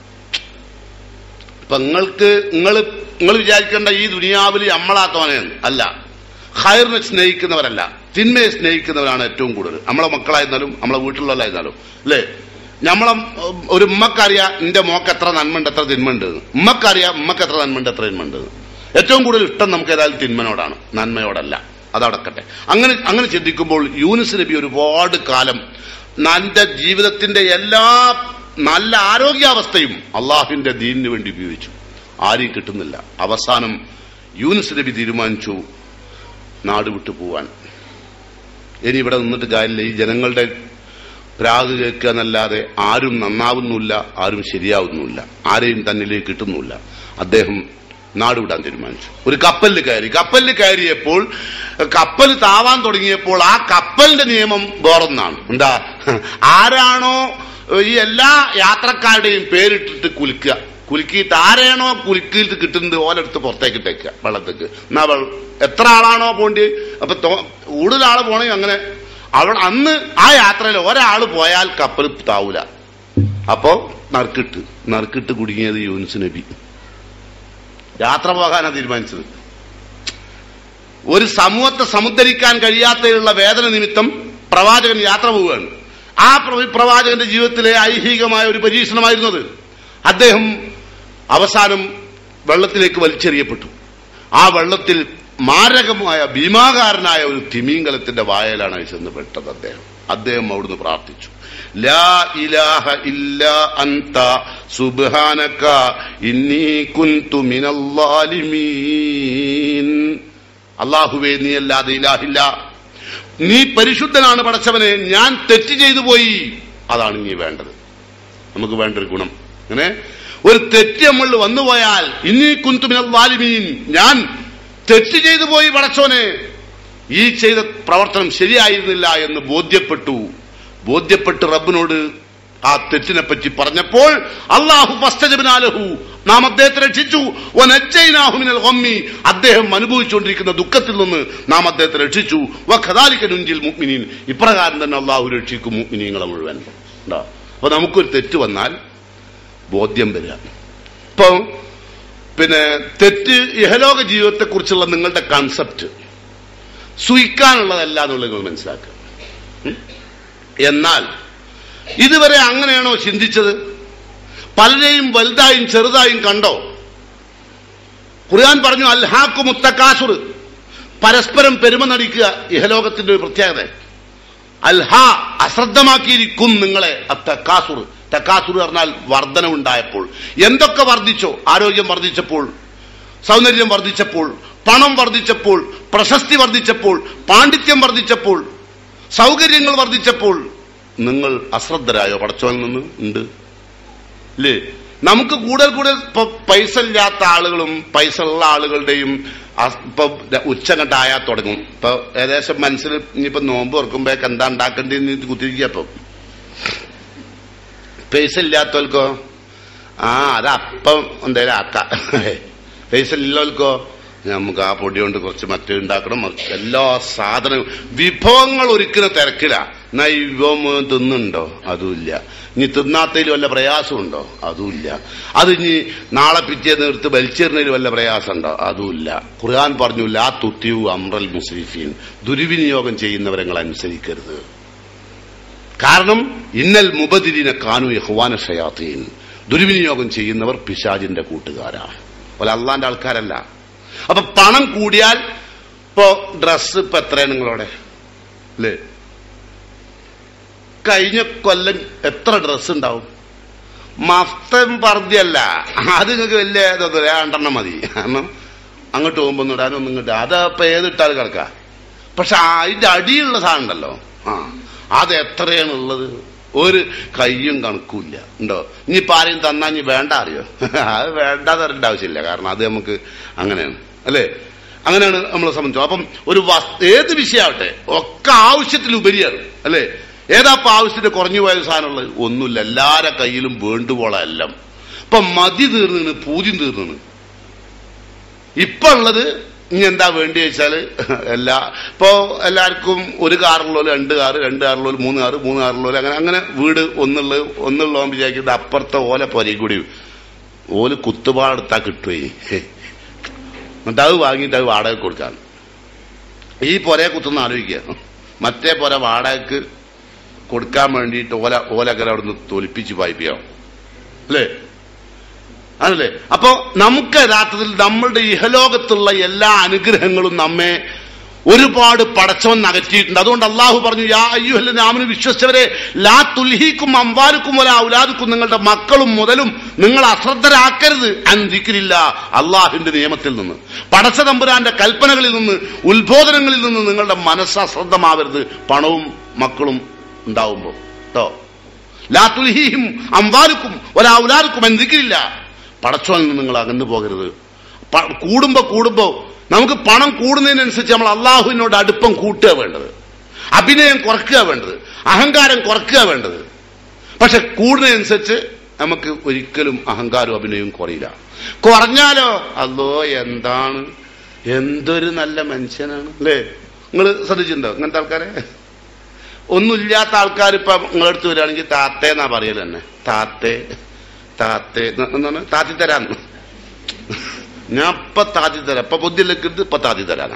ഇപ്പൊ നിങ്ങൾക്ക് നിങ്ങൾ നിങ്ങൾ വിചാരിക്കേണ്ട ഈ ദുനിയാവിൽ നമ്മളാത്തവനെന്ന് അല്ല ഹയറിനെ സ്നേഹിക്കുന്നവരല്ല തിന്മയെ സ്നേഹിക്കുന്നവരാണ് ഏറ്റവും കൂടുതൽ നമ്മളെ മക്കളായിരുന്നാലും നമ്മളെ വീട്ടിലുള്ളവരായിരുന്നാലും അല്ലേ നമ്മളെ ഉം, ഒരു ഉമ്മക്കറിയാം എന്റെ മോക്ക് എത്ര നന്മയുണ്ട് എത്ര തിന്മയുണ്ട് എന്ന്. ഉമ്മക്കറിയാം ഉമ്മക്ക് എത്ര നന്മയുണ്ട് എത്ര തിന്മയുണ്ട് എന്ന്. ഏറ്റവും കൂടുതൽ ഇഷ്ടം നമുക്ക് ഏതായാലും തിന്മനോടാണ് നന്മയോടല്ല അതടക്കട്ടെ അങ്ങനെ അങ്ങനെ ചിന്തിക്കുമ്പോൾ യൂനിസ് നബി ഒരുപാട് കാലം തന്റെ ജീവിതത്തിന്റെ എല്ലാ നല്ല ആരോഗ്യാവസ്ഥയും അള്ളാഹുവിന്റെ ദീനിന് വേണ്ടി ഉപയോഗിച്ചു ആരെയും കിട്ടുന്നില്ല അവസാനം യൂനിസ് നബി തീരുമാനിച്ചു നാട് വിട്ടു പോവാൻ ഇനി ഇവിടെ നിന്നിട്ട് കാര്യമില്ല ഈ ജനങ്ങളുടെ പ്രാഗ് കേൾക്കുക എന്നല്ലാതെ ആരും നന്നാവുന്നില്ല ആരും ശരിയാവുന്നില്ല ആരെയും തന്നിലേക്ക് കിട്ടുന്നില്ല അദ്ദേഹം നാട് വിടാൻ തീരുമാനിച്ചു ഒരു കപ്പലിൽ കയറി കപ്പലിൽ കയറിയപ്പോൾ കപ്പൽ താവാൻ തുടങ്ങിയപ്പോൾ ആ കപ്പലിന്റെ നിയമം വേറൊന്നാണ് എന്താ ആരാണോ ഈ എല്ലാ യാത്രക്കാരുടെയും പേരിട്ടിട്ട് കുലിക്കുക കുലുക്കിയിട്ട് ആരെയാണോ കുലുക്കിയിട്ട് കിട്ടുന്നത് ഓലെടുത്ത് പുറത്തേക്ക് ഇട്ടേക്കുക വെള്ളത്തേക്ക് എന്നാ വെള്ളം എത്ര ആളാണോ പോണ്ടി അപ്പൊ തോ- കൂടുതൽ ആള് പോണെങ്കിൽ അങ്ങനെ അവൾ അന്ന് ആ യാത്രയിൽ ഒരാൾ പോയാൽ കപ്പൽ താവൂല അപ്പോ നറുക്കിട്ട് നറുക്കിട്ട് കുടുങ്ങിയത് യൂനുസ് നബി യാത്ര പോകാനാണ് തീരുമാനിച്ചത് ഒരു സമൂഹത്തെ സമുദ്ധരിക്കാൻ കഴിയാത്തതിലുള്ള വേദന നിമിത്തം പ്രവാചകൻ യാത്ര പോവുകയാണ് ആ പ്ര- പ്രവാചകന്റെ ജീവിതത്തിലെ ഐഹികമായ ഒരു പരീക്ഷണമായിരുന്നത് അദ്ദേഹം അവസാനം വെള്ളത്തിലേക്ക് വലിച്ചെറിയപ്പെട്ടു ആ വെള്ളത്തിൽ മാരകമായ ഭീമാകാരനായ ഒരു തിമീങ്കലത്തിന്റെ വായലാണ് ചെന്ന് പെട്ടത് അദ്ദേഹം അദ്ദേഹം അവിടുന്ന് പ്രാർത്ഥിച്ചു ലാ ഇലാഹ ഇല്ലാ അന്ത സുബ്ഹാനക ഇന്നി കുന്തു മിനൽ ളാലിമീൻ അള്ളാഹുവേ നീ അല്ലാതെ ഇലാഹില്ല നീ പരിശുദ്ധനാണ് പടച്ചവനെ ഞാൻ തെറ്റ് ചെയ്തു പോയി അതാണ് നീ വേണ്ടത് നമുക്ക് വേണ്ട ഒരു ഗുണം അങ്ങനെ ഒരു തെറ്റ് നമ്മൾ വന്നുപോയാൽ ഇനി കുന്തുമിനൽ വാലിമീൻ ഞാൻ തെറ്റ് ചെയ്തു പോയി പടച്ചോനെ ഈ ചെയ്ത പ്രവർത്തനം ശരിയായിരുന്നില്ല എന്ന് ബോധ്യപ്പെട്ടു ബോധ്യപ്പെട്ട് റബ്ബിനോട് ആ തെറ്റിനെ പറ്റി പറഞ്ഞപ്പോൾ അള്ളാഹു ഫസ്തജബിനാലഹു നാം അദ്ദേഹത്തെ രക്ഷിച്ചു വനജ്ജൈനാഹുമിനൽ ഗമ്മി അദ്ദേഹം അനുഭവിച്ചുകൊണ്ടിരിക്കുന്ന ദുഃഖത്തിൽ നിന്ന് നാം അദ്ദേഹത്തെ രക്ഷിച്ചു വഖദാലിക നുഞ്ചിൽ മുഅ്മിനീൻ ഇപ്രകാരം തന്നെ അള്ളാഹു രക്ഷിക്കും മുഅ്മിനീങ്ങളെ മുഴുവൻ ഉണ്ടോ അപ്പൊ നമുക്കൊരു തെറ്റ് വന്നാൽ ബോധ്യം വരിക ഇപ്പൊ പിന്നെ തെറ്റ് ഇഹലോക ജീവിതത്തെ കുറിച്ചുള്ള നിങ്ങളുടെ കൺസെപ്റ്റ് സുയിക്കാനുള്ളതല്ല എന്നുള്ളത് നിങ്ങൾ മനസ്സിലാക്കുക ഉം? എന്നാൽ ഇതുവരെ അങ്ങനെയാണോ ചിന്തിച്ചത് പലരെയും വലുതായും ചെറുതായും കണ്ടോ ഖുർആൻ പറഞ്ഞു അൽഹാക്കു മുത്തക്കാസുർ പരസ്പരം പെരുമ നടിക്കുക ഇഹലോകത്തിന്റെ ഒരു പ്രത്യേകത അൽഹ അശ്രദ്ധമാക്കിയിരിക്കും നിങ്ങളെ അത്തക്കാസുർ തക്കാസുർ പറഞ്ഞാൽ വർധനവുണ്ടായപ്പോൾ എന്തൊക്കെ വർദ്ധിച്ചോ ആരോഗ്യം വർദ്ധിച്ചപ്പോൾ സൗന്ദര്യം വർദ്ധിച്ചപ്പോൾ പണം വർദ്ധിച്ചപ്പോൾ പ്രശസ്തി വർദ്ധിച്ചപ്പോൾ പാണ്ഡിത്യം വർദ്ധിച്ചപ്പോൾ സൗകര്യങ്ങൾ വർദ്ധിച്ചപ്പോൾ നിങ്ങൾ അശ്രദ്ധരായോ പടച്ചോനിൽ നിന്ന് ഉണ്ട് ഇല്ലേ നമുക്ക് കൂടുതൽ കൂടുതൽ ഇപ്പൊ പൈസ ഇല്ലാത്ത ആളുകളും പൈസ ഉള്ള ആളുകളുടെയും അസ്- ഇപ്പൊ ഉച്ചകണ്ടായാൽ തുടങ്ങും ഇപ്പൊ ഏകദേശം മനസ്സിൽ ഇനിയിപ്പോ നോമ്പ് തുറക്കുമ്പോഴേക്ക് എന്താ ഉണ്ടാക്കേണ്ടതെന്ന് കുത്തിരിക്കുക ഇപ്പൊ പൈസ ഇല്ലാത്തവർക്കോ ആ അത് അപ്പം എന്തേലും ആക്കാം പൈസ ഇല്ലവർക്കോ നമുക്ക് ആ പൊടി കൊണ്ട് കുറച്ച് മറ്റേ ഉണ്ടാക്കണം മറിച്ച് എല്ലാ സാധനവും വിഭവങ്ങൾ ഒരുക്കുന്ന തിരക്കില എന്നാ ഈ വിഭവം മുഴുവൻ തിന്നുണ്ടോ അതുമില്ല ഇനി തിന്നാത്തതിൽ വല്ല പ്രയാസമുണ്ടോ അതുമില്ല അത് ഇനി നാളെ പിറ്റേന്ന് എടുത്ത് വലിച്ചെറിഞ്ഞതിൽ വല്ല പ്രയാസമുണ്ടോ അതുമില്ല ഖുർആൻ പറഞ്ഞു ലാ തുത്തിയു അമ്രൽ മുസ്ലിഫീൻ ദുർവിനിയോഗം ചെയ്യുന്നവരെ നിങ്ങൾ അനുസരിക്കരുത് കാരണം ഇന്നൽ മുബദിരിനെ കാനു യഹ്വാന ഷയാത്തീൻ ദുർവിനിയോഗം ചെയ്യുന്നവർ പിശാജിന്റെ കൂട്ടുകാരാണ് പോലെ അള്ളാന്റെ ആൾക്കാരല്ല അപ്പൊ പണം കൂടിയാൽ ഇപ്പോ ഡ്രസ്സ് ഇപ്പൊ എത്രയാണ് നിങ്ങളോടെ അല്ലേ കഴിഞ്ഞ കൊല്ലം എത്ര ഡ്രസ്സ് ഉണ്ടാവും മഫ്തം പർദ്യല്ല അത് നിങ്ങൾക്ക് വലിയ ഇതൊന്നും രണ്ടെണ്ണം മതി കാരണം അങ്ങോട്ട് പോകുമ്പോ ഒന്നും ഇടാനും ഒന്നും ഇങ്ങോട്ട് അത് ഇപ്പൊ ഏതിട്ടാലും കിടക്കാം പക്ഷെ അതിന്റെ അടിയുള്ള സാധനം ഉണ്ടല്ലോ ആ അത് എത്രയാണ് ഉള്ളത് ഒരു കയ്യും കണക്കൂല്ല ഉണ്ടോ ഇനിയിപ്പോ ആരെയും തന്നാ ഇനി വേണ്ട അറിയോ അത് വേണ്ടാന്ന് പറയേണ്ട ആവശ്യമില്ല കാരണം അത് നമുക്ക് അങ്ങനെയാണ് അല്ലേ അങ്ങനെയാണ് നമ്മളെ സംബന്ധിച്ചോ അപ്പം ഒരു വസ്- ഏത് വിഷയമാവട്ടെ ഒക്കെ ആവശ്യത്തിലുപരിയാണ് അല്ലേ ഏതാ ഇപ്പൊ ആവശ്യത്തിന് കുറഞ്ഞു പോയ സാധനമുള്ളത് ഒന്നുമില്ല എല്ലാരെ കയ്യിലും വേണ്ടുപോള എല്ലാം ഇപ്പൊ മതി തീർന്നിന് പൂജ്യം തീർന്നിന് ഇപ്പൊ ഉള്ളത് ഇനി എന്താ വേണ്ടി വെച്ചാല് എല്ലാ ഇപ്പോ എല്ലാവർക്കും ഒരു കാറുള്ളവര് രണ്ട് കാറ് രണ്ട് കാറുള്ളവര് മൂന്ന് കാറ് മൂന്ന് കാറുള്ളവര് അങ്ങനെ അങ്ങനെ വീട് ഒന്നുള്ള ഒന്നുള്ളവൻ വിചാരിക്കുന്നത് അപ്പുറത്തെ ഓല പൊരയും കൂടി ഓല് കുത്തുപാടെടുത്താ കിട്ടുകയെ എന്നിട്ട് അത് വാങ്ങിയിട്ട് അത് വാടക കൊടുക്കാൻ ഈ പൊരയെ കുത്തുന്ന ആലോചിക്കുക മറ്റേ പൊര വാടകക്ക് കൊടുക്കാൻ വേണ്ടിയിട്ട് ഓല ഓലക്കര അവിടുന്ന് തൊലിപ്പിച്ച് പായിപ്പിക്കാം അല്ലേ ആണല്ലേ അപ്പോ നമുക്ക് യഥാർത്ഥത്തിൽ നമ്മളുടെ ഇഹലോകത്തുള്ള എല്ലാ അനുഗ്രഹങ്ങളും നമ്മെ ഒരുപാട് പടച്ചവൻ അകറ്റിയിട്ടുണ്ട് അതുകൊണ്ട് അള്ളാഹു പറഞ്ഞു യാ അയ്യുഹല്ല നാമിന് വിശ്വസിച്ചവരെ ലാ തുൽഹീക്കും അമ്പാലുക്കും ഒല ഔലാദുക്കും നിങ്ങളുടെ മക്കളും മുതലും നിങ്ങൾ അശ്രദ്ധരാക്കരുത് അന്തിക്കില്ല അള്ളാഹുവിന്റെ നിയമത്തിൽ നിന്ന് പടച്ച തമ്പുരാന്റെ കൽപ്പനകളിൽ നിന്ന് ഉത്ബോധനങ്ങളിൽ നിന്ന് നിങ്ങളുടെ മനസ്സ് അശ്രദ്ധമാവരുത് പണവും മക്കളും ഉണ്ടാവുമ്പോ കേട്ടോ ലാ തുൽഹീഹിം അമ്പാലുക്കും ഒല ഔലാദുക്കും എന്തിക്കില്ല പടച്ചോനിൽ നിന്ന് നിങ്ങൾ അകന്നു പോകരുത് പ- കൂടുമ്പോ കൂടുമ്പോ നമുക്ക് പണം കൂടുന്നതിനനുസരിച്ച് നമ്മൾ അള്ളാഹുവിനോട് അടുപ്പം കൂട്ടുക വേണ്ടത് അഭിനയം കുറയ്ക്കുക വേണ്ടത് അഹങ്കാരം കുറയ്ക്കുക വേണ്ടത് പക്ഷെ കൂടുന്നതനുസരിച്ച് നമുക്ക് ഒരിക്കലും അഹങ്കാരവും അഭിനയവും കുറയില്ല കുറഞ്ഞാലോ അല്ലോ എന്താണ് എന്തൊരു നല്ല മനുഷ്യനാണ് അല്ലേ നിങ്ങൾ ശ്രദ്ധിച്ചിട്ടുണ്ടോ ഇങ്ങനത്തെ ആൾക്കാരെ ഒന്നുമില്ലാത്ത ആൾക്കാർ ഇപ്പൊ നിങ്ങളടുത്ത് വരികയാണെങ്കിൽ താത്തേന്നാ പറയൽ തന്നെ താത്തേ താത്തേ എന്ന് എന്താണ് താത്തി തരാന്ന് ഞാൻ ഇപ്പൊ താത്തി തരാം ഇപ്പൊ ബുദ്ധിയിലേക്ക് ഇപ്പൊ താത്തി തരാനാ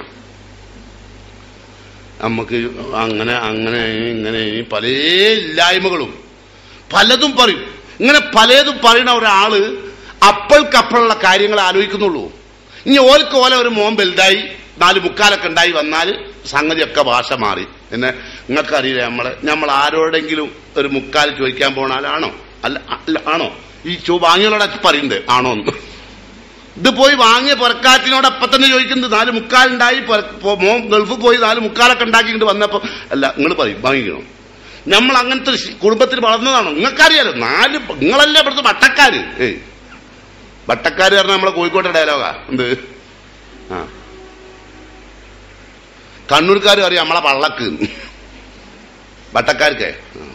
നമുക്ക് അങ്ങനെ അങ്ങനെ ഇങ്ങനെ പല ഇല്ലായ്മകളും പലതും പറയും ഇങ്ങനെ പലതും പറയുന്ന ഒരാള് അപ്പൾക്കപ്പളുള്ള കാര്യങ്ങൾ ആലോചിക്കുന്നുള്ളൂ ഇനി ഓൽക്ക് ഓല ഒരു മോൻ വലുതായി നാല് മുക്കാലൊക്കെ ഉണ്ടായി വന്നാൽ സംഗതിയൊക്കെ ഭാഷ മാറി പിന്നെ നിങ്ങൾക്കറിയില്ല നമ്മളെ നമ്മൾ ആരോടെങ്കിലും ഒരു മുക്കാൽ ചോദിക്കാൻ പോണാലാണോ അല്ല അല്ല ആണോ ഈ ചോ വാങ്ങിയോടെ പറയുന്നത് ആണോ എന്ന് ഇത് പോയി വാങ്ങിയ പുറക്കാറ്റിനോട് അപ്പൊ തന്നെ ചോദിക്കുന്നത് നാല് മുക്കാലുണ്ടായി പുറ- പോ- മോൻ ഗൾഫിൽ പോയി നാല് മുക്കാലൊക്കെ ഉണ്ടാക്കിയിട്ട് വന്നപ്പോ അല്ല നിങ്ങൾ പറയും വാങ്ങിക്കണോ നമ്മൾ അങ്ങനത്തെ ഒരു ശി- കുടുംബത്തിൽ വളർന്നതാണോ നിങ്ങൾക്കറിയാലോ നാല് നിങ്ങളല്ലേ ഇവിടുത്തെ വട്ടക്കാര് ഏയ് വട്ടക്കാര് പറഞ്ഞാൽ നമ്മളെ കോഴിക്കോട്ടെ ഡയലോഗാ എന്ത് ആ കണ്ണൂർക്കാർ അറിയാം നമ്മളെ പള്ളക്ക് വട്ടക്കാർക്ക്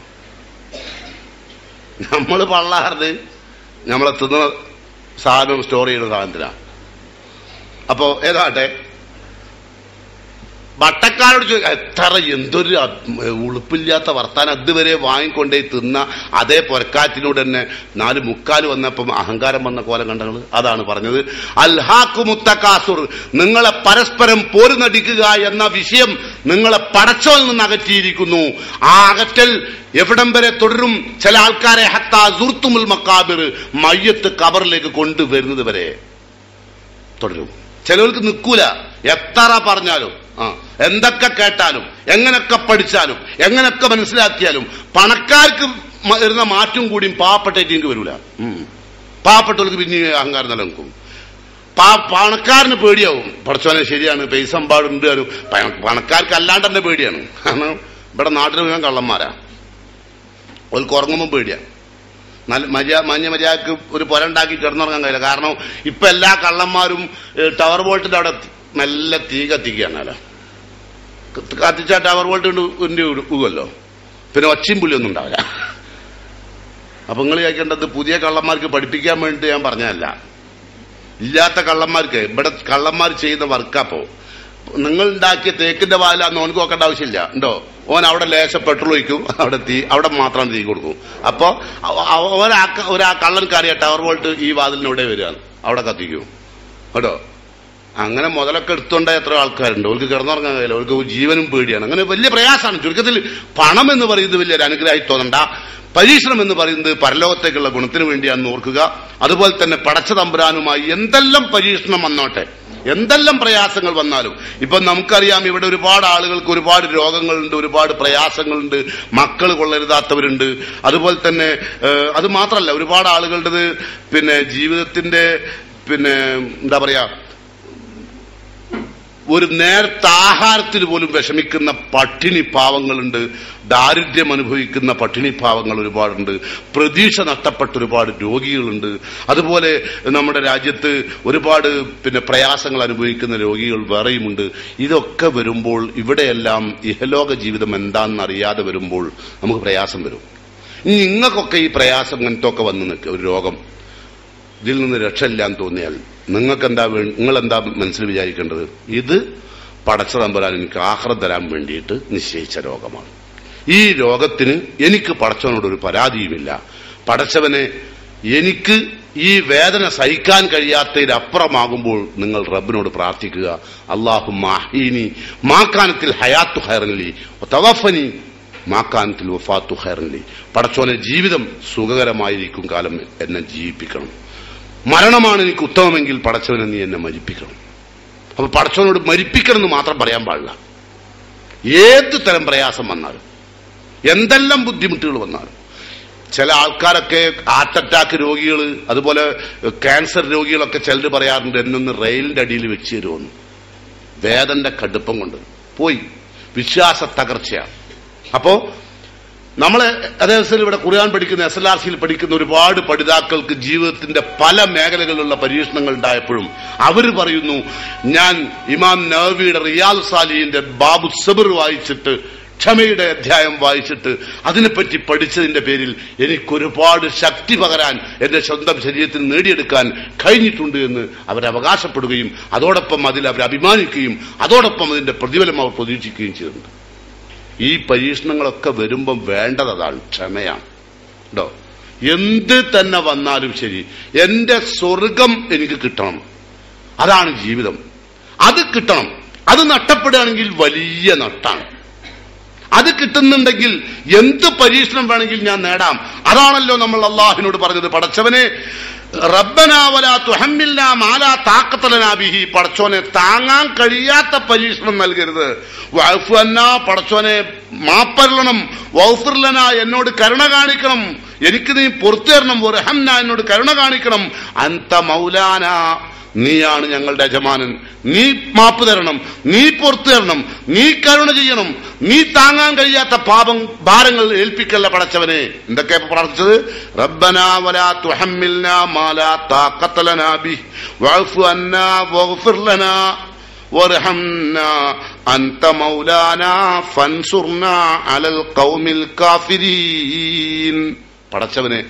നമ്മള് പള്ളാറിന് നമ്മളെ തിന്ന സാധനം സ്റ്റോർ ചെയ്യുന്ന സാധനത്തിലാണ് അപ്പോ ഏതാട്ടെ വട്ടക്കാരോട് ചോദിക്കാം എത്ര എന്തൊരു അ- ഉളുപ്പില്ലാത്ത വർത്താനം അതുവരെ വാങ്ങിക്കൊണ്ടേ തിന്ന അതേ പൊരക്കാറ്റിനോട് തന്നെ നാല് മുക്കാല് വന്നപ്പം അഹങ്കാരം വന്ന കോലം കണ്ടങ്ങൾ അതാണ് പറഞ്ഞത് അൽഹാക്കു മുത്തക്കാസുർ നിങ്ങളെ പരസ്പരം പോരുനടിക്കുക എന്ന വിഷയം നിങ്ങളെ പടച്ചോൽ നിന്ന് അകറ്റിയിരിക്കുന്നു ആ അകറ്റൽ എവിടം വരെ തുടരും ചില ആൾക്കാരെ ഹത്താ സുർത്തുമുൽ മക്കാബിർ മയ്യത്ത് കബറിലേക്ക് കൊണ്ടുവരുന്നത് വരെ തുടരും ചിലവർക്ക് നിൽക്കൂല എത്ര പറഞ്ഞാലും ആ എന്തൊക്കെ കേട്ടാലും എങ്ങനൊക്കെ പഠിച്ചാലും എങ്ങനൊക്കെ മനസ്സിലാക്കിയാലും പണക്കാർക്ക് മ- വരുന്ന മാറ്റം കൂടിയും പാവപ്പെട്ടേക്ക് വരൂല ഉം. പാവപ്പെട്ടവർക്ക് പിന്നെ അഹങ്കാരം നിലനിൽക്കും പാ- പണക്കാരന് പേടിയാവും പഠിച്ചോനെ ശരിയാണ് പൈസ പാടുണ്ട് ഒരു പ- പണക്കാർക്ക് അല്ലാണ്ട് തന്നെ പേടിയാണ് കാരണം ഇവിടെ നാട്ടിൽ മുഴുവൻ കള്ളന്മാരാ അവർക്ക് ഉറങ്ങുമ്പോൾ പേടിയാണ് നല്ല മര്യാ മഞ്ഞ മര്യാദക്ക് ഒരു പുര ഉണ്ടാക്കി കിടന്നുറങ്ങാൻ കഴിയില്ല കാരണം ഇപ്പൊ എല്ലാ കള്ളന്മാരും ഏ, ടവർ വോൾട്ടിന്റെ അവിടെ നല്ല തീ കത്തിക്കുകയാണല്ലോ കത്തിച്ച ടവർ വോൾട്ട് കൊണ്ട് ഉരുണ്ടി ഉരുകുമല്ലോ പിന്നെ ഒച്ചയും പുള്ളിയൊന്നും ഉണ്ടാവില്ല അപ്പൊ നിങ്ങൾ ചോദിക്കേണ്ടത് പുതിയ കള്ളന്മാർക്ക് പഠിപ്പിക്കാൻ വേണ്ടി ഞാൻ പറഞ്ഞതല്ല ഇല്ലാത്ത കള്ളന്മാർക്ക് ഇവിടെ കള്ളന്മാർ ചെയ്യുന്ന വർക്കപ്പോ നിങ്ങൾ ഉണ്ടാക്കിയ തേക്കിന്റെ വാല നോൻക്ക് നോക്കേണ്ട ആവശ്യമില്ല ഉണ്ടോ ഓൻ അവിടെ ലേശ പെട്രോൾ ഒഴിക്കും അവിടെ തീ അവിടെ മാത്രം തീ കൊടുക്കും അപ്പോ അവ- അവ- ഒരാ ഒരാ കള്ളൻക്കറിയ ടവർ വോൾട്ട് ഈ വാതിലിനൂടെ വരികയാണ് അവിടെ കത്തിക്കും കേട്ടോ അങ്ങനെ മുതലൊക്കെ എടുത്തോണ്ട എത്ര ആൾക്കാരുണ്ട് അവർക്ക് കിടന്നുറങ്ങാൻ കഴിയില്ല അവർക്ക് ജീവനും പേടിയാണ് അങ്ങനെ വലിയ പ്രയാസമാണ് ചുരുക്കത്തിൽ പണം എന്ന് പറയുന്നത് വലിയൊരു അനുഗ്രഹമായി തോന്നണ്ട പരീക്ഷണം എന്ന് പറയുന്നത് പരലോകത്തേക്കുള്ള ഗുണത്തിന് വേണ്ടിയാണെന്ന് ഓർക്കുക അതുപോലെ തന്നെ പടച്ച തമ്പുരാനുമായി എന്തെല്ലാം പരീക്ഷണം വന്നോട്ടെ എന്തെല്ലാം പ്രയാസങ്ങൾ വന്നാലും ഇപ്പൊ നമുക്കറിയാം ഇവിടെ ഒരുപാട് ആളുകൾക്ക് ഒരുപാട് രോഗങ്ങളുണ്ട് ഒരുപാട് പ്രയാസങ്ങളുണ്ട് മക്കൾ കൊള്ളരുതാത്തവരുണ്ട് അതുപോലെ തന്നെ ഏഹ്, അത് മാത്രമല്ല ഒരുപാട് ആളുകളുടേത് പിന്നെ ജീവിതത്തിന്റെ പിന്നെ എന്താ പറയാ ഒരു നേരത്തെ ആഹാരത്തിന് പോലും വിഷമിക്കുന്ന പട്ടിണി പാവങ്ങളുണ്ട് ദാരിദ്ര്യം അനുഭവിക്കുന്ന പട്ടിണി പാവങ്ങൾ ഒരുപാടുണ്ട് പ്രതീക്ഷ നഷ്ടപ്പെട്ട ഒരുപാട് രോഗികളുണ്ട് അതുപോലെ നമ്മുടെ രാജ്യത്ത് ഒരുപാട് പിന്നെ പ്രയാസങ്ങൾ അനുഭവിക്കുന്ന രോഗികൾ വേറെയുമുണ്ട് ഇതൊക്കെ വരുമ്പോൾ ഇവിടെയെല്ലാം ഇഹലോക ജീവിതം എന്താണെന്ന് അറിയാതെ വരുമ്പോൾ നമുക്ക് പ്രയാസം വരും ഇനി നിങ്ങൾക്കൊക്കെ ഈ പ്രയാസം ഇങ്ങനത്തെ ഒക്കെ വന്ന് നിൽക്കുക ഒരു രോഗം ഇതിൽ നിന്ന് രക്ഷയില്ലാന്ന് തോന്നിയാൽ നിങ്ങൾക്ക് എന്താ നിങ്ങൾ എന്താ മനസ്സിൽ വിചാരിക്കേണ്ടത് ഇത് പടച്ച തമ്പരാൻ എനിക്ക് ആഹ്റം തരാൻ വേണ്ടിയിട്ട് നിശ്ചയിച്ച രോഗമാണ് ഈ രോഗത്തിന് എനിക്ക് പടച്ചവനോട് ഒരു പരാതിയുമില്ല പടച്ചവനെ എനിക്ക് ഈ വേദന സഹിക്കാൻ കഴിയാത്തതിനപ്പുറമാകുമ്പോൾ നിങ്ങൾ റബ്ബിനോട് പ്രാർത്ഥിക്കുക അള്ളാഹു മാഹീനി മാക്കാനത്തിൽ ഹയാത്തു ഹൈറൻലി തവഫനി മാക്കാനത്തിൽ വഫാത്തു ഹൈറൻലി പടച്ചോനെ ജീവിതം സുഖകരമായിരിക്കും കാലം എന്നെ ജീവിപ്പിക്കണം മരണമാണ് എനിക്ക് ഉത്തമമെങ്കിൽ പടച്ചവനെ നീ എന്നെ മരിപ്പിക്കണം അപ്പൊ പടച്ചവനോട് മരിപ്പിക്കണം എന്ന് മാത്രം പറയാൻ പാടില്ല ഏത് തരം പ്രയാസം വന്നാലും എന്തെല്ലാം ബുദ്ധിമുട്ടുകൾ വന്നാലും ചില ആൾക്കാരൊക്കെ ഹാർട്ട് അറ്റാക്ക് രോഗികൾ അതുപോലെ ക്യാൻസർ രോഗികളൊക്കെ ചിലർ പറയാറുണ്ട് എന്നൊന്ന് റെയിലിന്റെ അടിയിൽ വെച്ച് തരുമെന്ന് വേദന്റെ കടുപ്പം കൊണ്ട് പോയി വിശ്വാസ തകർച്ചയാണ് അപ്പോ നമ്മളെ അതേസരി ഇവിടെ ഖുർആൻ പഠിക്കുന്ന എസ് എൽ ആർ സിയിൽ പഠിക്കുന്ന ഒരുപാട് പഠിതാക്കൾക്ക് ജീവിതത്തിന്റെ പല മേഖലകളിലുള്ള പരീക്ഷണങ്ങൾ ഉണ്ടായപ്പോഴും അവർ പറയുന്നു ഞാൻ ഇമാം നവവിയുടെ റിയാൽ സാലിഹിന്റെ ബാബു സബർ വായിച്ചിട്ട് ക്ഷമയുടെ അധ്യായം വായിച്ചിട്ട് അതിനെപ്പറ്റി പഠിച്ചതിന്റെ പേരിൽ എനിക്കൊരുപാട് ശക്തി പകരാൻ എന്റെ സ്വന്തം ശരീരത്തിൽ നേടിയെടുക്കാൻ കഴിഞ്ഞിട്ടുണ്ട് എന്ന് അവർ അവകാശപ്പെടുകയും അതോടൊപ്പം അതിൽ അവർ അഭിമാനിക്കുകയും അതോടൊപ്പം അതിന്റെ പ്രതിഫലം അവർ പ്രതീക്ഷിക്കുകയും ചെയ്തിട്ടുണ്ട് ഈ പരീക്ഷണങ്ങളൊക്കെ വരുമ്പം വേണ്ടത് അതാണ് ക്ഷമയാണ് കേട്ടോ എന്ത് തന്നെ വന്നാലും ശരി എന്റെ സ്വർഗം എനിക്ക് കിട്ടണം അതാണ് ജീവിതം അത് കിട്ടണം അത് നഷ്ടപ്പെടുകയാണെങ്കിൽ വലിയ നട്ടാണ് അത് കിട്ടുന്നുണ്ടെങ്കിൽ എന്ത് പരീക്ഷണം വേണമെങ്കിൽ ഞാൻ നേടാം അതാണല്ലോ നമ്മൾ അള്ളാഹിനോട് പറഞ്ഞത് പടച്ചവനെ റബ്ബനാവല തുഹമ്മില്ല മാല താക്കത്തലനാബിഹി പടച്ചോനെ താങ്ങാൻ കഴിയാത്ത പരീക്ഷണം നൽകരുത് വഅഫു അന്നാ പടച്ചോനെ മാപ്പരളണം വൗഫിർലന എന്നോട് കരുണ കാണിക്കണം എനിക്ക് നീ പുറത്തു തരണം റഹംന എന്നോട് കരുണ കാണിക്കണം അന്ത മൗലാന നീയാണ് ഞങ്ങളുടെ യജമാനൻ നീ മാപ്പ് തരണം നീ പുറത്തു തരണം നീ കരുണ ചെയ്യണം നീ താങ്ങാൻ കഴിയാത്ത പാപം ഭാരങ്ങൾ ഏൽപ്പിക്കല്ല പടച്ചവനെ എന്തൊക്കെ പ്രാർത്ഥിച്ചത് റബ്ബനാ വലാ തുഹമ്മിൽനാ മാലാ താഖത്ത ലനാ ബിഹി വഅഫു അന്നാ വഗ്ഫിർ ലനാ وارحمنا أنت مولانا فانصرنا على القوم الكافرين പടച്ചവനെ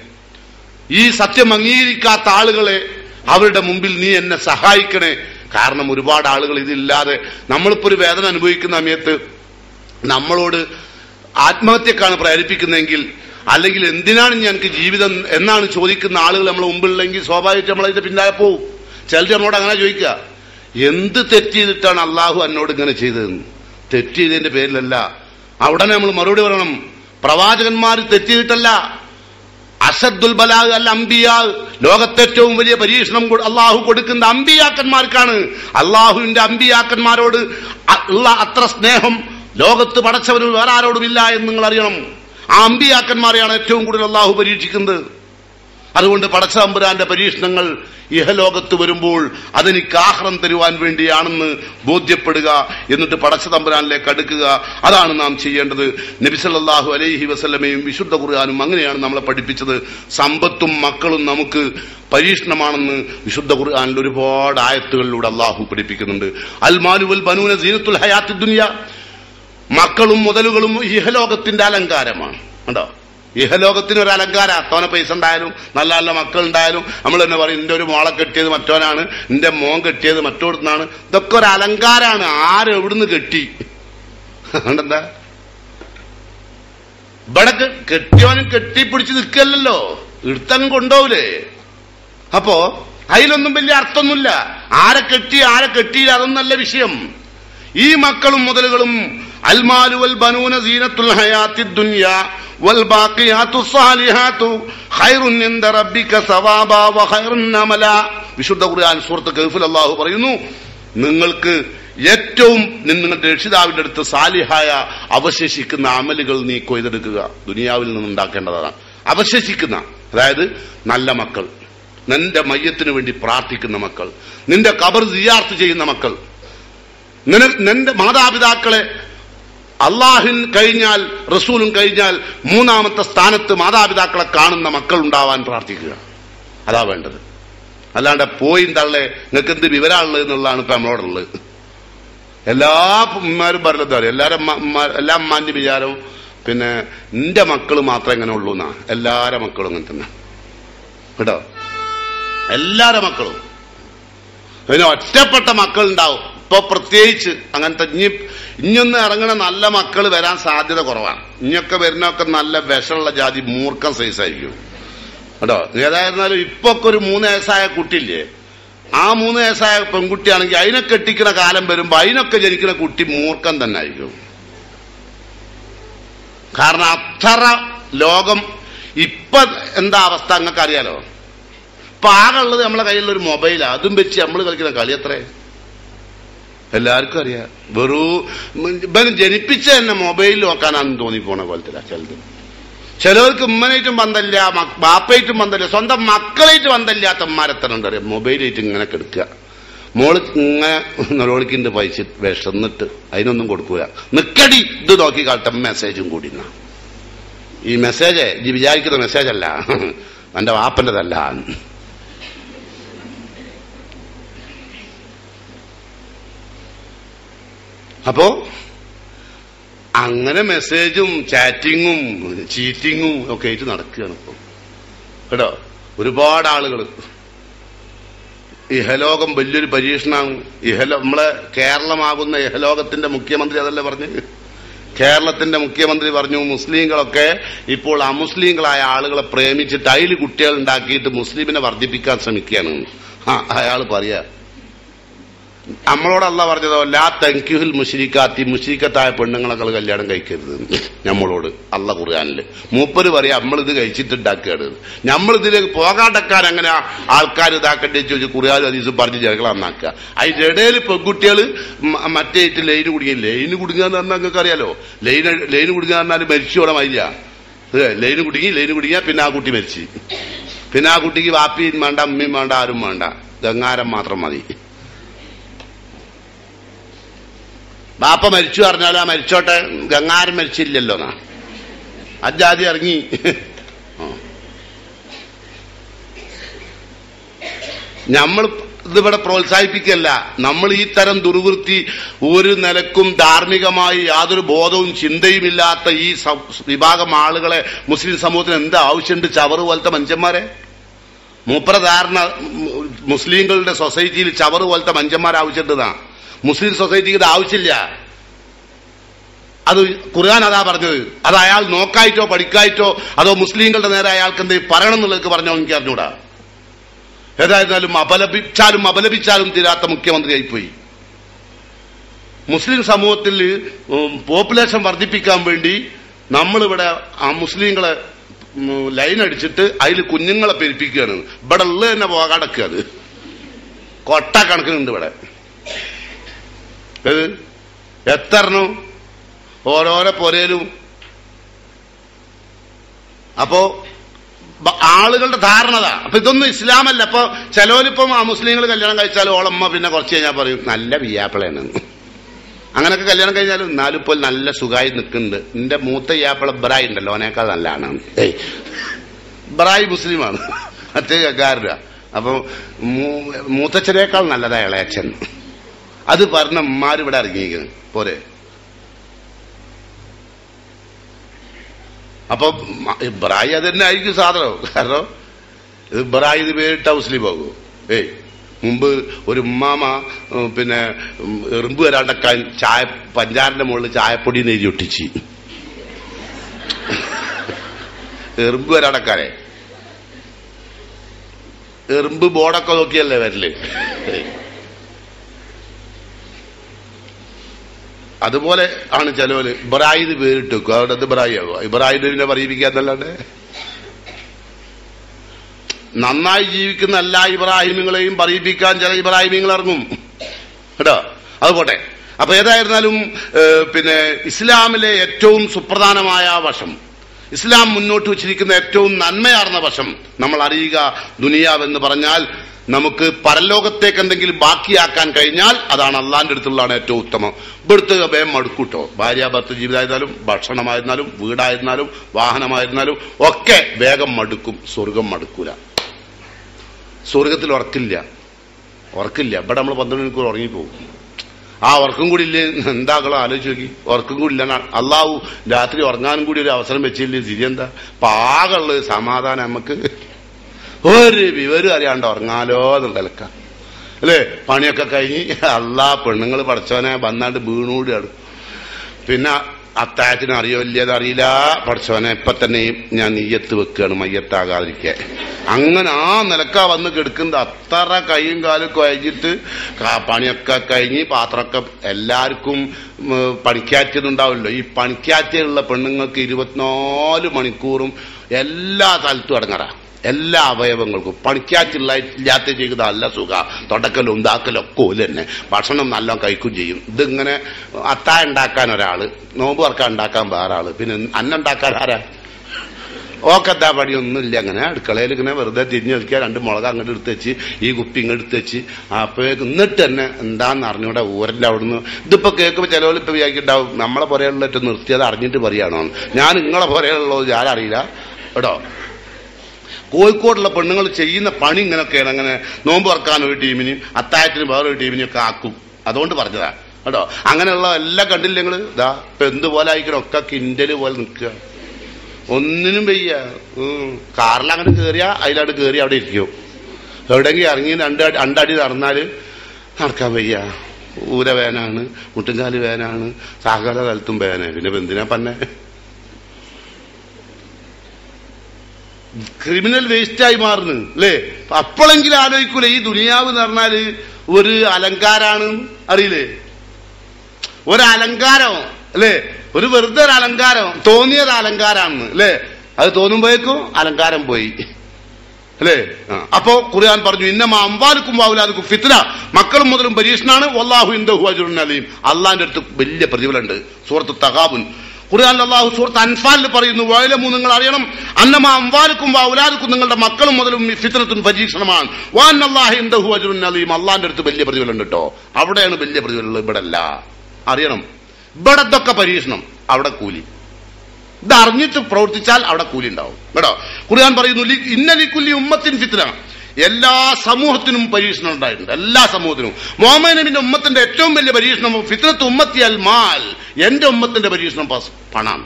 ഈ സത്യം അംഗീകരിക്കാത്ത ആളുകളെ അവരുടെ മുമ്പിൽ നീ എന്നെ സഹായിക്കണേ കാരണം ഒരുപാട് ആളുകൾ ഇതില്ലാതെ നമ്മളിപ്പോ ഒരു വേദന അനുഭവിക്കുന്ന സമയത്ത് നമ്മളോട് ആത്മഹത്യക്കാണ് പ്രേരിപ്പിക്കുന്നതെങ്കിൽ അല്ലെങ്കിൽ എന്തിനാണ് ഞങ്ങൾക്ക് ജീവിതം എന്നാണ് ചോദിക്കുന്ന ആളുകൾ നമ്മളെ മുമ്പിലുണ്ടെങ്കിൽ സ്വാഭാവികമായിട്ട് നമ്മളതിന്റെ പിന്നാലെ പോവും ചിലർ നമ്മളോട് അങ്ങനെ ചോദിക്കുക എന്ത് തെറ്റ് ചെയ്തിട്ടാണ് അള്ളാഹു എന്നോട് ഇങ്ങനെ ചെയ്തതെന്ന് തെറ്റ് ചെയ്തതിന്റെ പേരിലല്ല അവിടെ നമ്മൾ മറുപടി പറയണം പ്രവാചകന്മാർ തെറ്റ് ചെയ്തിട്ടല്ല അസദ്ദുൽ ബലാഗ് അൽ അംബിയാ ലോകത്തെ ഏറ്റവും വലിയ പരീക്ഷണം കൊ- അള്ളാഹു കൊടുക്കുന്ന അമ്പിയാക്കന്മാർക്കാണ് അള്ളാഹുവിന്റെ അമ്പിയാക്കന്മാരോട് അ- ഉള്ള അത്ര സ്നേഹം ലോകത്ത് പടച്ചവന് വേറെ ആരോടുമില്ല എന്ന് നിങ്ങൾ അറിയണം ആ അമ്പിയാക്കന്മാരെയാണ് ഏറ്റവും കൂടുതൽ അള്ളാഹു പരീക്ഷിക്കുന്നത് അതുകൊണ്ട് പടച്ചതമ്പുരാന്റെ പരീക്ഷണങ്ങൾ ഇഹലോകത്ത് വരുമ്പോൾ അതെനിക്ക് ആഹ്റം തരുവാൻ വേണ്ടിയാണെന്ന് ബോധ്യപ്പെടുക എന്നിട്ട് പടച്ചതമ്പുരാനിലേക്ക് അടുക്കുക അതാണ് നാം ചെയ്യേണ്ടത് നബിസല്ലാഹു അലൈഹി വസല്ലമയും വിശുദ്ധ ഖുർആാനും അങ്ങനെയാണ് നമ്മളെ പഠിപ്പിച്ചത് സമ്പത്തും മക്കളും നമുക്ക് പരീക്ഷണമാണെന്ന് വിശുദ്ധ ഖുർആാനിൽ ഒരുപാട് ആയത്തുകളിലൂടെ അള്ളാഹു പഠിപ്പിക്കുന്നുണ്ട് അൽ മാലുവൽ ബനൂന സീനത്തുൽ ഹയാത്തി ദുനിയ മക്കളും മുതലുകളും ഇഹലോകത്തിന്റെ അലങ്കാരമാണ് കണ്ടോ ഇഹലോകത്തിന് ഒരു അലങ്കാര തോനെ പൈസ ഉണ്ടായാലും നല്ല നല്ല മക്കൾ ഉണ്ടായാലും നമ്മൾ തന്നെ പറയും എന്റെ ഒരു മോളെ കെട്ടിയത് മറ്റോനാണ് എന്റെ മോൻ കെട്ടിയത് മറ്റോടത്തുനിന്നാണ് ഇതൊക്കെ ഒരു അലങ്കാരാണ് ആര് എവിടുന്ന് കെട്ടി അതുകൊണ്ടെന്താ ഇവിടെ കെ- കെട്ടിയവനും കെട്ടിപ്പിടിച്ച് നിൽക്കല്ലോ എടുത്തങ്ങ് കൊണ്ടുപോകൂലേ അപ്പോ അതിലൊന്നും വലിയ അർത്ഥമൊന്നുമില്ല ആരെ കെട്ടി ആരെ കെട്ടിയില്ല അതൊന്നല്ല വിഷയം ഈ മക്കളും മുതലുകളും അൽമാലു വൽ ബനൂന സീനത്തുൽ ഹയാത്തി ദുനിയ വൽ ബാഖിയാത്തു സാലിഹാത്തു ഖൈറുൻ ഇൻദ റബ്ബിക സവാബ വ ഖൈറുൻ അമല വിശുദ്ധ ഖുർആൻ സൂറത്ത് കഹ്ഫിൽ അല്ലാഹു പറയുന്നു നിങ്ങൾക്ക് ഏറ്റവും നിങ്ങളുടെ രക്ഷിതാവിന്റെ അടുത്ത് സാലിഹായ അവശേഷിക്കുന്ന അമലുകൾ നീ കൊയ്തെടുക്കുക ദുനിയാവിൽ നിന്നുണ്ടാക്കേണ്ടതാണ് അവശേഷിക്കുന്ന അതായത് നല്ല മക്കൾ നിന്റെ മയ്യത്തിന് വേണ്ടി പ്രാർത്ഥിക്കുന്ന മക്കൾ നിന്റെ കബർ സിയാർത്ത് ചെയ്യുന്ന മക്കൾ നിന- നിന്റെ മാതാപിതാക്കളെ അള്ളാഹിൻ കഴിഞ്ഞാൽ റസൂലും കഴിഞ്ഞാൽ മൂന്നാമത്തെ സ്ഥാനത്ത് മാതാപിതാക്കളെ കാണുന്ന മക്കൾ ഉണ്ടാവാൻ പ്രാർത്ഥിക്കുക അതാ വേണ്ടത് അല്ലാണ്ട് പോയും തള്ളേ നിങ്ങൾക്ക് എന്ത് വിവരമുള്ളത് എന്നുള്ളതാണ് ഇപ്പൊ നമ്മളോടുള്ളത് എല്ലാ ഉമ്മാരും പറഞ്ഞത് അറിയാം എല്ലാരും അമ്മ- ഉമ്മ- എല്ലാ അമ്മാന്റെ വിചാരവും പിന്നെ നിന്റെ മക്കൾ മാത്രമേ ഇങ്ങനെ ഉള്ളൂ എന്നാ എല്ലാരെ മക്കളും അങ്ങനെ തന്നെ കേട്ടോ എല്ലാരെ മക്കളും പിന്നെ ഒറ്റപ്പെട്ട മക്കൾ ഉണ്ടാവും ഇപ്പൊ പ്രത്യേകിച്ച് അങ്ങനത്തെ ഇനി ഇനിയൊന്ന് ഇറങ്ങണ നല്ല മക്കൾ വരാൻ സാധ്യത കുറവാണ് ഇനിയൊക്കെ വരുന്നൊക്കെ നല്ല വിഷമുള്ള ജാതി മൂർഖം സൈസ് ആയിരിക്കും കേട്ടോ ഏതായിരുന്നാലും ഇപ്പൊ ഒക്കെ ഒരു മൂന്ന് വയസ്സായ കുട്ടിയില്ലേ ആ മൂന്ന് വയസ്സായ പെൺകുട്ടിയാണെങ്കിൽ അതിനെ കെട്ടിക്കുന്ന കാലം വരുമ്പോ അതിനൊക്കെ ജനിക്കുന്ന കുട്ടി മൂർഖം തന്നെ ആയിരിക്കും കാരണം അത്ര ലോകം ഇപ്പൊ എന്താ അവസ്ഥ നിങ്ങൾക്ക് അറിയാലോ ഇപ്പൊ ആകെ ഉള്ളത് നമ്മളെ കയ്യിലുള്ള ഒരു മൊബൈലാ അതും വെച്ച് നമ്മൾ കളിക്കുന്ന കളി എത്രേ എല്ലാവർക്കും അറിയാം വെറു ഇവന് ജനിപ്പിച്ച തന്നെ മൊബൈൽ നോക്കാനാണെന്ന് തോന്നിപ്പോണ പോലത്തില്ല ചിലത് ചിലവർക്ക് ഉമ്മനായിട്ടും ബന്ധമില്ല മ- ബാപ്പയായിട്ടും ബന്ധമില്ല സ്വന്തം മക്കളായിട്ട് ബന്ധമില്ലാത്ത ഉമ്മാരെത്തന്നെ ഉണ്ട് അറിയാം മൊബൈലായിട്ട് ഇങ്ങനെ കിടക്കുക മോള് ഇങ്ങനെ നിലവിളിക്കുന്നുണ്ട് പൈസ വിശന്നിട്ട് അതിനൊന്നും കൊടുക്കൂല നിക്കടി ഇത് നോക്കി കാലത്തെ മെസ്സേജും കൂടി എന്നാ. ഈ മെസ്സേജ് ഈ വിചാരിക്കുന്ന മെസ്സേജ് അല്ല എന്റെ വാപ്പന്റെതല്ല അപ്പോ അങ്ങനെ മെസ്സേജും ചാറ്റിങ്ങും ചീറ്റിങ്ങും ഒക്കെ ആയിട്ട് നടക്കുകയാണ് ഇപ്പൊ കേട്ടോ ഒരുപാട് ആളുകൾ ഇഹലോകം വലിയൊരു പരീക്ഷണമാണ് ഇഹലോ നമ്മളെ കേരളമാകുന്ന ഇഹലോകത്തിന്റെ മുഖ്യമന്ത്രി അതല്ലേ പറഞ്ഞ് കേരളത്തിന്റെ മുഖ്യമന്ത്രി പറഞ്ഞു മുസ്ലിങ്ങളൊക്കെ ഇപ്പോൾ അമുസ്ലിങ്ങളായ ആളുകളെ പ്രേമിച്ചിട്ട് അതിൽ കുട്ടികൾ ഉണ്ടാക്കിയിട്ട് മുസ്ലിമിനെ വർദ്ധിപ്പിക്കാൻ ശ്രമിക്കുകയാണ് ആ അയാൾ പറയാ നമ്മളോടല്ല പറഞ്ഞതോ ലാ തൻക്യുഹിൽ മുഷിരിക്കാത്തി മുഷിരിക്കത്തായ പെണ്ണുങ്ങളെ കല്യാണം കഴിക്കരുത് നമ്മളോട് അല്ല ഖുർആാനില് മൂപ്പര് പറയാ നമ്മളിത് കഴിച്ചിട്ടുണ്ടാക്കുകയാണ് നമ്മളിതിലേക്ക് പോകാണ്ടക്കാൻ അങ്ങനെ ആൾക്കാർ ഇതാക്കട്ടെ ചോദിച്ചു ഖുർആാനും അതീസും പറഞ്ഞ് ജനങ്ങളെ നന്നാക്കുക അതിന്റെ ഇടയിൽ പെൺകുട്ടികൾ മറ്റേ ഇട്ട് ലൈന് കുടുങ്ങി ലൈന് കുടുങ്ങുക എന്ന് പറഞ്ഞാൽ നിങ്ങൾക്ക് അറിയാലോ ലൈന് ലൈന് കുടുങ്ങുക എന്ന് പറഞ്ഞാൽ മരിച്ചോടെ മരില്ല ലൈന് കുടുങ്ങി ലൈന് കുടുങ്ങിയ പിന്നെ ആ കുട്ടി മരിച്ചു പിന്നെ ആ കുട്ടിക്ക് വാപ്പിയും വേണ്ട അമ്മയും വേണ്ട ആരും വേണ്ട ഗംഗാരം മാത്രം മതി ബാപ്പ മരിച്ചു പറഞ്ഞാൽ ആ മരിച്ചോട്ടെ ഗംഗാരം മരിച്ചില്ലല്ലോ എന്നാ അജാതി ഇറങ്ങി നമ്മൾ ഇതിവിടെ പ്രോത്സാഹിപ്പിക്കല്ല നമ്മൾ ഈ തരം ദുർവൃത്തി ഒരു നിലക്കും ധാർമ്മികമായി യാതൊരു ബോധവും ചിന്തയുമില്ലാത്ത ഈ സ- വിഭാഗം ആളുകളെ മുസ്ലിം സമൂഹത്തിന് എന്ത് ആവശ്യമുണ്ട് ചവറ് പോലത്തെ മനുഷ്യന്മാരെ മൂപ്പര ധാരണ മു- മുസ്ലിങ്ങളുടെ സൊസൈറ്റിയിൽ ചവറ് പോലത്തെ മനുഷ്യന്മാരെ ആവശ്യമുണ്ടെന്നാ മുസ്ലിം സൊസൈറ്റിക്ക് ഇത് ആവശ്യമില്ല അത് ഖുർആൻ അതാ പറഞ്ഞത് അത് അയാൾ നോക്കായിട്ടോ പഠിക്കായിട്ടോ അതോ മുസ്ലിങ്ങളുടെ നേരെ അയാൾക്ക് എന്തെങ്കിലും പറയണം എന്നുള്ളത് പറഞ്ഞോ എനിക്ക് അറിഞ്ഞൂടാ ഏതായിരുന്നാലും അപലപിച്ചാലും അപലപിച്ചാലും തീരാത്ത മുഖ്യമന്ത്രിയായിപ്പോയി മുസ്ലിം സമൂഹത്തിൽ ഉം, പോപ്പുലേഷൻ വർദ്ധിപ്പിക്കാൻ വേണ്ടി നമ്മളിവിടെ ആ മുസ്ലിങ്ങളെ ഉം, ലൈൻ അടിച്ചിട്ട് അതിൽ കുഞ്ഞുങ്ങളെ പെരുപ്പിക്കുകയാണ് ഇവിടെ ഉള്ള തന്നെ പോകാടക്കുക അത് കൊട്ട കണക്കിനുണ്ട് ഇവിടെ ഏത് എത്രണ്ണു ഓരോരോ പൊരയിലും അപ്പോ ബ- ആളുകളുടെ ധാരണത അപ്പൊ ഇതൊന്നും ഇസ്ലാമല്ല അപ്പൊ ചിലവരിപ്പം ആ മുസ്ലിങ്ങൾ കല്യാണം കഴിച്ചാലും ഓളമ്മ പിന്നെ കുറച്ച് കഴിഞ്ഞാൽ പറയും നല്ല വിയാപ്പിളയാണ് അങ്ങനൊക്കെ കല്യാണം കഴിഞ്ഞാലും എന്നാലും ഇപ്പോൾ നല്ല സുഖമായി നിൽക്കുന്നുണ്ട് എന്റെ മൂത്ത ഇയാപ്പിള ബ്രായി ഉണ്ടല്ലോ അവനേക്കാൾ നല്ലതാണ് ഏയ് ബ്രായി മുസ്ലിമാണ് മറ്റേ ഗാരുടെ അപ്പൊ മൂ- മൂത്തച്ഛനേക്കാൾ നല്ലതാ ഇളയച്ഛൻ അത് പറഞ്ഞ ഉമ്മാരിവിടെ ഇറങ്ങിയിരിക്കുന്നു പോരെ അപ്പൊ മ- ഇബ്രാഹിം അത് തന്നെ ആയിരിക്കും സാധനം കാരണം ഇത് ഇബ്രാഹിം ഇത് പേരിട്ട മുസ്ലിം ആകൂ ഏയ് മുമ്പ് ഒരു ഉമ്മാമ ഉം, പിന്നെ ഉം, എറുമ്പ് വരാണ്ടക്കാൻ ചായ പഞ്ചാരിന്റെ മുകളിൽ ചായപ്പൊടി നെയ്തി ഒട്ടിച്ച് എറുമ്പ് വരാണ്ടക്കാരെ എറുമ്പ് ബോർഡൊക്കെ നോക്കിയല്ലേ വരല് ഏയ്. അതുപോലെ ആണ് ചിലവര് ഇബ്രാഹിദ് പേരിട്ട് വെക്കും അവിടെ അത് ഇബ്രാഹിം ഇബ്രാഹിദിനെ പറയിപ്പിക്കാന്നല്ലാണ്ട് നന്നായി ജീവിക്കുന്ന എല്ലാ ഇബ്രാഹിമുകളെയും പറയിപ്പിക്കാൻ ചില ഇബ്രാഹിമിങ്ങൾ ഇറങ്ങും കേട്ടോ അത് പോട്ടെ അപ്പൊ ഏതായിരുന്നാലും ഏഹ്, പിന്നെ ഇസ്ലാമിലെ ഏറ്റവും സുപ്രധാനമായ വശം ഇസ്ലാം മുന്നോട്ട് വച്ചിരിക്കുന്ന ഏറ്റവും നന്മയാർന്ന വശം നമ്മൾ അറിയുക ദുനിയാവെന്ന് പറഞ്ഞാൽ നമുക്ക് പരലോകത്തേക്ക് എന്തെങ്കിലും ബാക്കിയാക്കാൻ കഴിഞ്ഞാൽ അതാണ് അള്ളാന്റെ അടുത്തുള്ളതാണ് ഏറ്റവും ഉത്തമം ഇവിടുത്തെ വേഗം മടുക്കൂട്ടോ ഭാര്യ ഭർത്ത ജീവിതമായിരുന്നാലും ഭക്ഷണമായിരുന്നാലും വീടായിരുന്നാലും വാഹനമായിരുന്നാലും ഒക്കെ വേഗം മടുക്കും സ്വർഗം മടുക്കൂല സ്വർഗത്തിൽ ഉറക്കില്ല ഉറക്കില്ല ഇവിടെ നമ്മൾ പന്ത്രണ്ട് മണിക്കൂർ ഉറങ്ങിപ്പോകും ആ ഉറക്കം കൂടി ഇല്ലേ എന്താക്കളോ ആലോചിച്ച് നോക്കി ഉറക്കം കൂടി ഇല്ല അള്ളാഹു രാത്രി ഉറങ്ങാനും കൂടി ഒരു അവസരം വെച്ചില്ലേ സ്ഥിതി എന്താ പാകമുള്ള സമാധാനം നമുക്ക് ഒരു വിവരം അറിയാണ്ട് ഉറങ്ങാലോ എന്നുള്ള നിലക്ക അല്ലേ പണിയൊക്കെ കഴിഞ്ഞ് അല്ലാ പെണ്ണുങ്ങൾ പഠിച്ചവനെ വന്നാണ്ട് വീണൂടിയാണ് പിന്നെ അത്തായത്തിന് അറിയോ ഇല്ലത് അറിയില്ല പഠിച്ചവനെ ഇപ്പൊ തന്നെയും ഞാൻ നെയ്യത്ത് വെക്കുകയാണ് മയ്യത്താകാതിരിക്കെ അങ്ങനെ ആ നിലക്ക വന്ന് കിടക്കുന്നത് അത്ര കൈയും കാലും കഴിഞ്ഞിട്ട് ക- പണിയൊക്കെ കഴിഞ്ഞ് പാത്രമൊക്കെ എല്ലാവർക്കും ഉം, പണിക്കാറ്റതുണ്ടാവില്ലോ ഈ പണിക്കാറ്റുള്ള പെണ്ണുങ്ങൾക്ക് ഇരുപത്തിനാല് മണിക്കൂറും എല്ലാ സ്ഥലത്തും അടങ്ങറ എല്ലാ അവയവങ്ങൾക്കും പണിക്കാറ്റുള്ള ഇല്ലാത്ത ചെയ്യുന്ന നല്ല സുഖ തുടക്കലും ഉണ്ടാക്കലും ഒക്കെ ഓല് തന്നെ ഭക്ഷണം നല്ല കഴിക്കും ചെയ്യും ഇതിങ്ങനെ അത്തായ ഉണ്ടാക്കാൻ ഒരാള് നോമ്പ് വറക്കാൻ ഉണ്ടാക്കാൻ വേറെ ആള് പിന്നെ അന്നുണ്ടാക്കാൻ ആരാ ഓക്കെന്താ പണിയൊന്നുമില്ല അങ്ങനെ അടുക്കളയിൽ ഇങ്ങനെ വെറുതെ തിരിഞ്ഞു നിൽക്കുക രണ്ട് മുളക് അങ്ങോട്ട് എടുത്ത് വെച്ച് ഈ കുപ്പി ഇങ്ങോട്ട് എടുത്ത് വെച്ച് അപ്പോഴേക്ക് എന്നിട്ട് തന്നെ എന്താന്ന് അറിഞ്ഞൂടെ ഊരല്ല അവിടുന്ന് ഇതിപ്പോ കേൾക്കുമ്പോൾ ചിലവർ ഇപ്പൊ വിചാരിക്കുണ്ടാവും നമ്മളെ പുറയുള്ളിട്ട് നിർത്തിയത് അറിഞ്ഞിട്ട് പറയാണോ ഞാൻ നിങ്ങളെ പുറയുള്ളത് ഞാൻ അറിയില്ല കേട്ടോ കോഴിക്കോടുള്ള പെണ്ണുങ്ങൾ ചെയ്യുന്ന പണി ഇങ്ങനെയൊക്കെയാണ് അങ്ങനെ നോമ്പ് തുറക്കാൻ ഒരു ടീമിനെയും അത്തായത്തിന് വേറൊരു ടീമിനെയും ഒക്കെ ആക്കും അതുകൊണ്ട് പറഞ്ഞതാ കേട്ടോ അങ്ങനെയുള്ള എല്ലാം കണ്ടില്ല നിങ്ങള് ഇതാ ഇപ്പൊ എന്തുപോലെ ആയിക്കണം ഒക്കെ കിൻഡല് പോലെ നിൽക്കുക ഒന്നിനും വയ്യ ഉം. കാറിൽ അങ്ങനെ കയറിയാ അതിലവിടെ കയറി അവിടെ ഇരിക്കും എവിടെയെങ്കിലും ഇറങ്ങി രണ്ട് അടി- രണ്ടടി നടന്നാല് നടക്കാൻ വയ്യ ഊര വേനാണ് മുട്ടുംകാല് വേനാണ് സകല സ്ഥലത്തും വേന പിന്നെ ഇപ്പൊ എന്തിനാ പന്നെ ക്രിമിനൽ വേസ്റ്റായി മാറുന്നു അല്ലേ അപ്പോഴെങ്കിലും ആലോചിക്കൂലേ ഈ ദുനിയാവ് എന്ന് പറഞ്ഞാല് ഒരു അലങ്കാരാണ് അറിയില്ലേ ഒരു അലങ്കാരം അല്ലേ ഒരു വെറുതെ ഒരു അലങ്കാരം തോന്നിയത് അലങ്കാരാണെന്ന് അല്ലേ അത് തോന്നുമ്പോഴേക്കും അലങ്കാരം പോയി അല്ലേ ആ. അപ്പോ ഖുർആൻ പറഞ്ഞു ഇന്നമ അമ്പാലുക്കും വാവുലാദുക്കും ഫിത്ന മക്കളും മുതലും പരീക്ഷണാണ് വല്ലാഹു ഇന്ദഹു അജ്റുൻ അലീം അള്ളാന്റെ അടുത്ത് വലിയ പ്രതിഫലമുണ്ട് സൂറത്ത് തകാബുൻ ഖുർആൻ അള്ളാഹു സൂറത്ത് അൻഫാലിൽ പറയുന്നു വയലമു നിങ്ങൾ അറിയണം അന്നമ അമ്പാലുക്കും വാവുലാദുക്കും നിങ്ങളുടെ മക്കളും മുതലും ഫിത്നത്തും പരീക്ഷണമാണ് വാൻ അള്ളാഹു ഇന്ദഹു അജ്റുൻ അലീം അള്ളാന്റെ അടുത്ത് വലിയ പ്രതിഫലമുണ്ട് കേട്ടോ അവിടെയാണ് വലിയ പ്രതിഫലമുള്ളത് ഇവിടെ അല്ല അറിയണം ഇവിടെ ഇതൊക്കെ പരീക്ഷണം അവിടെ കൂലി ഇത് അറിഞ്ഞിട്ട് പ്രവർത്തിച്ചാൽ അവിടെ കൂലി ഉണ്ടാവും കേട്ടോ ഖുർആൻ പറയുന്നു ലി- ഇന്ന ലിക്കുല്ലി ഉമ്മത്തിൻ ഫിത്ന എല്ലാ സമൂഹത്തിനും പരീക്ഷണം ഉണ്ടായിട്ടുണ്ട് എല്ലാ സമൂഹത്തിനും മുഹമ്മദ് നബിന്റെ ഉമ്മത്തിന്റെ ഏറ്റവും വലിയ പരീക്ഷണം ഫിത്നത്ത് ഉമ്മത്തി അൽ മാൽ എന്റെ ഉമ്മത്തിന്റെ പരീക്ഷണം പസ്- പണാണ്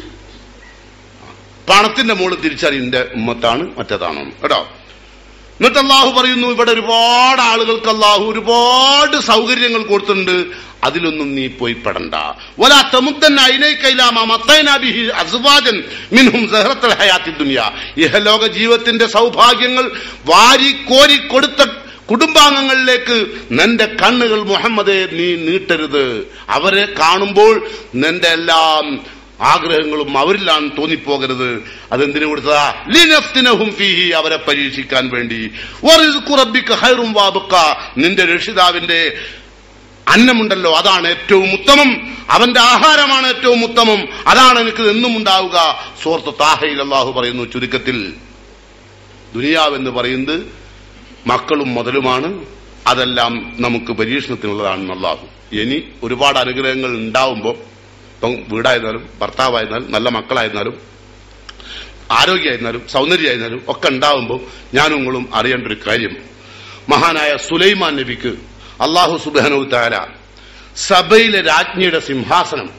പണത്തിന്റെ മുകളിൽ തിരിച്ചറിയുന്ന ഉമ്മത്താണ് മറ്റേതാണോ കേട്ടോ എന്നിട്ട് അള്ളാഹു പറയുന്നു ഇവിടെ ഒരുപാട് ആളുകൾക്ക് അള്ളാഹു ഒരുപാട് സൗകര്യങ്ങൾ കൊടുത്തിട്ടുണ്ട് അതിലൊന്നും നീ പോയി പെടണ്ട വലാ തമുദ്ദൻ അയിനൈക്കൈലാമ മത്തൈനാബിഹി അസ്വാജൻ മിൻഹും സഹറത്തൽ ഹയാത്തി ദുനിയ ഇഹലോക ജീവിതത്തിന്റെ സൗഭാഗ്യങ്ങൾ വാരി കോരി കൊടുത്ത കുടുംബാംഗങ്ങളിലേക്ക് നിന്റെ കണ്ണുകൾ മുഹമ്മദെ നീ നീട്ടരുത് അവരെ കാണുമ്പോൾ നിന്റെ എല്ലാം ആഗ്രഹങ്ങളും അവരിലാണ് തോന്നിപ്പോകരുത് അതെന്തിനു കൊടുത്തതാ ലിനഫ്തിനഹും ഫീഹി അവരെ പരീക്ഷിക്കാൻ വേണ്ടി വറിസ്ഖു റബ്ബിക ഖൈറും വാബുക്ക നിന്റെ രക്ഷിതാവിന്റെ അന്നമുണ്ടല്ലോ അതാണ് ഏറ്റവും ഉത്തമം അവന്റെ ആഹാരമാണ് ഏറ്റവും ഉത്തമം അതാണ് എനിക്ക് എന്നും ഉണ്ടാവുക സോർത്ത് താഹയിൽ അള്ളാഹു പറയുന്നു ചുരുക്കത്തിൽ ദുനിയാവെന്ന് പറയുന്നത് മക്കളും മുതലുമാണ് അതെല്ലാം നമുക്ക് പരീക്ഷണത്തിനുള്ളതാണെന്ന് അള്ളാഹു ഇനി ഒരുപാട് അനുഗ്രഹങ്ങൾ ഉണ്ടാവുമ്പോൾ ഇപ്പം വീടായിരുന്നാലും ഭർത്താവായിരുന്നാലും നല്ല മക്കളായിരുന്നാലും ആരോഗ്യമായിരുന്നാലും സൗന്ദര്യമായിരുന്നാലും ഒക്കെ ഉണ്ടാവുമ്പോൾ ഞാനും നിങ്ങളും അറിയേണ്ട ഒരു കാര്യം മഹാനായ സുലൈമാൻ നബിക്ക് അള്ളാഹു സുബാനു താര സഭയിലെ രാജ്ഞിയുടെ സിംഹാസനം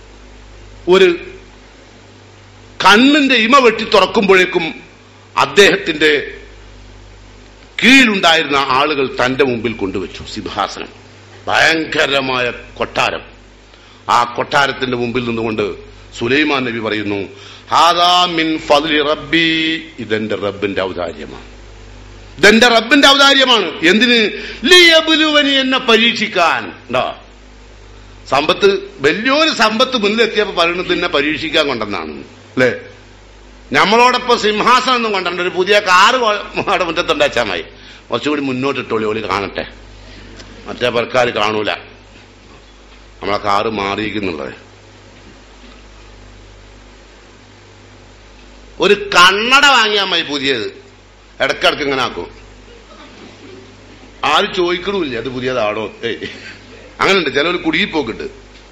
ഒരു കണ്ണിന്റെ ഇമ വെട്ടി തുറക്കുമ്പോഴേക്കും അദ്ദേഹത്തിന്റെ കീഴിലുണ്ടായിരുന്ന ആളുകൾ തന്റെ മുമ്പിൽ കൊണ്ടുവച്ചു സിംഹാസനം ഭയങ്കരമായ കൊട്ടാരം ആ കൊട്ടാരത്തിന്റെ മുമ്പിൽ നിന്നുകൊണ്ട് സുലൈമാൻ നബി പറയുന്നു ഹാദാ മിൻ ഫദ്ലി റബ്ബി ഇതെന്റെ റബ്ബിന്റെ ഔദാര്യമാണ് ഇതെന്റെ റബ്ബിന്റെ ഔദാര്യമാണ് എന്തിന് ലിയബുലുവനി എന്നെ പരീക്ഷിക്കാൻ ഉണ്ടോ സമ്പത്ത് വലിയൊരു സമ്പത്ത് മുന്നിലെത്തിയപ്പോ പറയുന്നത് എന്നെ പരീക്ഷിക്കാൻ കൊണ്ടെന്നാണ് അല്ലേ നമ്മളോടൊപ്പം സിംഹാസനം ഒന്നും കൊണ്ടുണ്ട് ഒരു പുതിയ കാറ് അവിടെ മുറ്റത്തുണ്ടാച്ചാൽ മതി കുറച്ചുകൂടി മുന്നോട്ടിട്ടോളി ഓളി കാണട്ടെ മറ്റേ പേർക്കാർ കാണൂല നമ്മളെ കാറ് മാറിയിരിക്കുന്നുള്ളത് ഒരു കണ്ണട വാങ്ങിയാൽ മതി പുതിയത് ഇടക്കിടക്ക് ഇങ്ങനെ ആക്കും ആരും ചോദിക്കണമില്ല അത് പുതിയതാണോ ഏയ് അങ്ങനെയുണ്ട് ചിലവർ കുടുങ്ങി പോക്കിട്ട്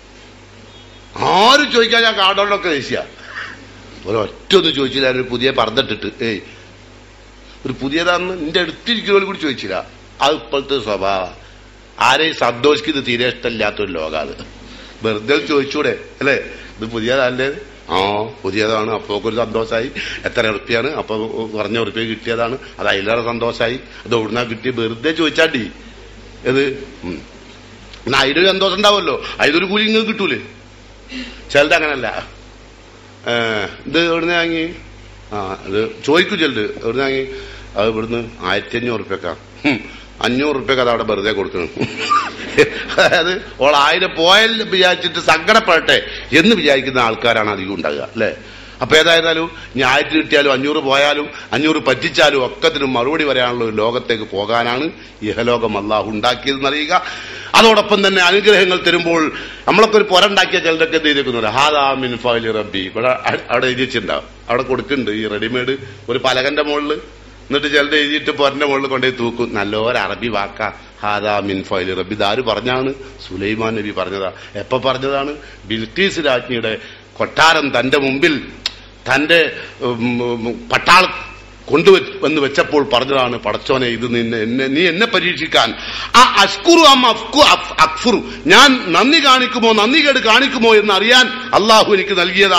ആരും ചോദിക്കാൻ ഞാൻ കാർഡോടൊക്കെ ദേശീയ ഒരു ഒറ്റ ഒന്നും ചോദിച്ചില്ല ഒരു പുതിയ പർദ്ദട്ടിട്ട് ഏയ് ഒരു പുതിയതാന്ന് നിന്റെ അടുത്തിരിക്കുന്നവർ കൂടി ചോദിച്ചില്ല അത് ഇപ്പോഴത്തെ സ്വഭാവ ആരെയും സന്തോഷിക്കുന്നത് തീരെ ഇഷ്ടമില്ലാത്തൊരു ലോകം അത് വെറുതെ ചോദിച്ചൂടെ അല്ലേ ഇത് പുതിയതല്ലേ ആ പുതിയതാണ് അപ്പൊ ഒരു സന്തോഷമായി എത്ര ഉറുപ്പിയാണ് അപ്പൊ കുറഞ്ഞ ഉറുപ്പ്യ കിട്ടിയതാണ് അത് അതിലേറെ സന്തോഷമായി അത് എവിടുന്നാ കിട്ടിയ വെറുതെ ചോദിച്ചാണ്ടി ഇത് ഉം. എന്നാ അതിലൊരു സന്തോഷം ഉണ്ടാവുമല്ലോ അതിലൊരു കൂലി നിങ്ങൾക്ക് കിട്ടൂലേ ചിലത് അങ്ങനല്ല ഏ, ഇത് എവിടുന്ന് വാങ്ങി ആ ഇത് ചോദിക്കും ചിലത് എവിടുന്ന് വാങ്ങി അത് ഇവിടുന്ന് ആയിരത്തി അഞ്ഞൂറ് ഉറുപ്പ്യക്കാം അഞ്ഞൂറ് ഉറുപ്പ്യക്ക് അത് അവിടെ വെറുതെ കൊടുക്കണം അതായത് ഓൾ ആയിരം പോയാൽ വിചാരിച്ചിട്ട് സങ്കടപ്പെടട്ടെ എന്ന് വിചാരിക്കുന്ന ആൾക്കാരാണ് അധികം ഉണ്ടാകുക അല്ലേ അപ്പൊ ഏതായിരുന്നാലും ഇനി ആയിരത്തി കിട്ടിയാലും അഞ്ഞൂറ് പോയാലും അഞ്ഞൂറ് പറ്റിച്ചാലും ഒക്കത്തിനും മറുപടി വരാനുള്ള ഒരു ലോകത്തേക്ക് പോകാനാണ് ഇഹലോകം അള്ളാഹു ഉണ്ടാക്കിയതെന്ന് അറിയുക അതോടൊപ്പം തന്നെ അനുഗ്രഹങ്ങൾ തരുമ്പോൾ നമ്മളൊക്കെ ഒരു പുരണ്ടാക്കിയ ചിലരൊക്കെ എന്ത് ചെയ്തേക്കുന്നുണ്ട് ഹാദാ മിൻ ഫൈലി റബ്ബി ഇവിടെ അ- അവിടെ എഴുതിച്ചിട്ടുണ്ടാവും അവിടെ കൊടുക്കുന്നുണ്ട് ഈ റെഡിമെയ്ഡ് ഒരു പലകന്റെ മുകളിൽ എന്നിട്ട് ചിലരുടെ എഴുതിയിട്ട് പൊരന്റെ മുകളിൽ കൊണ്ടുപോയി തൂക്കും നല്ലൊരു അറബി വാക്ക ഹാദാ മിൻ ഫൈലി റബ്ബി ഇതാര് പറഞ്ഞാണ് സുലൈമാൻ നബി പറഞ്ഞതാ എപ്പോ പറഞ്ഞതാണ് ബിൽക്കീസ് രാജ്ഞിയുടെ കൊട്ടാരം തന്റെ മുമ്പിൽ തന്റെ ഉം, ഉം, പട്ടാള കൊണ്ടുവന്ന് വെച്ചപ്പോൾ പറഞ്ഞതാണ് പടച്ചോനെ ഇത് നിന്നെ എന്നെ നീ എന്നെ പരീക്ഷിക്കാൻ ആ അഷ്കുറു അം അഫ്കു അഫ്- അക്ഫുറു ഞാൻ നന്ദി കാണിക്കുമോ നന്ദി കേട് കാണിക്കുമോ എന്ന് അറിയാൻ അള്ളാഹു എനിക്ക് നൽകിയതാണ്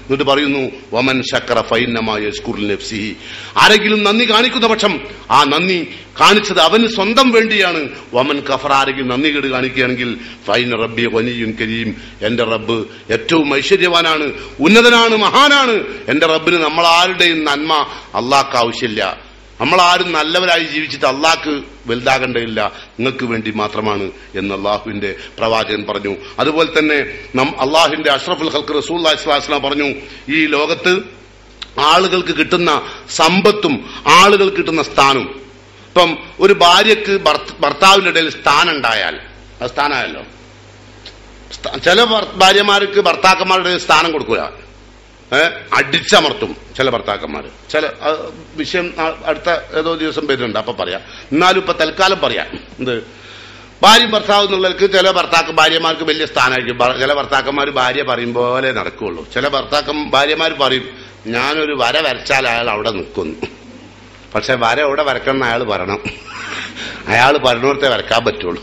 എന്നിട്ട് പറയുന്നു വമൻ ശക്കറ ഫൈനമായ നഫ്സിഹി ആരെങ്കിലും നന്ദി കാണിക്കുന്ന പക്ഷം ആ നന്ദി കാണിച്ചത് അവന് സ്വന്തം വേണ്ടിയാണ് വമൻ കഫർ ആരെങ്കിലും നന്ദി കേട് കാണിക്കുകയാണെങ്കിൽ ഫൈൻ റബ്ബി വനിയും കരീം എന്റെ റബ്ബ് ഏറ്റവും ഐശ്വര്യവാനാണ് ഉന്നതനാണ് മഹാനാണ് എന്റെ റബ്ബിന് നമ്മൾ ആരുടെയും നന്മ അള്ളാഹ്ക്ക് ആവശ്യമില്ല നമ്മൾ ആരും നല്ലവരായി ജീവിച്ചിട്ട് അള്ളാഹ്ക്ക് വലുതാകേണ്ടതില്ല നിങ്ങൾക്ക് വേണ്ടി മാത്രമാണ് എന്ന് അള്ളാഹുവിന്റെ പ്രവാചകൻ പറഞ്ഞു അതുപോലെ തന്നെ നം അള്ളാഹുവിന്റെ അഷ്റഫുൽ ഹൽക്ക് റസൂൽ അസ്ലാസ്ലാം പറഞ്ഞു ഈ ലോകത്ത് ആളുകൾക്ക് കിട്ടുന്ന സമ്പത്തും ആളുകൾക്ക് കിട്ടുന്ന സ്ഥാനവും ഇപ്പം ഒരു ഭാര്യക്ക് ഭർത്ത- ഭർത്താവിന്റെ ഇടയിൽ സ്ഥാനം ഉണ്ടായാൽ അത് സ്ഥാനമായല്ലോ സ്ഥാ- ചില ഭർ- ഭാര്യമാർക്ക് ഭർത്താക്കന്മാരുടെ ഇടയിൽ സ്ഥാനം കൊടുക്കുക ഏഹ് അടിച്ചമർത്തും ചില ഭർത്താക്കന്മാർ ചില ആ, വിഷയം ആ, അടുത്ത ഏതോ ദിവസം വരുന്നുണ്ട് അപ്പൊ പറയാം എന്നാലും ഇപ്പൊ തൽക്കാലം പറയാം എന്ത് ഭാര്യ ഭർത്താവ് എന്നുള്ളവർക്ക് ചില ഭർത്താക്ക ഭാര്യമാർക്ക് വലിയ സ്ഥാനമായിരിക്കും ഭ- ചില ഭർത്താക്കന്മാർ ഭാര്യ പറയും പോലെ നടക്കുകയുള്ളൂ ചില ഭർത്താക്കം ഭാര്യമാർ പറയും ഞാനൊരു വര വരച്ചാൽ അയാൾ അവിടെ നിൽക്കുന്നു പക്ഷെ വര എവിടെ വരക്കണം എന്ന് അയാൾ പറയണം അയാൾ പറഞ്ഞോടത്തെ വരക്കാൻ പറ്റുള്ളൂ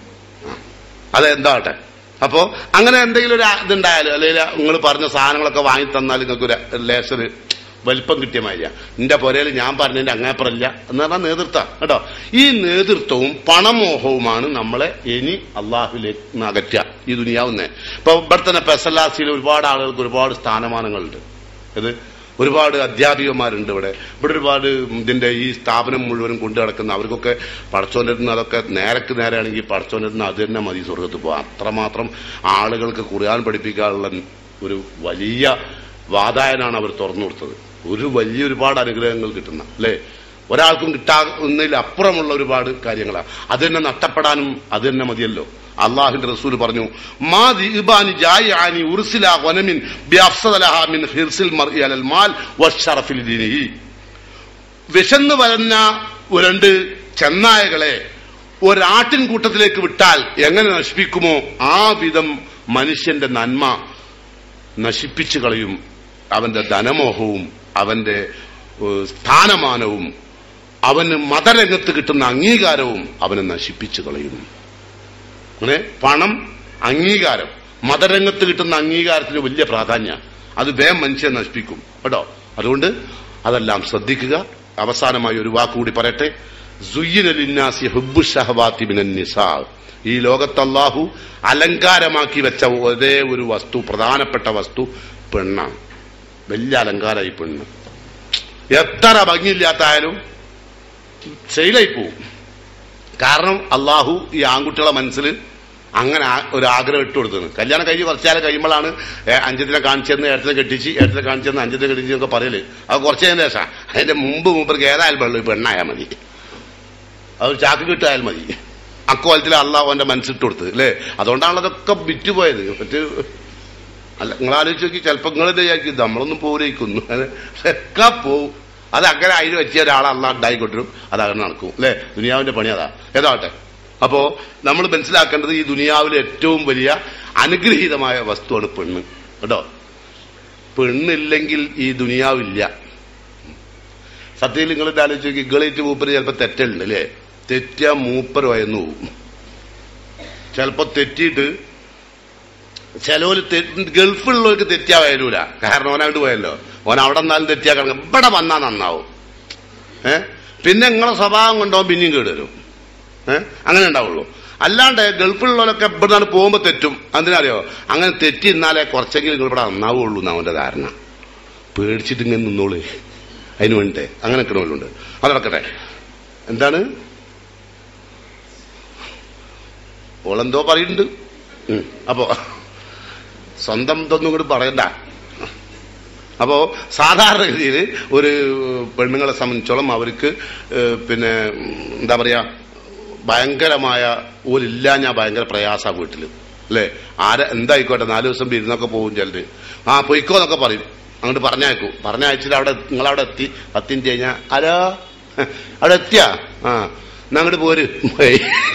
അതെന്താട്ടെ അപ്പോ അങ്ങനെ എന്തെങ്കിലും ഒരു ഇതുണ്ടായാലും അല്ലെങ്കിൽ നിങ്ങൾ പറഞ്ഞ സാധനങ്ങളൊക്കെ വാങ്ങി തന്നാൽ നിങ്ങൾക്ക് ഒരു ലേസർ വലിപ്പം കിട്ടിയ മാതിരിയ എന്റെ പുരയിൽ ഞാൻ പറഞ്ഞതിന്റെ അങ്ങേപ്പുറമില്ല എന്ന് പറഞ്ഞാൽ നേതൃത്വം കേട്ടോ ഈ നേതൃത്വവും പണമോഹവുമാണ് നമ്മളെ ഇനി അള്ളാഹുലേക്ക് അകറ്റുക ഈ ദുനിയാവുന്നേ ഇപ്പൊ ഇവിടെ തന്നെ പെസല്ലാസിയിൽ ഒരുപാട് ആളുകൾക്ക് ഒരുപാട് സ്ഥാനമാനങ്ങളുണ്ട് ഇത് ഒരുപാട് അധ്യാപികമാരുണ്ട് ഇവിടെ ഇവിടെ ഒരുപാട് ഇതിന്റെ ഈ സ്ഥാപനം മുഴുവനും കൊണ്ടു നടക്കുന്ന അവർക്കൊക്കെ പടച്ചോന്റെ അടുത്ത് നിന്ന് അതൊക്കെ നേരക്ക് നേരെയാണെങ്കിൽ പടച്ചോന്റെ അടുത്ത് നിന്ന് അത് തന്നെ മതി സ്വർഗത്ത് പോകാം അത്രമാത്രം ആളുകൾക്ക് ഖുർആൻ പഠിപ്പിക്കാനുള്ള ഒരു വലിയ വാതായനാണ് അവർ തുറന്നു കൊടുത്തത് ഒരു വലിയ ഒരുപാട് അനുഗ്രഹങ്ങൾ കിട്ടുന്ന അല്ലേ ഒരാൾക്കും കിട്ടാവുന്നതിൽ അപ്പുറമുള്ള ഒരുപാട് കാര്യങ്ങളാണ് അത് തന്നെ നഷ്ടപ്പെടാനും അത് തന്നെ മതിയല്ലോ അള്ളാഹുന്റെ റസൂൽ പറഞ്ഞു മാ ദിബാനി ജായാനി ഉർസില വനമിൻ ബിഅഫ്സദലഹ മിൻ ഹിർസിൽ മർഇ അലൽ മാൽ വശറഫിൽ ദീനിഹി വിശന്നു വരഞ്ഞ രണ്ട് ചെന്നായകളെ ഒരാട്ടിൻ കൂട്ടത്തിലേക്ക് വിട്ടാൽ എങ്ങനെ നശിപ്പിക്കുമോ ആ വിധം മനുഷ്യന്റെ നന്മ നശിപ്പിച്ചു കളയും അവന്റെ ധനമോഹവും അവന്റെ ഏഹ്, സ്ഥാനമാനവും അവന് മതരംഗത്ത് കിട്ടുന്ന അംഗീകാരവും അവനെ നശിപ്പിച്ചു കളയും അങ്ങനെ പണം അംഗീകാരം മതരംഗത്ത് കിട്ടുന്ന അംഗീകാരത്തിന് വലിയ പ്രാധാന്യമാണ് അത് വേം മനുഷ്യനെ നശിപ്പിക്കും കേട്ടോ അതുകൊണ്ട് അതെല്ലാം ശ്രദ്ധിക്കുക അവസാനമായി ഒരു വാക്കുകൂടി പറയട്ടെ സുയ്യിനലിന്നാസി ഹുബ്ബു ഷഹവാത്തി മിനൻ നിസാ ഈ ലോകത്ത് അല്ലാഹു അലങ്കാരമാക്കി വെച്ച ഒരേ ഒരു വസ്തു പ്രധാനപ്പെട്ട വസ്തു പെണ്ണാണ് വലിയ അലങ്കാരമായി പെണ്ണ് എത്ര ഭംഗിയില്ലാത്തായാലും സെയിലായി പോവും കാരണം അള്ളാഹു ഈ ആൺകുട്ടികളെ മനസ്സിൽ അങ്ങനെ ആ- ഒരു ആഗ്രഹം ഇട്ട് കൊടുത്തത് കല്യാണം കഴിഞ്ഞ് കുറച്ചാലും കഴിയുമ്പോഴാണ് ഏ, അഞ്ചത്തിനെ കാണിച്ചെന്ന് ഏട്ടത്തിനെ കെട്ടിച്ച് ഏട്ടത്തിനെ കാണിച്ചെന്ന് അഞ്ചത്തിനെ കെട്ടിച്ച് എന്നൊക്കെ പറയല് അത് കുറച്ച് കഴിഞ്ഞ ശേഷം അതിന്റെ മുമ്പ് മൂപ്പർക്ക് ഏതായാലും വെള്ളം പെണ്ണായാൽ മതി അത് ചാക്ക് കിട്ടായാൽ മതി അക്കോലത്തിൽ അള്ളാഹു അവന്റെ മനസ്സിട്ട് കൊടുത്തത് അല്ലേ അതുകൊണ്ടാണല്ലോ അതൊക്കെ വിറ്റുപോയത് മറ്റ് അല്ല നിങ്ങൾ ആലോചിച്ച് നോക്കി ചിലപ്പോൾ നിങ്ങൾ വിചാരിക്കും നമ്മളൊന്നും പോരയിക്കുന്നു ഒക്കെ പോവും അത് അങ്ങനെ അതിന് പറ്റിയ ഒരാളെ അല്ല ഉണ്ടായിക്കൊണ്ടിരും അത് അങ്ങനെ നടക്കും അല്ലെ ദുനിയാവിന്റെ പണി അതാ ഏതാവട്ടെ അപ്പോ നമ്മൾ മനസ്സിലാക്കേണ്ടത് ഈ ദുനിയാവിലെ ഏറ്റവും വലിയ അനുഗ്രഹീതമായ വസ്തുവാണ് പെണ്ണ് കേട്ടോ പെണ്ണില്ലെങ്കിൽ ഈ ദുനിയാവില്ല സത്യത്തിൽ നിങ്ങൾ ആലോചിച്ച് നോക്കി ഇങ്ങളേറ്റ് മൂപ്പര് ചിലപ്പോൾ തെറ്റലുണ്ട് അല്ലേ തെറ്റിയ മൂപ്പർ വയന്നു പോകും ചിലപ്പോ തെറ്റിയിട്ട് ചിലവര് ഗൾഫിലുള്ളവർക്ക് തെറ്റിയാ വരൂല കാരണം ഓൻ അങ്ങോട്ട് പോയല്ലോ ഓൻ അവിടെ നിന്നാലും തെറ്റിയാ കിടക്കും ഇവിടെ വന്നാ നന്നാവും ഏ പിന്നെ നിങ്ങളെ സ്വഭാവം കൊണ്ടോ പിന്നെയും കേട് വരും ഏ അങ്ങനെ ഉണ്ടാവുള്ളൂ അല്ലാണ്ട് ഗൾഫിലുള്ളവരൊക്കെ ഇവിടെ നിന്നാണ് പോകുമ്പോൾ തെറ്റും എന്തിനറിയോ അങ്ങനെ തെറ്റി എന്നാലേ കുറച്ചെങ്കിലും നിങ്ങൾ ഇവിടെ നന്നാവുള്ളൂ എന്നാ അവന്റെ ധാരണ പേടിച്ചിട്ട് ഇങ്ങനെ നിന്നോളൂ അതിന് വേണ്ടിട്ടേ അങ്ങനെ നിൽക്കണമല്ലുണ്ട് അതടക്കട്ടെ എന്താണ് ഓളെന്തോ പറയുന്നുണ്ട് ഉം. അപ്പോ സ്വന്തം ഇതൊന്നും ഇങ്ങോട്ട് പറയണ്ട അപ്പോ സാധാരണഗതിയിൽ ഒരു പെണ്ണുങ്ങളെ സംബന്ധിച്ചോളം അവർക്ക് ഏഹ്, പിന്നെ ഉം, എന്താ പറയാ ഭയങ്കരമായ ഒരില്ലാഞ്ഞ ഭയങ്കര പ്രയാസ വീട്ടില് അല്ലെ ആരെ എന്തായിക്കോട്ടെ നാല് ദിവസം ഇരുന്നൊക്കെ പോകും ചിലര് ആ പൊയ്ക്കോ എന്നൊക്കെ പറയും അങ്ങോട്ട് പറഞ്ഞയക്കും പറഞ്ഞയച്ചിട്ട് അവിടെ നിങ്ങളവിടെ എത്തി പത്തിഞ്ച് കഴിഞ്ഞാൽ ആരോ അവിടെ എത്തിയാ ആ എന്നാ അങ്ങോട്ട് പോര് പോയി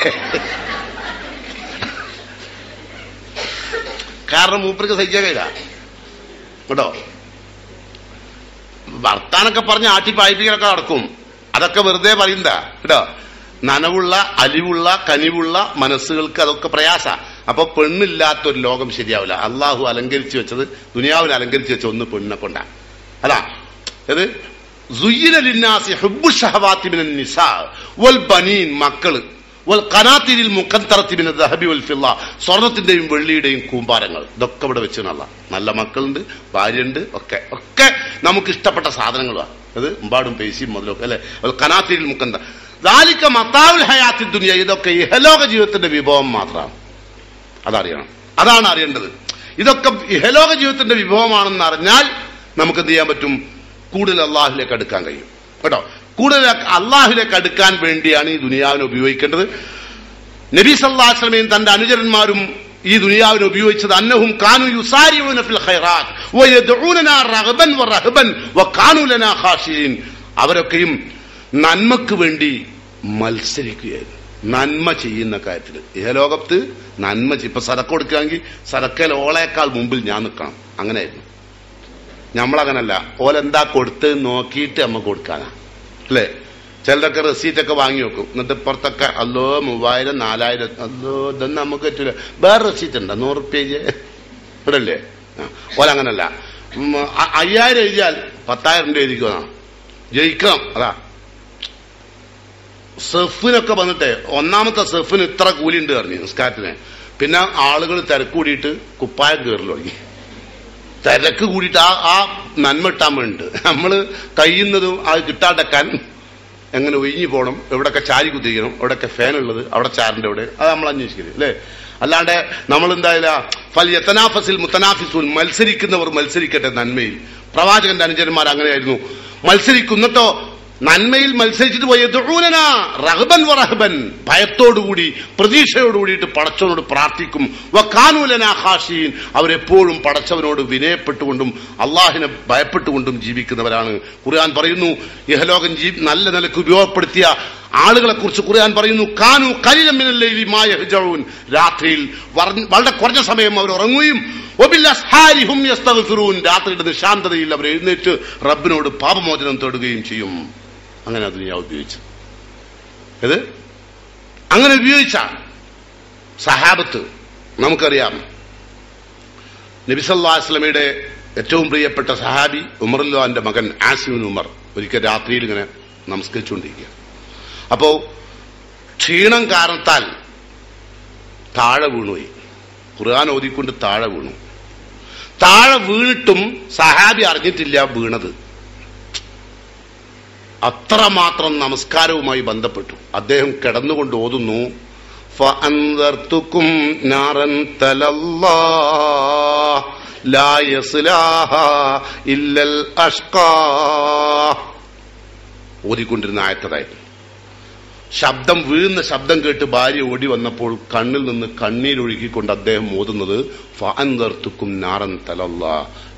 കാരണം മൂപ്പർക്ക് സഹിക്കാൻ കഴിയില്ല കേട്ടോ വർത്താനൊക്കെ പറഞ്ഞ് ആട്ടി പായിപ്പിക്കലൊക്കെ നടക്കും അതൊക്കെ വെറുതെ പറയുന്നതാ കേട്ടോ നനവുള്ള അലിവുള്ള കനിവുള്ള മനസ്സുകൾക്ക് അതൊക്കെ പ്രയാസ അപ്പൊ പെണ്ണില്ലാത്ത ഒരു ലോകം ശരിയാവില്ല അള്ളാഹു അലങ്കരിച്ചു വെച്ചത് ദുനിയാവിൽ അലങ്കരിച്ചു വെച്ച ഒന്ന് പെണ്ണിനെ കൊണ്ടാണ് അതാ ഇത് സുയ്യിന ലിന്നാസി ഹുബ്ബു ഷഹവാത്തി മിനൻ നിസാ വൽ ബനീൻ മക്കള് വൽ ഖനാത്തിരിൽ മുഖന്തറത്തി മിന ദഹബി വൽ ഫില്ല സ്വർണത്തിന്റെയും വെള്ളിയുടെയും കൂമ്പാരങ്ങൾ ഇതൊക്കെ ഇവിടെ വെച്ച് നല്ല നല്ല മക്കളുണ്ട് ഭാര്യയുണ്ട് ഒക്കെ ഒക്കെ നമുക്ക് ഇഷ്ടപ്പെട്ട സാധനങ്ങളാണ് അത് എമ്പാടും പേശിയും മുതലൊക്കെ അല്ലെ വൽ ഖനാത്തിരിൽ മുഖന്ത ദാലിക്ക മത്താവുൽ ഹയാത്തി ദുനിയ ഇതൊക്കെ ഇഹലോക ജീവിതത്തിന്റെ വിഭവം മാത്രമാണ് അതറിയണം അതാണ് അറിയേണ്ടത് ഇതൊക്കെ ഇഹലോക ജീവിതത്തിന്റെ വിഭവമാണെന്ന് അറിഞ്ഞാൽ നമുക്ക് എന്ത് ചെയ്യാൻ പറ്റും കൂടുതൽ അള്ളാഹിലേക്ക് അടുക്കാൻ കഴിയും കേട്ടോ കൂടുതൽ അള്ളാഹിലേക്ക് അടുക്കാൻ വേണ്ടിയാണ് ഈ ദുനിയാവിനെ ഉപയോഗിക്കേണ്ടത് നബി സല്ലാസ്ലമയും തന്റെ അനുചരന്മാരും ഈ ദുനിയാവിനെ ഉപയോഗിച്ചത് അന്നഹും കാനു യുസാരിഊന ഫിൽ ഖൈറാത്ത് വയദ്ഊനനാ റഗ്ബൻ വറഹബൻ വകാനു ലനാ ഖാശിയീൻ അവരൊക്കെയും നന്മക്ക് വേണ്ടി മത്സരിക്കുകയായിരുന്നു നന്മ ചെയ്യുന്ന കാര്യത്തിൽ ഇഹലോകത്ത് നന്മ ചെയ്യും ഇപ്പൊ സരക്ക് കൊടുക്കുകയാണെങ്കിൽ സരക്കൽ ഓളേക്കാൾ മുമ്പിൽ ഞാൻ നിൽക്കണം അങ്ങനെയായിരുന്നു നമ്മളങ്ങനല്ല ഓലെന്താ കൊടുത്ത് നോക്കിയിട്ട് നമ്മ കൊടുക്കാനാ അല്ലേ ചിലരൊക്കെ റെസീറ്റ് ഒക്കെ വാങ്ങി വെക്കും എന്നിട്ട് ഇപ്പുറത്തൊക്കെ അല്ലോ മൂവായിരം നാലായിരം അല്ലോ ഇതൊന്നും നമുക്ക് പറ്റൂല വേറെ റെസീറ്റ് ഉണ്ടോ നൂറ് പേജ് ഇവിടെ അല്ലേ ആ, ഓലങ്ങനല്ല ഉം, അ- അയ്യായിരം എഴുതിയാൽ പത്തായിരം രൂപ എഴുതിക്കുന്നതാണ് ജയിക്കണം അതാ സെഫിനൊക്കെ വന്നിട്ട് ഒന്നാമത്തെ സെഫിന് ഇത്ര കൂലിയുണ്ട് പറഞ്ഞു നിസ്കാരത്തിന് പിന്നെ ആളുകൾ തിരക്കൂടിയിട്ട് കുപ്പായം കയറൽ തുടങ്ങി തിരക്ക് കൂടിയിട്ട് ആ ആ നന്മ ഇട്ടാൻ വേണ്ടിട്ട് നമ്മള് കഴിയുന്നതും അത് കിട്ടാണ്ടക്കാൻ എങ്ങനെ ഒഴിഞ്ഞു പോകണം എവിടെയൊക്കെ ചാരി കുത്തിക്കണം എവിടെയൊക്കെ ഫാൻ ഉള്ളത് അവിടെ ചാറിന്റെ അവിടെ അത് നമ്മൾ അന്വേഷിക്കരുത് അല്ലേ അല്ലാണ്ട് നമ്മൾ എന്തായാലും ഫൽ യത്തനാഫസിൽ മുത്തനാഫിസുൽ മത്സരിക്കുന്നവർ മത്സരിക്കട്ടെ നന്മയിൽ പ്രവാചകന്റെ അനുചരന്മാർ അങ്ങനെയായിരുന്നു മത്സരിക്കുന്നിട്ടോ നന്മയിൽ മത്സരിച്ചിട്ട് പോയ റഹബൻ വറഹബൻ ഭയത്തോടുകൂടി പ്രതീക്ഷയോടുകൂടിയിട്ട് പടച്ചവനോട് പ്രാർത്ഥിക്കും വക്കാനൂലന ഹാഷീൻ അവരെപ്പോഴും പടച്ചവനോട് വിനയപ്പെട്ടുകൊണ്ടും അള്ളാഹിനെ ഭയപ്പെട്ടുകൊണ്ടും ജീവിക്കുന്നവരാണ് ഖുർആൻ പറയുന്നു ഇഹലോകം ജീ നല്ല നിലക്ക് ഉപയോഗപ്പെടുത്തിയ ആളുകളെ കുറിച്ച് ഖുർആൻ പറയുന്നു കാനു കലിലമിനല്ലയിലുമായ രാത്രിയിൽ വറ- വളരെ കുറഞ്ഞ സമയം അവർ ഉറങ്ങുകയും ഒബില്ലസ്ഹാരി ഹും യസ്തഗ്ഫിറൂൻ. രാത്രിയുടെ നിശാന്തതയിൽ അവർ എഴുന്നേറ്റ് റബ്ബിനോട് പാപമോചനം തേടുകയും ചെയ്യും അങ്ങനെ അത് ഞാൻ ഉപയോഗിച്ചു ഇത് അങ്ങനെ ഉപയോഗിച്ച സഹാബത്ത് നമുക്കറിയാം നബിസല്ലാസ്ലമയുടെ ഏറ്റവും പ്രിയപ്പെട്ട സഹാബി ഉമറുല്ലാന്റെ മകൻ ആസിമിൻ ഉമർ ഒരിക്കൽ രാത്രിയിൽ ഇങ്ങനെ നമസ്കരിച്ചുകൊണ്ടിരിക്കുക അപ്പോ ക്ഷീണം കാരണത്താൽ താഴെ വീണുപോയി ഖുർആൻ ഓതിക്കൊണ്ട് താഴെ വീണു താഴെ വീണിട്ടും സഹാബി അറിഞ്ഞിട്ടില്ല വീണത് അത്രമാത്രം നമസ്കാരവുമായി ബന്ധപ്പെട്ടു അദ്ദേഹം കിടന്നുകൊണ്ട് ഓതുന്നു فأنذرتكم نارا تلظى لا يصلاها إلا الأشقى ഓതിക്കൊണ്ടിരുന്ന ആയത്തതായിരുന്നു ശബ്ദം വീഴുന്ന ശബ്ദം കേട്ട് ഭാര്യ ഓടി വന്നപ്പോൾ കണ്ണിൽ നിന്ന് കണ്ണീരൊഴുകിക്കൊണ്ട് അദ്ദേഹം ഓതുന്നത് ഫഅൻദർത്തുക്കും നാറൻ തലല്ല